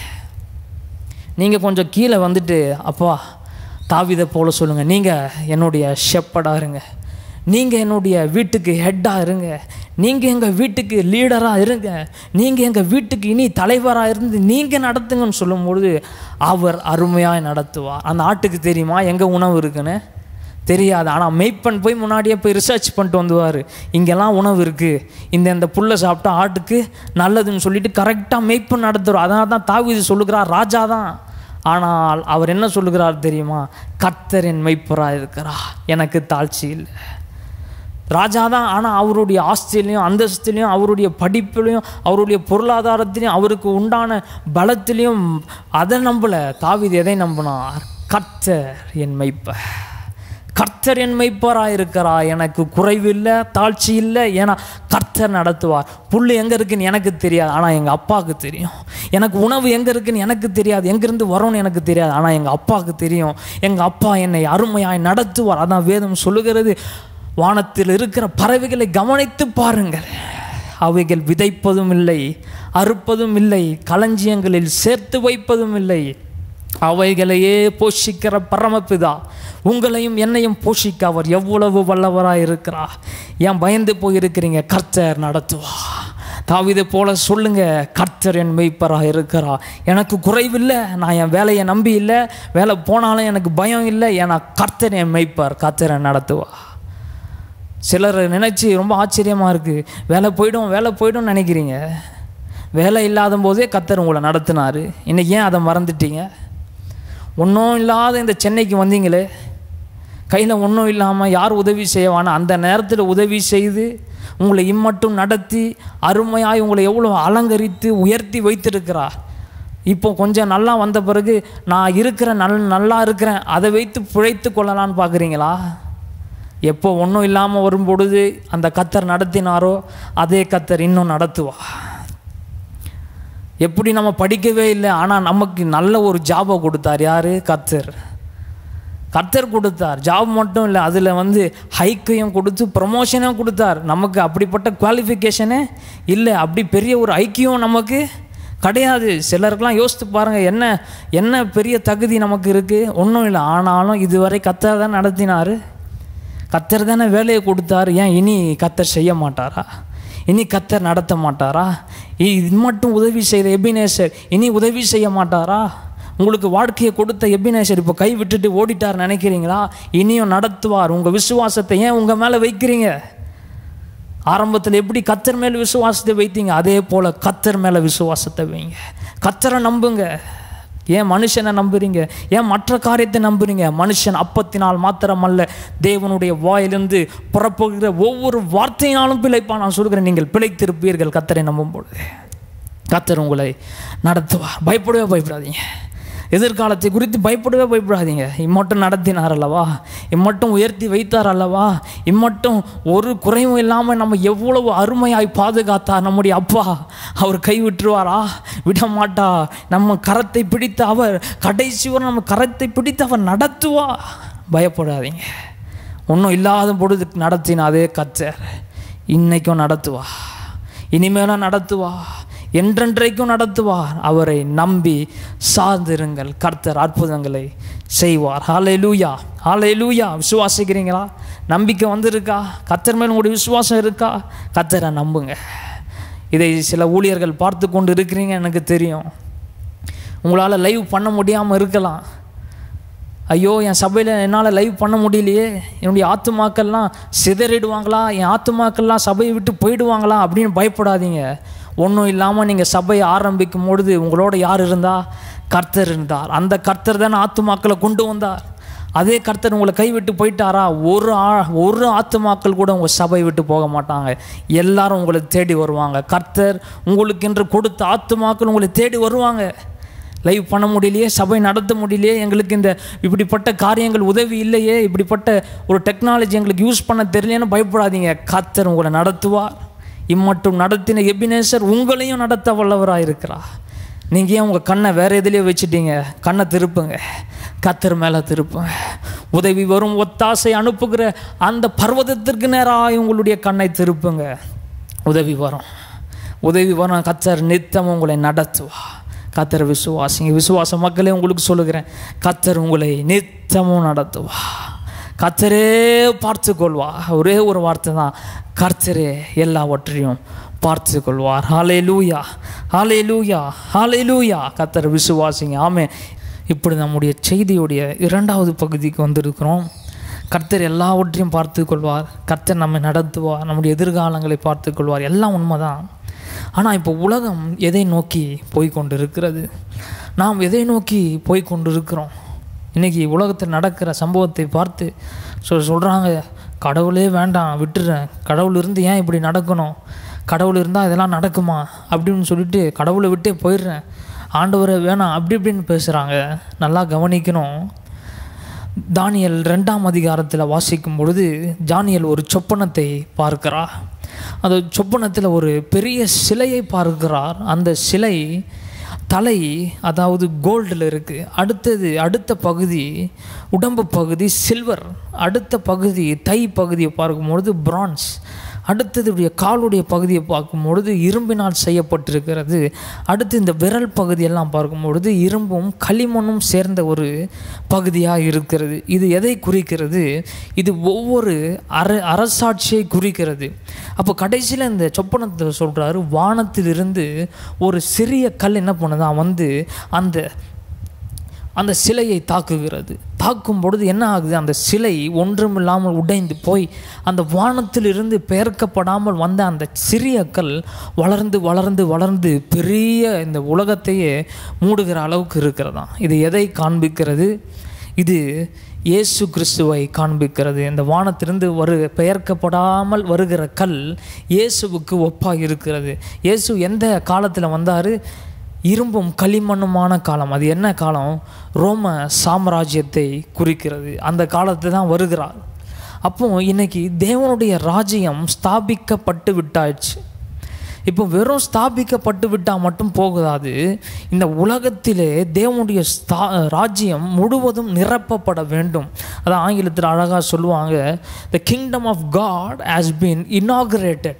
நீங்கள் கொஞ்சம் கீழே வந்துட்டு அப்பா தாவிதை போல சொல்லுங்கள் நீங்கள் என்னுடைய ஷெப்படாக இருங்க நீங்கள் என்னுடைய வீட்டுக்கு ஹெட்டாக இருங்க நீங்கள் எங்கள் வீட்டுக்கு லீடராக இருங்க நீங்கள் எங்கள் வீட்டுக்கு இனி தலைவராக இருந்து நீங்கள் நடத்துங்கன்னு சொல்லும்பொழுது அவர் அருமையாக நடத்துவார் அந்த ஆட்டுக்கு தெரியுமா எங்கே உணவு இருக்குன்னு தெரியாது ஆனால் மெய்ப்பன் போய் முன்னாடியே போய் ரிசர்ச் பண்ணிட்டு வந்துவார் இங்கெல்லாம் உணவு இருக்குது இந்த இந்த புல்லை சாப்பிட்டா ஆட்டுக்கு நல்லதுன்னு சொல்லிட்டு கரெக்டாக மெய்ப்பன் நடத்துகிறோம் அதனால தான் தாவிது சொல்லுகிறார் ராஜா தான் ஆனால் அவர் என்ன சொல்லுகிறார் தெரியுமா கர்த்தர் என் மெய்ப்பராக இருக்கிறா எனக்கு தாழ்ச்சி இல்லை ராஜா தான் ஆனால் அவருடைய ஆஸ்திலையும் அந்தஸ்திலையும் அவருடைய படிப்புலையும் அவருடைய பொருளாதாரத்திலையும் அவருக்கு உண்டான பலத்திலையும் அதை நம்பலை தாவிது எதை நம்பினார் கர்த்தர் என் மெய்ப்பர் கர்த்தர் என் மெய்ப்பராக இருக்கிறா எனக்கு குறைவில்லை தாழ்ச்சி இல்லை ஏன்னா கர்த்தர் நடத்துவார் புல் எங்கே இருக்குன்னு எனக்கு தெரியாது ஆனால் எங்கள் அப்பாவுக்கு தெரியும் எனக்கு உணவு எங்கே இருக்குன்னு எனக்கு தெரியாது எங்கேருந்து வரும்னு எனக்கு தெரியாது ஆனால் எங்கள் அப்பாவுக்கு தெரியும் எங்கள் அப்பா என்னை அருமையாய் நடத்துவார் அதான் வேதம் சொல்லுகிறது வானத்தில் இருக்கிற பறவைகளை கவனித்து பாருங்கள் அவைகள் விதைப்பதும் இல்லை அறுப்பதும் இல்லை களஞ்சியங்களில் சேர்த்து வைப்பதும் இல்லை அவைகளையே போஷிக்கிற பரமபிதா உங்களையும் என்னையும் போஷிக்க அவர் எவ்வளவு வல்லவராக இருக்கிறார் ஏன் பயந்து போயிருக்கிறீங்க கர்த்தர் நடத்துவா தாவிதை போல சொல்லுங்க கர்த்தர் என் மெய்ப்பராக இருக்கிறா எனக்கு குறைவில்லை நான் என் வேலையை நம்பி இல்லை வேலை போனாலும் எனக்கு பயம் இல்லை ஏன்னா கர்த்தர் என் மெய்ப்பர் கர்த்தரை நடத்துவா சிலர் நினச்சி ரொம்ப ஆச்சரியமாக இருக்குது வேலை போய்டும் வேலை போய்டும் நினைக்கிறீங்க வேலை இல்லாத போதே கத்தர் உங்களை நடத்தினார் இன்னைக்கு ஏன் அதை மறந்துட்டீங்க ஒன்றும் இல்லாத இந்த சென்னைக்கு வந்தீங்களே கையில் ஒன்றும் இல்லாமல் யார் உதவி செய்வானா அந்த நேரத்தில் உதவி செய்து உங்களை இம்மட்டும் நடத்தி அருமையாய் உங்களை எவ்வளோ அலங்கரித்து உயர்த்தி வைத்திருக்கிறார் இப்போ கொஞ்சம் நல்லா வந்த பிறகு நான் இருக்கிற நல் நல்லா இருக்கிறேன் அதை வைத்து பிழைத்து கொள்ளலான்னு பார்க்குறீங்களா எப்போ ஒன்றும் இல்லாமல் வரும்பொழுது அந்த கத்தர் நடத்தினாரோ அதே கத்தர் இன்னும் நடத்துவா எப்படி நம்ம படிக்கவே இல்லை ஆனால் நமக்கு நல்ல ஒரு ஜாபை கொடுத்தார் யார் கத்தர் கர்த்தர் கொடுத்தார் ஜாப் மட்டும் இல்லை அதில் வந்து ஹைக்கையும் கொடுத்து ப்ரமோஷனும் கொடுத்தார் நமக்கு அப்படிப்பட்ட குவாலிஃபிகேஷனே இல்லை அப்படி பெரிய ஒரு ஐக்கியம் நமக்கு கிடையாது சிலருக்கெல்லாம் யோசித்து பாருங்கள் என்ன என்ன பெரிய தகுதி நமக்கு இருக்குது ஒன்றும் இல்லை ஆனாலும் இதுவரை கத்தர் தான் நடத்தினார் கத்தர் தானே வேலையை கொடுத்தாரு ஏன் இனி கத்தர் செய்ய மாட்டாரா இனி கத்தர் நடத்த மாட்டாரா இ- இது மட்டும் உதவி செய்த எபினேசர் இனி உதவி செய்ய மாட்டாரா உங்களுக்கு வாழ்க்கையை கொடுத்த எபினேசர் இப்போ கை விட்டுட்டு ஓடிட்டார் நினைக்கிறீங்களா இனியும் நடத்துவார் உங்கள் விசுவாசத்தை ஏன் உங்கள் மேலே வைக்கிறீங்க ஆரம்பத்தில் எப்படி கத்தர் மேல் விசுவாசத்தை வைத்தீங்க அதே போல் கத்தர் மேலே விசுவாசத்தை வைங்க கத்தரை நம்புங்க ஏன் மனுஷனை நம்புறீங்க ஏன் மற்ற காரியத்தை நம்புறீங்க மனுஷன் அப்பத்தினால் மாத்திரமல்ல தேவனுடைய வாயிலிருந்து புறப்படுகிற ஒவ்வொரு வார்த்தையினாலும் பிழைப்பா நான் சொல்கிறேன் நீங்கள் பிழைத்திருப்பீர்கள் கத்தரை நம்பும் பொழுது கத்தர் உங்களை நடத்துவார் பயப்படவே பயப்படாதீங்க எதிர்காலத்தை குறித்து பயப்படவே பயப்படாதீங்க இம்மட்டும் நடத்தினார் அல்லவா இம்மட்டும் உயர்த்தி வைத்தார் அல்லவா இம்மட்டும் ஒரு குறைவும் இல்லாமல் நம்ம எவ்வளவு அருமையாய் பாதுகாத்தார் நம்முடைய அப்பா அவர் கை விட்டுருவாரா விட மாட்டா நம்ம கரத்தை பிடித்து அவர் கடைசி வரை நம்ம கரத்தை பிடித்து அவர் நடத்துவா பயப்படாதீங்க ஒன்றும் இல்லாத பொழுது நடத்தின அதே கத்தர் இன்னைக்கும் நடத்துவா இனிமேலும் நடத்துவா என்றென்றைக்கும் நடத்துவார் அவரை நம்பி சார்ந்திருங்கள் கர்த்தர் அற்புதங்களை செய்வார் ஹாலே லூயா ஹாலே லூயா விசுவாசிக்கிறீங்களா நம்பிக்கை வந்திருக்கா கர்த்தர் மேல் உங்களுடைய விசுவாசம் இருக்கா கர்த்தரை நம்புங்க இதை சில ஊழியர்கள் பார்த்து கொண்டு இருக்கிறீங்க எனக்கு தெரியும் உங்களால் லைவ் பண்ண முடியாமல் இருக்கலாம் ஐயோ என் சபையில் என்னால் லைவ் பண்ண முடியலையே என்னுடைய ஆத்துமாக்கள்லாம் சிதறிடுவாங்களா என் ஆத்துமாக்கள்லாம் சபையை விட்டு போயிடுவாங்களா அப்படின்னு பயப்படாதீங்க ஒன்றும் இல்லாமல் நீங்கள் சபையை ஆரம்பிக்கும் பொழுது உங்களோட யார் இருந்தா கர்த்தர் இருந்தார் அந்த கர்த்தர் தானே ஆத்துமாக்களை கொண்டு வந்தார் அதே கர்த்தர் உங்களை கைவிட்டு போயிட்டாரா ஒரு ஆ ஒரு ஆத்துமாக்கள் கூட உங்கள் சபை விட்டு போக மாட்டாங்க எல்லாரும் உங்களை தேடி வருவாங்க கர்த்தர் உங்களுக்கென்று கொடுத்த ஆத்துமாக்கள் உங்களை தேடி வருவாங்க லைவ் பண்ண முடியலையே சபை நடத்த முடியலையே எங்களுக்கு இந்த இப்படிப்பட்ட காரியங்கள் உதவி இல்லையே இப்படிப்பட்ட ஒரு டெக்னாலஜி எங்களுக்கு யூஸ் பண்ண தெரியலையேன்னு பயப்படாதீங்க கர்த்தர் உங்களை நடத்துவார் இம்மட்டும் நடத்தின எபினேசர் உங்களையும் நடத்த வல்லவராக இருக்கிறார் நீங்கள் ஏன் உங்கள் கண்ணை வேறு எதுலேயே வச்சுட்டீங்க கண்ணை திருப்புங்க கத்தர் மேலே திருப்புங்க உதவி வரும் ஒத்தாசை அனுப்புகிற அந்த பர்வதத்திற்கு நேராக உங்களுடைய கண்ணை திருப்புங்க உதவி வரும் உதவி வரும் கத்தர் நித்தம் உங்களை நடத்துவா கத்தர் விசுவாசிங்க விசுவாச மக்களே உங்களுக்கு சொல்லுகிறேன் கத்தர் உங்களை நித்தமும் நடத்துவா கத்தரே பார்த்து கொள்வா ஒரே ஒரு வார்த்தை தான் கர்த்தரே எல்லாவற்றையும் பார்த்து கொள்வார் ஹாலே லூயா ஹாலே லூயா ஹாலே லூயா கத்தர் விசுவாசிங்க ஆமே இப்படி நம்முடைய செய்தியுடைய இரண்டாவது பகுதிக்கு வந்திருக்கிறோம் கர்த்தர் எல்லாவற்றையும் பார்த்து கொள்வார் கர்த்தர் நம்மை நடத்துவார் நம்முடைய எதிர்காலங்களை பார்த்து கொள்வார் எல்லாம் உண்மைதான் ஆனால் இப்போ உலகம் எதை நோக்கி போய் கொண்டு இருக்கிறது நாம் எதை நோக்கி போய் கொண்டு இருக்கிறோம் இன்றைக்கி உலகத்தில் நடக்கிற சம்பவத்தை பார்த்து சொ சொல்கிறாங்க கடவுளே வேண்டாம் விட்டுறேன் கடவுள் இருந்து ஏன் இப்படி நடக்கணும் கடவுள் இருந்தால் இதெல்லாம் நடக்குமா அப்படின்னு சொல்லிட்டு கடவுளை விட்டே போயிடுறேன் ஆண்டவரை வேணாம் அப்படி இப்படின்னு பேசுகிறாங்க நல்லா கவனிக்கணும் தானியல் ரெண்டாம் அதிகாரத்தில் வாசிக்கும் பொழுது தானியல் ஒரு சொப்பனத்தை பார்க்கிறார் அந்த சொப்பனத்தில் ஒரு பெரிய சிலையை பார்க்கிறார் அந்த சிலை தலை அதாவது கோல்டில் இருக்குது அடுத்தது அடுத்த பகுதி உடம்பு பகுதி சில்வர் அடுத்த பகுதி தை பகுதியை பார்க்கும்பொழுது பிரான்ஸ் அடுத்ததுடைய காலுடைய பகுதியை பார்க்கும்பொழுது இரும்பினால் செய்யப்பட்டிருக்கிறது அடுத்து இந்த விரல் பகுதியெல்லாம் பார்க்கும்பொழுது இரும்பும் களிமண்ணும் சேர்ந்த ஒரு பகுதியாக இருக்கிறது இது எதை குறிக்கிறது இது ஒவ்வொரு அர அரசாட்சியை குறிக்கிறது அப்போ கடைசியில் இந்த சொப்பனத்தை சொல்கிறாரு வானத்திலிருந்து ஒரு சிறிய கல் என்ன பண்ணுதான் வந்து அந்த அந்த சிலையை தாக்குகிறது தாக்கும் பொழுது என்ன ஆகுது அந்த சிலை ஒன்றுமில்லாமல் உடைந்து போய் அந்த வானத்திலிருந்து பெயர்க்கப்படாமல் வந்த அந்த சிறிய கல் வளர்ந்து வளர்ந்து வளர்ந்து பெரிய இந்த உலகத்தையே மூடுகிற அளவுக்கு இருக்கிறதாம் இது எதை காண்பிக்கிறது இது இயேசு கிறிஸ்துவை காண்பிக்கிறது இந்த வானத்திலிருந்து வரு பெயர்க்கப்படாமல் வருகிற கல் இயேசுவுக்கு ஒப்பாக இருக்கிறது இயேசு எந்த காலத்தில் வந்தார் இரும்பும் களிமண்ணுமான காலம் அது என்ன காலம் ரோம சாம்ராஜ்யத்தை குறிக்கிறது அந்த காலத்தை தான் வருகிறார் அப்போ இன்னைக்கு தேவனுடைய ராஜ்யம் ஸ்தாபிக்கப்பட்டு விட்டாச்சு இப்போ வெறும் ஸ்தாபிக்கப்பட்டு விட்டால் மட்டும் போகாது இந்த உலகத்திலே தேவனுடைய ஸ்தா ராஜ்யம் முழுவதும் நிரப்பப்பட வேண்டும் அதான் ஆங்கிலத்தில் அழகாக சொல்லுவாங்க the kingdom of God has been inaugurated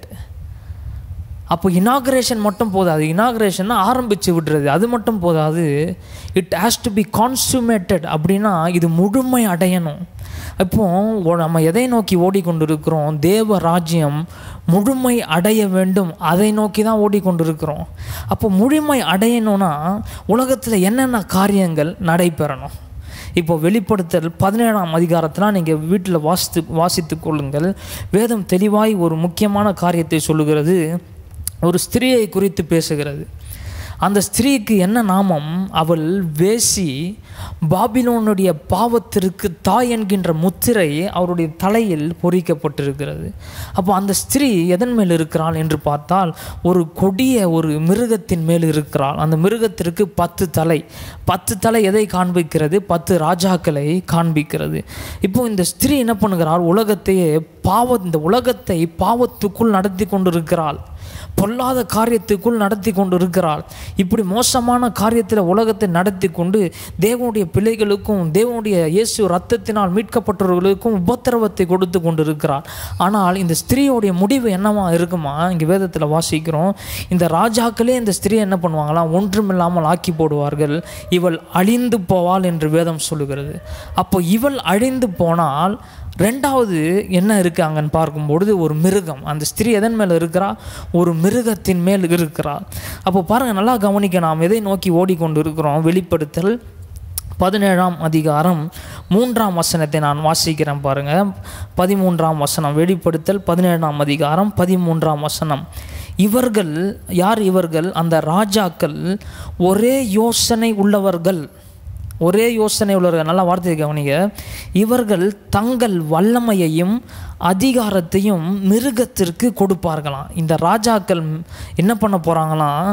அப்போ இனாகரேஷன் மட்டும் போதாது இனாகரேஷன் ஆரம்பித்து விடுறது அது மட்டும் போதாது it has to be consummated அப்படின்னா இது முழுமை அடையணும் இப்போ ஒ- நம்ம எதை நோக்கி ஓடிக்கொண்டிருக்கிறோம் தேவ ராஜ்யம் முழுமை அடைய வேண்டும் அதை நோக்கி தான் ஓடிக்கொண்டிருக்கிறோம் அப்போ முழுமை அடையணும்னா உலகத்தில் என்னென்ன காரியங்கள் நடைபெறணும் இப்போ வெளிப்படுத்தல் பதினேழாம் அதிகாரத்தில் நீங்கள் வீட்டில் வாசித்து வாசித்து கொள்ளுங்கள் வேதம் தெளிவாய் ஒரு முக்கியமான காரியத்தை சொல்லுகிறது ஒரு ஸ்திரியை குறித்து பேசுகிறது அந்த ஸ்திரீக்கு என்ன நாமம் அவள் வேசி பாபிலோனுடைய பாவத்திற்கு தாய் என்கின்ற முத்திரை அவருடைய தலையில் பொறிக்கப்பட்டிருக்கிறது அப்போ அந்த ஸ்திரீ எதன் மேல் இருக்கிறாள் என்று பார்த்தால் ஒரு கொடிய ஒரு மிருகத்தின் மேல் இருக்கிறாள் அந்த மிருகத்திற்கு பத்து தலை பத்து தலை எதை காண்பிக்கிறது பத்து ராஜாக்களை காண்பிக்கிறது இப்போ இந்த ஸ்திரீ என்ன பண்ணுகிறாள் உலகத்தையே பாவ இந்த உலகத்தை பாவத்துக்குள் நடத்தி கொண்டிருக்கிறாள் பொல்லாத காரியத்துக்குள் நடத்தி கொண்டு இருக்கிறாள் இப்படி மோசமான காரியத்தில் உலகத்தை நடத்தி கொண்டு தேவனுடைய பிள்ளைகளுக்கும் தேவனுடைய இயேசு ரத்தத்தினால் மீட்கப்பட்டவர்களுக்கும் உபத்திரவத்தை கொடுத்து கொண்டு இருக்கிறாள் ஆனால் இந்த ஸ்திரீயோடைய முடிவு என்னவா இருக்குமா இங்கே வேதத்தில் வாசிக்கிறோம் இந்த ராஜாக்களே இந்த ஸ்திரீ என்ன பண்ணுவாங்களாம் ஒன்றுமில்லாமல் ஆக்கி போடுவார்கள் இவள் அழிந்து போவாள் என்று வேதம் சொல்லுகிறது அப்போ இவள் அழிந்து போனால் ரெண்டாவது என்ன இருக்குது அங்கன்னு பார்க்கும்பொழுது ஒரு மிருகம் அந்த ஸ்திரீ எதன் மேலே இருக்கிறா ஒரு மிருகத்தின் மேல் இருக்கிறா அப்போ பாருங்கள் நல்லா கவனிக்க நாம் எதை நோக்கி ஓடிக்கொண்டு இருக்கிறோம் வெளிப்படுத்தல் பதினேழாம் அதிகாரம் மூன்றாம் வசனத்தை நான் வாசிக்கிறேன் பாருங்க பதிமூன்றாம் வசனம் வெளிப்படுத்தல் பதினேழாம் அதிகாரம் பதிமூன்றாம் வசனம் இவர்கள் யார் இவர்கள் அந்த ராஜாக்கள் ஒரே யோசனை உள்ளவர்கள் ஒரே யோசனை உள்ளவர்கள் நல்லா வார்த்தையை கவனிங்க இவர்கள் தங்கள் வல்லமையையும் அதிகாரத்தையும் மிருகத்திற்கு கொடுப்பார்களாம் இந்த ராஜாக்கள் என்ன பண்ண போகிறாங்களாம்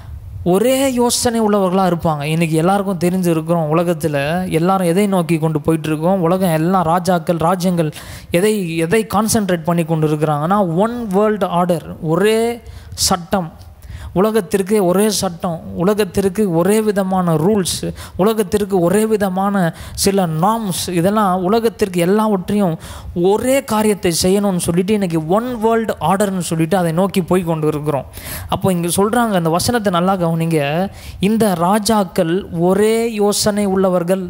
ஒரே யோசனை உள்ளவர்களாக இருப்பாங்க இன்றைக்கி எல்லாருக்கும் தெரிஞ்சு இருக்கிறோம் உலகத்தில் எல்லாரும் எதை நோக்கி கொண்டு போயிட்டுருக்கோம் உலகம் எல்லாம் ராஜாக்கள் ராஜ்யங்கள் எதை எதை கான்சென்ட்ரேட் பண்ணி கொண்டு இருக்கிறாங்கன்னா ஒன் வேர்ல்டு ஆர்டர் ஒரே சட்டம் உலகத்திற்கு ஒரே சட்டம் உலகத்திற்கு ஒரே விதமான ரூல்ஸ் உலகத்திற்கு ஒரே விதமான சில நார்ம்ஸ் இதெல்லாம் உலகத்திற்கு எல்லாவற்றையும் ஒரே காரியத்தை செய்யணும்னு சொல்லிட்டு இன்றைக்கி ஒன் வேர்ல்டு ஆர்டர்னு சொல்லிட்டு அதை நோக்கி போய் கொண்டு இருக்கிறோம் அப்போ இங்கே சொல்கிறாங்க அந்த வசனத்தை நல்லா கவனிங்க இந்த ராஜாக்கள் ஒரே யோசனை உள்ளவர்கள்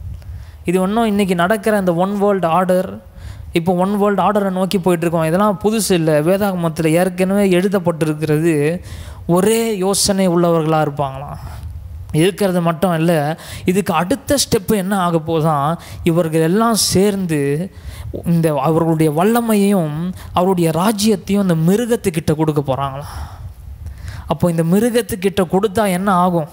இது ஒன்றும் இன்றைக்கி நடக்கிற இந்த ஒன் வேர்ல்டு ஆர்டர் இப்போ ஒன் வேர்ல்டு ஆர்டரை நோக்கி போயிட்டுருக்கோம் இதெல்லாம் புதுசு இல்லை வேதாகமத்தில் ஏற்கனவே எழுதப்பட்டிருக்கிறது ஒரே யோசனை உள்ளவர்களாக இருப்பாங்களாம் இருக்கிறது மட்டும் இல்லை இதுக்கு அடுத்த ஸ்டெப்பு என்ன ஆக போதான் இவர்கள் எல்லாம் சேர்ந்து இந்த அவர்களுடைய வல்லமையையும் அவருடைய ராஜ்யத்தையும் இந்த மிருகத்துக்கிட்ட கொடுக்க போகிறாங்களாம் அப்போ இந்த மிருகத்துக்கிட்ட கொடுத்தா என்ன ஆகும்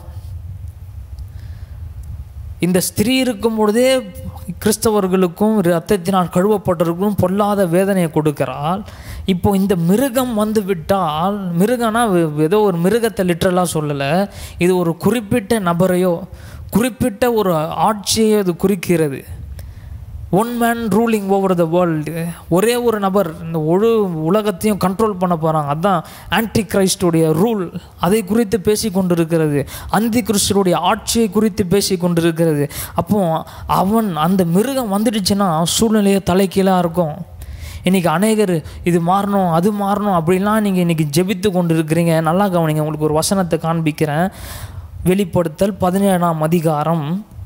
இந்த ஸ்திரீ இருக்கும் பொழுதே கிறிஸ்தவர்களுக்கும் ரத்தத்தினால் கழுவப்பட்டவர்களுக்கும் பொல்லாத வேதனையை கொடுக்கிறாள் இப்போ இந்த மிருகம் வந்து விட்டால் மிருகம்னா வெ- ஏதோ ஒரு மிருகத்தை லிட்ரலாக சொல்லலை இது ஒரு குறிப்பிட்ட நபரையோ குறிப்பிட்ட ஒரு ஆட்சியை அது குறிக்கிறது one man ruling over the world ஒரே ஒரு நபர் இந்த முழு உலகத்தையும் கண்ட்ரோல் பண்ண போகிறாங்க அதுதான் ஆன்டி கிரைஸ்டுடைய ரூல் அதை குறித்து பேசி கொண்டிருக்கிறது அந்தி கிறிஸ்துடைய ஆட்சியை குறித்து பேசி கொண்டிருக்கிறது அப்போ அவன் அந்த மிருகம் வந்துடுச்சுன்னா சூழ்நிலையை தலைக்கீழாக இருக்கும் இன்றைக்கி அநேகர் இது மாறணும் அது மாறணும் அப்படிலாம் நீங்கள் இன்றைக்கி ஜெபித்து கொண்டு இருக்கிறீங்க நல்லா கவனிங்க உங்களுக்கு ஒரு வசனத்தை காண்பிக்கிறேன் வெளிப்படுத்தல் பதினேழாம் அதிகாரம்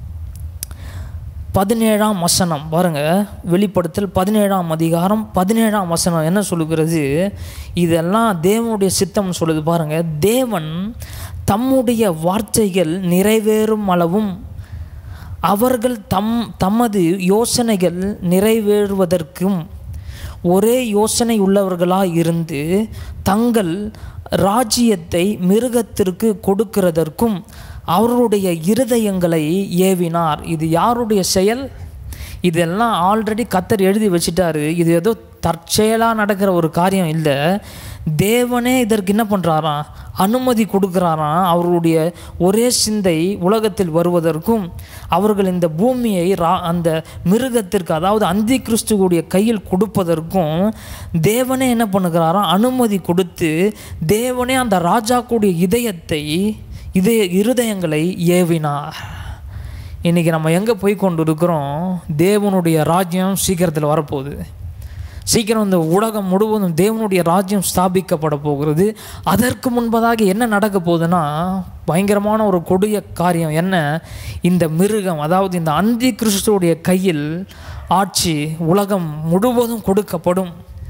பதினேழாம் வசனம் பாருங்க வெளிப்படுத்தல் பதினேழாம் அதிகாரம் பதினேழாம் வசனம் என்ன சொல்லுகிறது இதெல்லாம் தேவனுடைய சித்தம் சொல்லுது பாருங்க தேவன் தம்முடைய வார்த்தைகள் நிறைவேறும் அளவும் அவர்கள் தம் தமது யோசனைகள் நிறைவேறுவதற்கும் ஒரே யோசனை உள்ளவர்களாக இருந்து தங்கள் ராஜ்யத்தை மிருகத்திற்கு கொடுக்கிறதற்கும் அவருடைய இருதயங்களை ஏவினார் இது யாருடைய செயல் இதெல்லாம் ஆல்ரெடி கத்தர் எழுதி வச்சிட்டாரு இது ஏதோ தற்செயலாக நடக்கிற ஒரு காரியம் இல்லை தேவனே இதற்கு என்ன பண்ணுறாராம் அனுமதி கொடுக்குறாராம் அவருடைய ஒரே சிந்தை உலகத்தில் வருவதற்கும் அவர்கள் இந்த பூமியை ரா அந்த மிருகத்திற்கு அதாவது அந்தி கிறிஸ்துவுடைய கையில் கொடுப்பதற்கும் தேவனே என்ன பண்ணுகிறாராம் அனுமதி கொடுத்து தேவனே அந்த ராஜாக்குடைய இதயத்தை இதய இருதயங்களை ஏவினார் இன்றைக்கி நம்ம எங்கே போய் கொண்டு இருக்கிறோம் தேவனுடைய ராஜ்யம் சீக்கிரத்தில் வரப்போகுது சீக்கிரம் இந்த உலகம் முழுவதும் தேவனுடைய ராஜ்யம் ஸ்தாபிக்கப்பட போகிறது அதற்கு முன்பதாக என்ன நடக்க போகுதுன்னா பயங்கரமான ஒரு கொடிய காரியம் என்ன இந்த மிருகம் அதாவது இந்த அந்தி கிறிஸ்துவுடைய கையில் ஆட்சி உலகம் முழுவதும் கொடுக்கப்படும்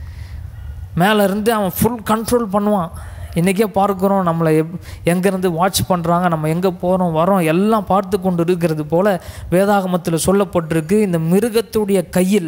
மேலே இருந்து அவன் ஃபுல் கண்ட்ரோல் பண்ணுவான் இன்றைக்கே பார்க்குறோம் நம்மளை எப் எங்கேருந்து வாட்ச் பண்ணுறாங்க நம்ம எங்கே போகிறோம் வரோம் எல்லாம் பார்த்து கொண்டு இருக்கிறது போல் வேதாகமத்தில் சொல்லப்பட்டிருக்கு இந்த மிருகத்துடைய கையில்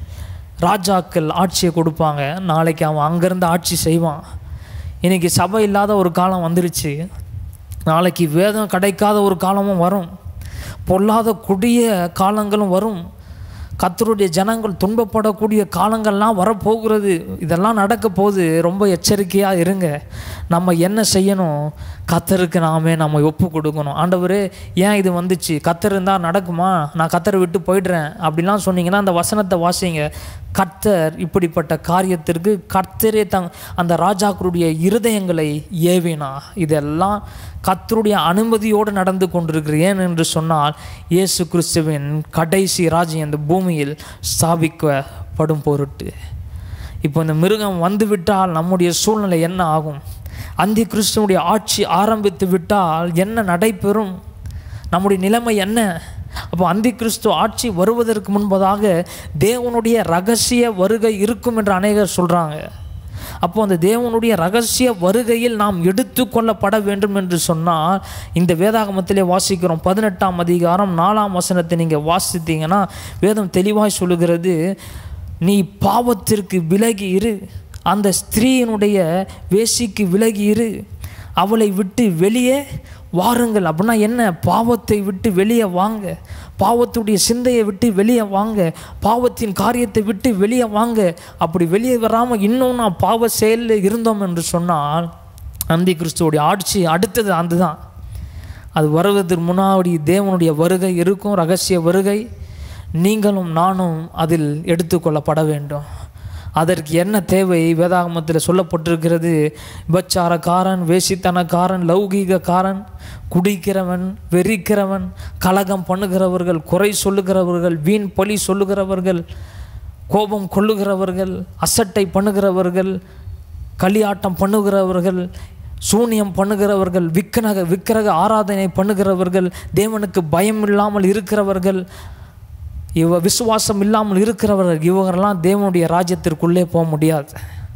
ராஜாக்கள் ஆட்சியை கொடுப்பாங்க நாளைக்கு அவன் அங்கேருந்து ஆட்சி செய்வான் இன்றைக்கி சபை இல்லாத ஒரு காலம் வந்துருச்சு நாளைக்கு வேதம் கிடைக்காத ஒரு காலமும் வரும் பொல்லாத கொடிய காலங்களும் வரும் கத்தருடைய ஜனங்கள் துன்பப்படக்கூடிய காலங்கள்லாம் வரப்போகிறது இதெல்லாம் நடக்க போகுது ரொம்ப எச்சரிக்கையாக இருங்க நம்ம என்ன செய்யணும் கத்தருக்கு நாமே நம்ம ஒப்பு கொடுக்கணும் ஆண்டவரே ஏன் இது வந்துச்சு கத்தர் இருந்தால் நடக்குமா நான் கத்தரை விட்டு போயிடுறேன் அப்படிலாம் சொன்னீங்கன்னா அந்த வசனத்தை வாசிங்க கர்த்தர் இப்படிப்பட்ட காரியத்திற்கு கர்த்தரே தங் அந்த ராஜாக்களுடைய இருதயங்களை ஏவினா இதெல்லாம் கர்த்தருடைய அனுமதியோடு நடந்து கொண்டிருக்கிற ஏன் என்று சொன்னால் இயேசு கிறிஸ்துவின் கடைசி ராஜ்யம் இந்த பூமியில் ஸ்தாபிக்கப்படும் பொருட்டு இப்போ இந்த மிருகம் வந்து விட்டால் நம்முடைய சூழ்நிலை என்ன ஆகும் அந்தி கிறிஸ்துவனுடைய ஆட்சி ஆரம்பித்து விட்டால் என்ன நடைபெறும் நம்முடைய நிலைமை என்ன அப்போ அந்தி கிறிஸ்து ஆட்சி வருவதற்கு முன்பதாக தேவனுடைய ரகசிய வருகை இருக்கும் என்று அநேகர் சொல்கிறாங்க அப்போ அந்த தேவனுடைய ரகசிய வருகையில் நாம் எடுத்துக்கொள்ளப்பட வேண்டும் என்று சொன்னால் இந்த வேதாகமத்திலே வாசிக்கிறோம் பதினெட்டாம் அதிகாரம் நாலாம் வசனத்தை நீங்கள் வாசித்தீங்கன்னா வேதம் தெளிவாய் சொல்லுகிறது நீ பாவத்திற்கு விலகி இரு அந்த ஸ்திரீயினுடைய வேசிக்கு விலகி இரு அவளை விட்டு வெளியே வாருங்கள் அப்படின்னா என்ன பாவத்தை விட்டு வெளியே வாங்க பாவத்துடைய சிந்தையை விட்டு வெளியே வாங்க பாவத்தின் காரியத்தை விட்டு வெளியே வாங்க அப்படி வெளியே வராமல் இன்னும் நான் பாவ செயலில் இருந்தோம் என்று சொன்னால் அந்தி கிறிஸ்துவோடைய ஆட்சி அடுத்தது அதுதான் அது வருவதற்கு முன்னாடி தேவனுடைய வருகை இருக்கும் ரகசிய வருகை நீங்களும் நானும் அதில் எடுத்துக்கொள்ளப்பட வேண்டும் அதற்கு என்ன தேவை வேதாகமத்தில் சொல்லப்பட்டிருக்கிறது விபச்சாரக்காரன் வேசித்தனக்காரன் லௌகீகக்காரன் குடிக்கிறவன் வெறிக்கிறவன் கலகம் பண்ணுகிறவர்கள் குறை சொல்லுகிறவர்கள் வீண் பழி சொல்லுகிறவர்கள் கோபம் கொள்ளுகிறவர்கள் அசட்டை பண்ணுகிறவர்கள் களியாட்டம் பண்ணுகிறவர்கள் சூனியம் பண்ணுகிறவர்கள் விக்கிரக விக்கிரக ஆராதனை பண்ணுகிறவர்கள் தேவனுக்கு பயம் இல்லாமல் இருக்கிறவர்கள் இவ விசுவாசம் இல்லாமல் இருக்கிறவர்கள் இவங்கெல்லாம் தேவனுடைய ராஜ்யத்திற்குள்ளே போக முடியாது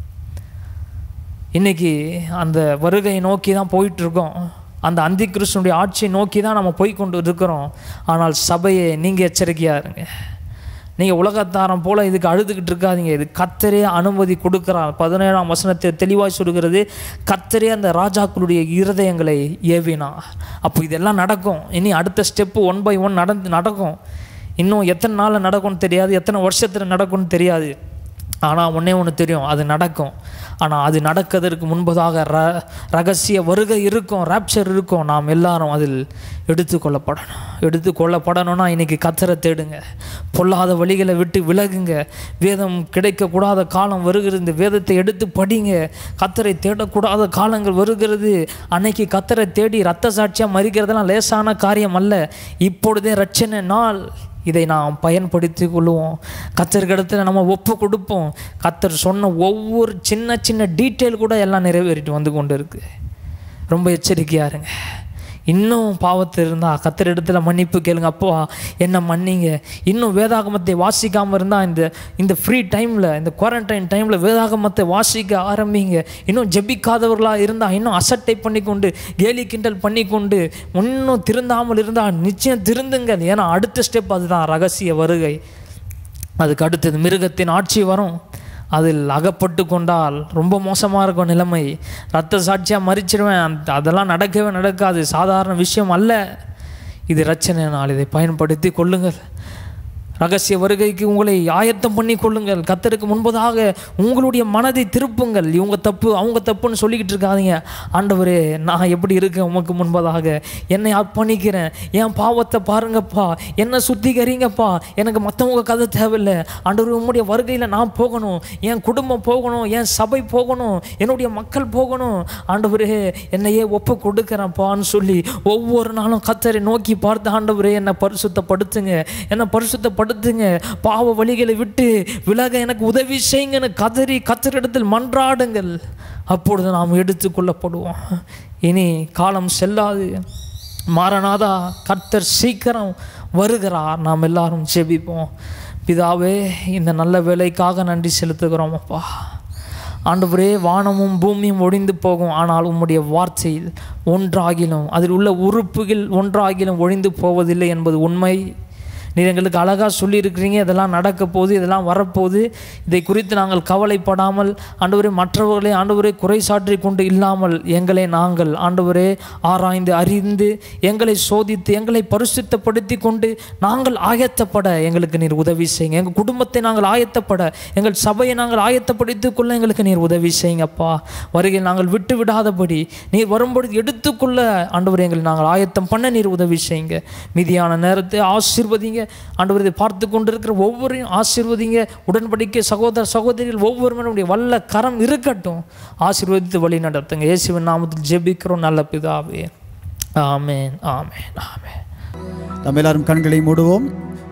இன்னைக்கு அந்த வருகையை நோக்கி தான் போயிட்டுருக்கோம் அந்த அந்தி கிறிஸ்துனுடைய ஆட்சியை நோக்கி தான் நம்ம போய் கொண்டு இருக்கிறோம் ஆனால் சபையை நீங்கள் எச்சரிக்கையாக இருங்க நீங்கள் உலகத்தாரம் போல் இதுக்கு அழுதுகிட்டு இருக்காதீங்க இது கத்தரே அனுமதி கொடுக்குறார் பதினேழாம் வசனத்தை தெளிவாய் சொல்கிறது கத்தரே அந்த ராஜாக்களுடைய இருதயங்களை ஏவினா அப்போ இதெல்லாம் நடக்கும் இனி அடுத்த ஸ்டெப்பு ஒன் பை ஒன் நடந்து நடக்கும் இன்னும் எத்தனை நாளில் நடக்கும்னு தெரியாது எத்தனை வருஷத்தில் நடக்கும்னு தெரியாது ஆனால் ஒன்றே ஒன்று தெரியும் அது நடக்கும் ஆனால் அது நடக்கிறதுக்கு முன்பதாக ர ரகசிய வருகை இருக்கும் ராப்சர் இருக்கும் நாம் எல்லாரும் அதில் எடுத்துக்கொள்ளப்படணும் எடுத்துக்கொள்ளப்படணும்னா இன்றைக்கி கத்தரை தேடுங்க பொல்லாத வழிகளை விட்டு விலகுங்க வேதம் கிடைக்கக்கூடாத காலம் வருகிறது இந்த வேதத்தை எடுத்து படிங்க கத்தரை தேடக்கூடாத காலங்கள் வருகிறது அன்னைக்கு கத்தரை தேடி ரத்த சாட்சியாக மறிக்கிறதெல்லாம் லேசான காரியம் அல்ல இப்பொழுதே ரட்சணை நாள் இதை நாம் பயன்படுத்தி கொள்ளுவோம் கத்தர்கிடத்தில் நம்ம ஒப்பு கொடுப்போம் கத்தர் சொன்ன ஒவ்வொரு சின்ன சின்ன டீட்டெயில் கூட எல்லாம் நிறைவேறிட்டு வந்து கொண்டு இருக்கு ரொம்ப எச்சரிக்கையாக இருங்க இன்னும் பாவத்தில் இருந்தால் கத்தர் இடத்துல மன்னிப்பு கேளுங்க அப்போ என்ன மன்னிங்க இன்னும் வேதாகமத்தை வாசிக்காமல் இருந்தால் இந்த இந்த ஃப்ரீ டைமில் இந்த குவாரண்டைன் டைமில் வேதாகமத்தை வாசிக்க ஆரம்பிங்க இன்னும் ஜெபிக்காதவர்களாக இருந்தால் இன்னும் அசட்டை பண்ணிக்கொண்டு கேலி கிண்டல் பண்ணிக்கொண்டு இன்னும் திருந்தாமல் இருந்தால் நிச்சயம் திருந்துங்கள் ஏன்னா அடுத்த ஸ்டெப் அதுதான் ரகசிய வருகை அதுக்கு அடுத்தது மிருகத்தின் ஆட்சி வரும் அதில் அகப்பட்டு கொண்டால் ரொம்ப மோசமாக இருக்கும் நிலைமை ரத்த சாட்சியாக மறிச்சிடுவேன் அந்த அதெல்லாம் நடக்கவே நடக்காது சாதாரண விஷயம் அல்ல இது ரச்சனை நாள் இதை பயன்படுத்தி கொள்ளுங்கள் ரகசிய வருகைக்கு உங்களை ஆயத்தம் பண்ணி கொள்ளுங்கள் கத்தருக்கு முன்பதாக உங்களுடைய மனதை திருப்புங்கள் இவங்க தப்பு அவங்க தப்புன்னு சொல்லிக்கிட்டு இருக்காதீங்க ஆண்டவரே நான் எப்படி இருக்கேன் உமக்கு முன்பதாக என்னை அர்ப்பணிக்கிறேன் என் பாவத்தை பாருங்கப்பா என்ன சுத்திகரிங்கப்பா எனக்கு மற்றவங்க கதை தேவையில்லை ஆண்டவர் உம்முடைய வருகையில் நான் போகணும் என் குடும்பம் போகணும் என் சபை போகணும் என்னுடைய மக்கள் போகணும் ஆண்டவரே என்னையே ஒப்பு கொடுக்குறேன்ப்பான்னு சொல்லி ஒவ்வொரு நாளும் கத்தரை நோக்கி பார்த்து ஆண்டவரே என்னை பரிசுத்தப்படுத்துங்க என்னை பரிசுத்தப்படுத்துங்க பாவ வழிகளை விட்டு விலக எனக்கு உதவி செய்யுங்கன்னு கதறி கத்தரிடத்தில் மன்றாடுங்கள் அப்பொழுது நாம் எடுத்துக்கொள்ளப்படுவோம் இனி காலம் செல்லாது மாறனாதா கர்த்தர் சீக்கிரம் வருகிறார் நாம் எல்லாரும் ஜெபிப்போம் பிதாவே இந்த நல்ல வேலைக்காக நன்றி செலுத்துகிறோம் அப்பா ஆண்டவரே வானமும் பூமியும் ஒழிந்து போகும் ஆனால் உம்முடைய வார்த்தையில் ஒன்றாகிலும் அதில் உள்ள உறுப்புகள் ஒன்றாகிலும் ஒழிந்து போவதில்லை என்பது உண்மை நீர் எங்களுக்கு அழகாக சொல்லியிருக்கிறீங்க இதெல்லாம் நடக்க போகுது இதெல்லாம் வரப்போகுது இதை குறித்து நாங்கள் கவலைப்படாமல் ஆண்டவரே மற்றவர்களை ஆண்டவரே குறை சாற்றி கொண்டு இல்லாமல் எங்களை நாங்கள் ஆண்டவரே ஆராய்ந்து அறிந்து எங்களை சோதித்து எங்களை பரிசுத்தப்படுத்தி கொண்டு நாங்கள் ஆயத்தப்பட எங்களுக்கு நீர் உதவி செய்யுங்க எங்கள் குடும்பத்தை நாங்கள் ஆயத்தப்பட எங்கள் சபையை நாங்கள் ஆயத்தப்படுத்திக் கொள்ள எங்களுக்கு நீர் உதவி செய்யுங்கப்பா வருகையில் நாங்கள் விட்டு விடாதபடி நீர் வரும்பொழுது எடுத்துக்கொள்ள ஆண்டவரை எங்களை நாங்கள் ஆயத்தம் பண்ண நீர் உதவி செய்யுங்க மீதியான நேரத்தை ஆசீர்வதிங்க ஆண்டவர் இதை பார்த்து கொண்டிருக்கிற ஒவ்வொருவரையும் ஆசீர்வதிங்க உடன்படிக்கை சகோதர சகோதரிகள் ஒவ்வொருவருடைய வல்ல கரம் இருக்கட்டும் ஆசீர்வதித்து வழி நடத்துங்க இயேசுவின் நாமத்தில் ஜெபிக்கிறோம் நல்ல பிதாவே ஆமென் ஆமென் ஆமென் நம்ம எல்லாரும் கண்களை மூடுவோம்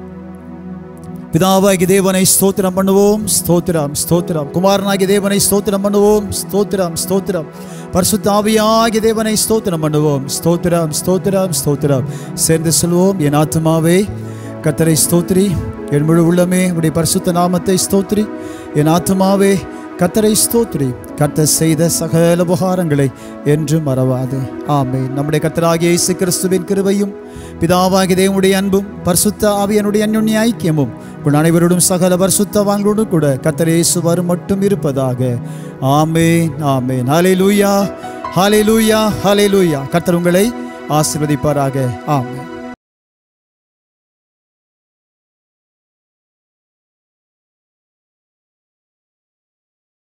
பிதாவாகிய தேவனை ஸ்தோத்திரம் பண்ணுவோம் ஸ்தோத்திரம் ஸ்தோத்திரம் குமாரனாகிய தேவனை ஸ்தோத்திரம் பண்ணுவோம் ஸ்தோத்திரம் ஸ்தோத்திரம் பரிசுத்த ஆவியாகிய தேவனை ஸ்தோத்திரம் பண்ணுவோம் ஸ்தோத்திரம் ஸ்தோத்திரம் ஸ்தோத்திரம் சேர்ந்து சொல்வோம் என் ஆத்மாவே கத்தரை ஸ்தோத்திரி என் முழு உள்ளமே உடைய பரிசுத்த நாமத்தை ஸ்தோத்திரி என் ஆத்மாவே கத்தரை ஸ்தோத்திரி கர்த்தர் செய்த சகல உபகாரங்களை என்றும் மறவாது ஆமே நம்முடைய கத்தராகிய இயேசு கிறிஸ்துவின் கிருபையும் பிதாவாகிய தேவனுடைய அன்பும் பரிசுத்த ஆவியனுடைய அந்யுன்ய ஐக்கியமும் உங்கள் அனைவரோடும் சகல பரிசுத்தவான்களோடும் கூட கத்தர் இயேசு வரும் மட்டும் இருப்பதாக ஆமே ஆமே ஹாலே லூயா ஹாலே லூயா ஹாலே லூயா கர்த்தர் உங்களை ஆசீர்வதிப்பாராக ஆமே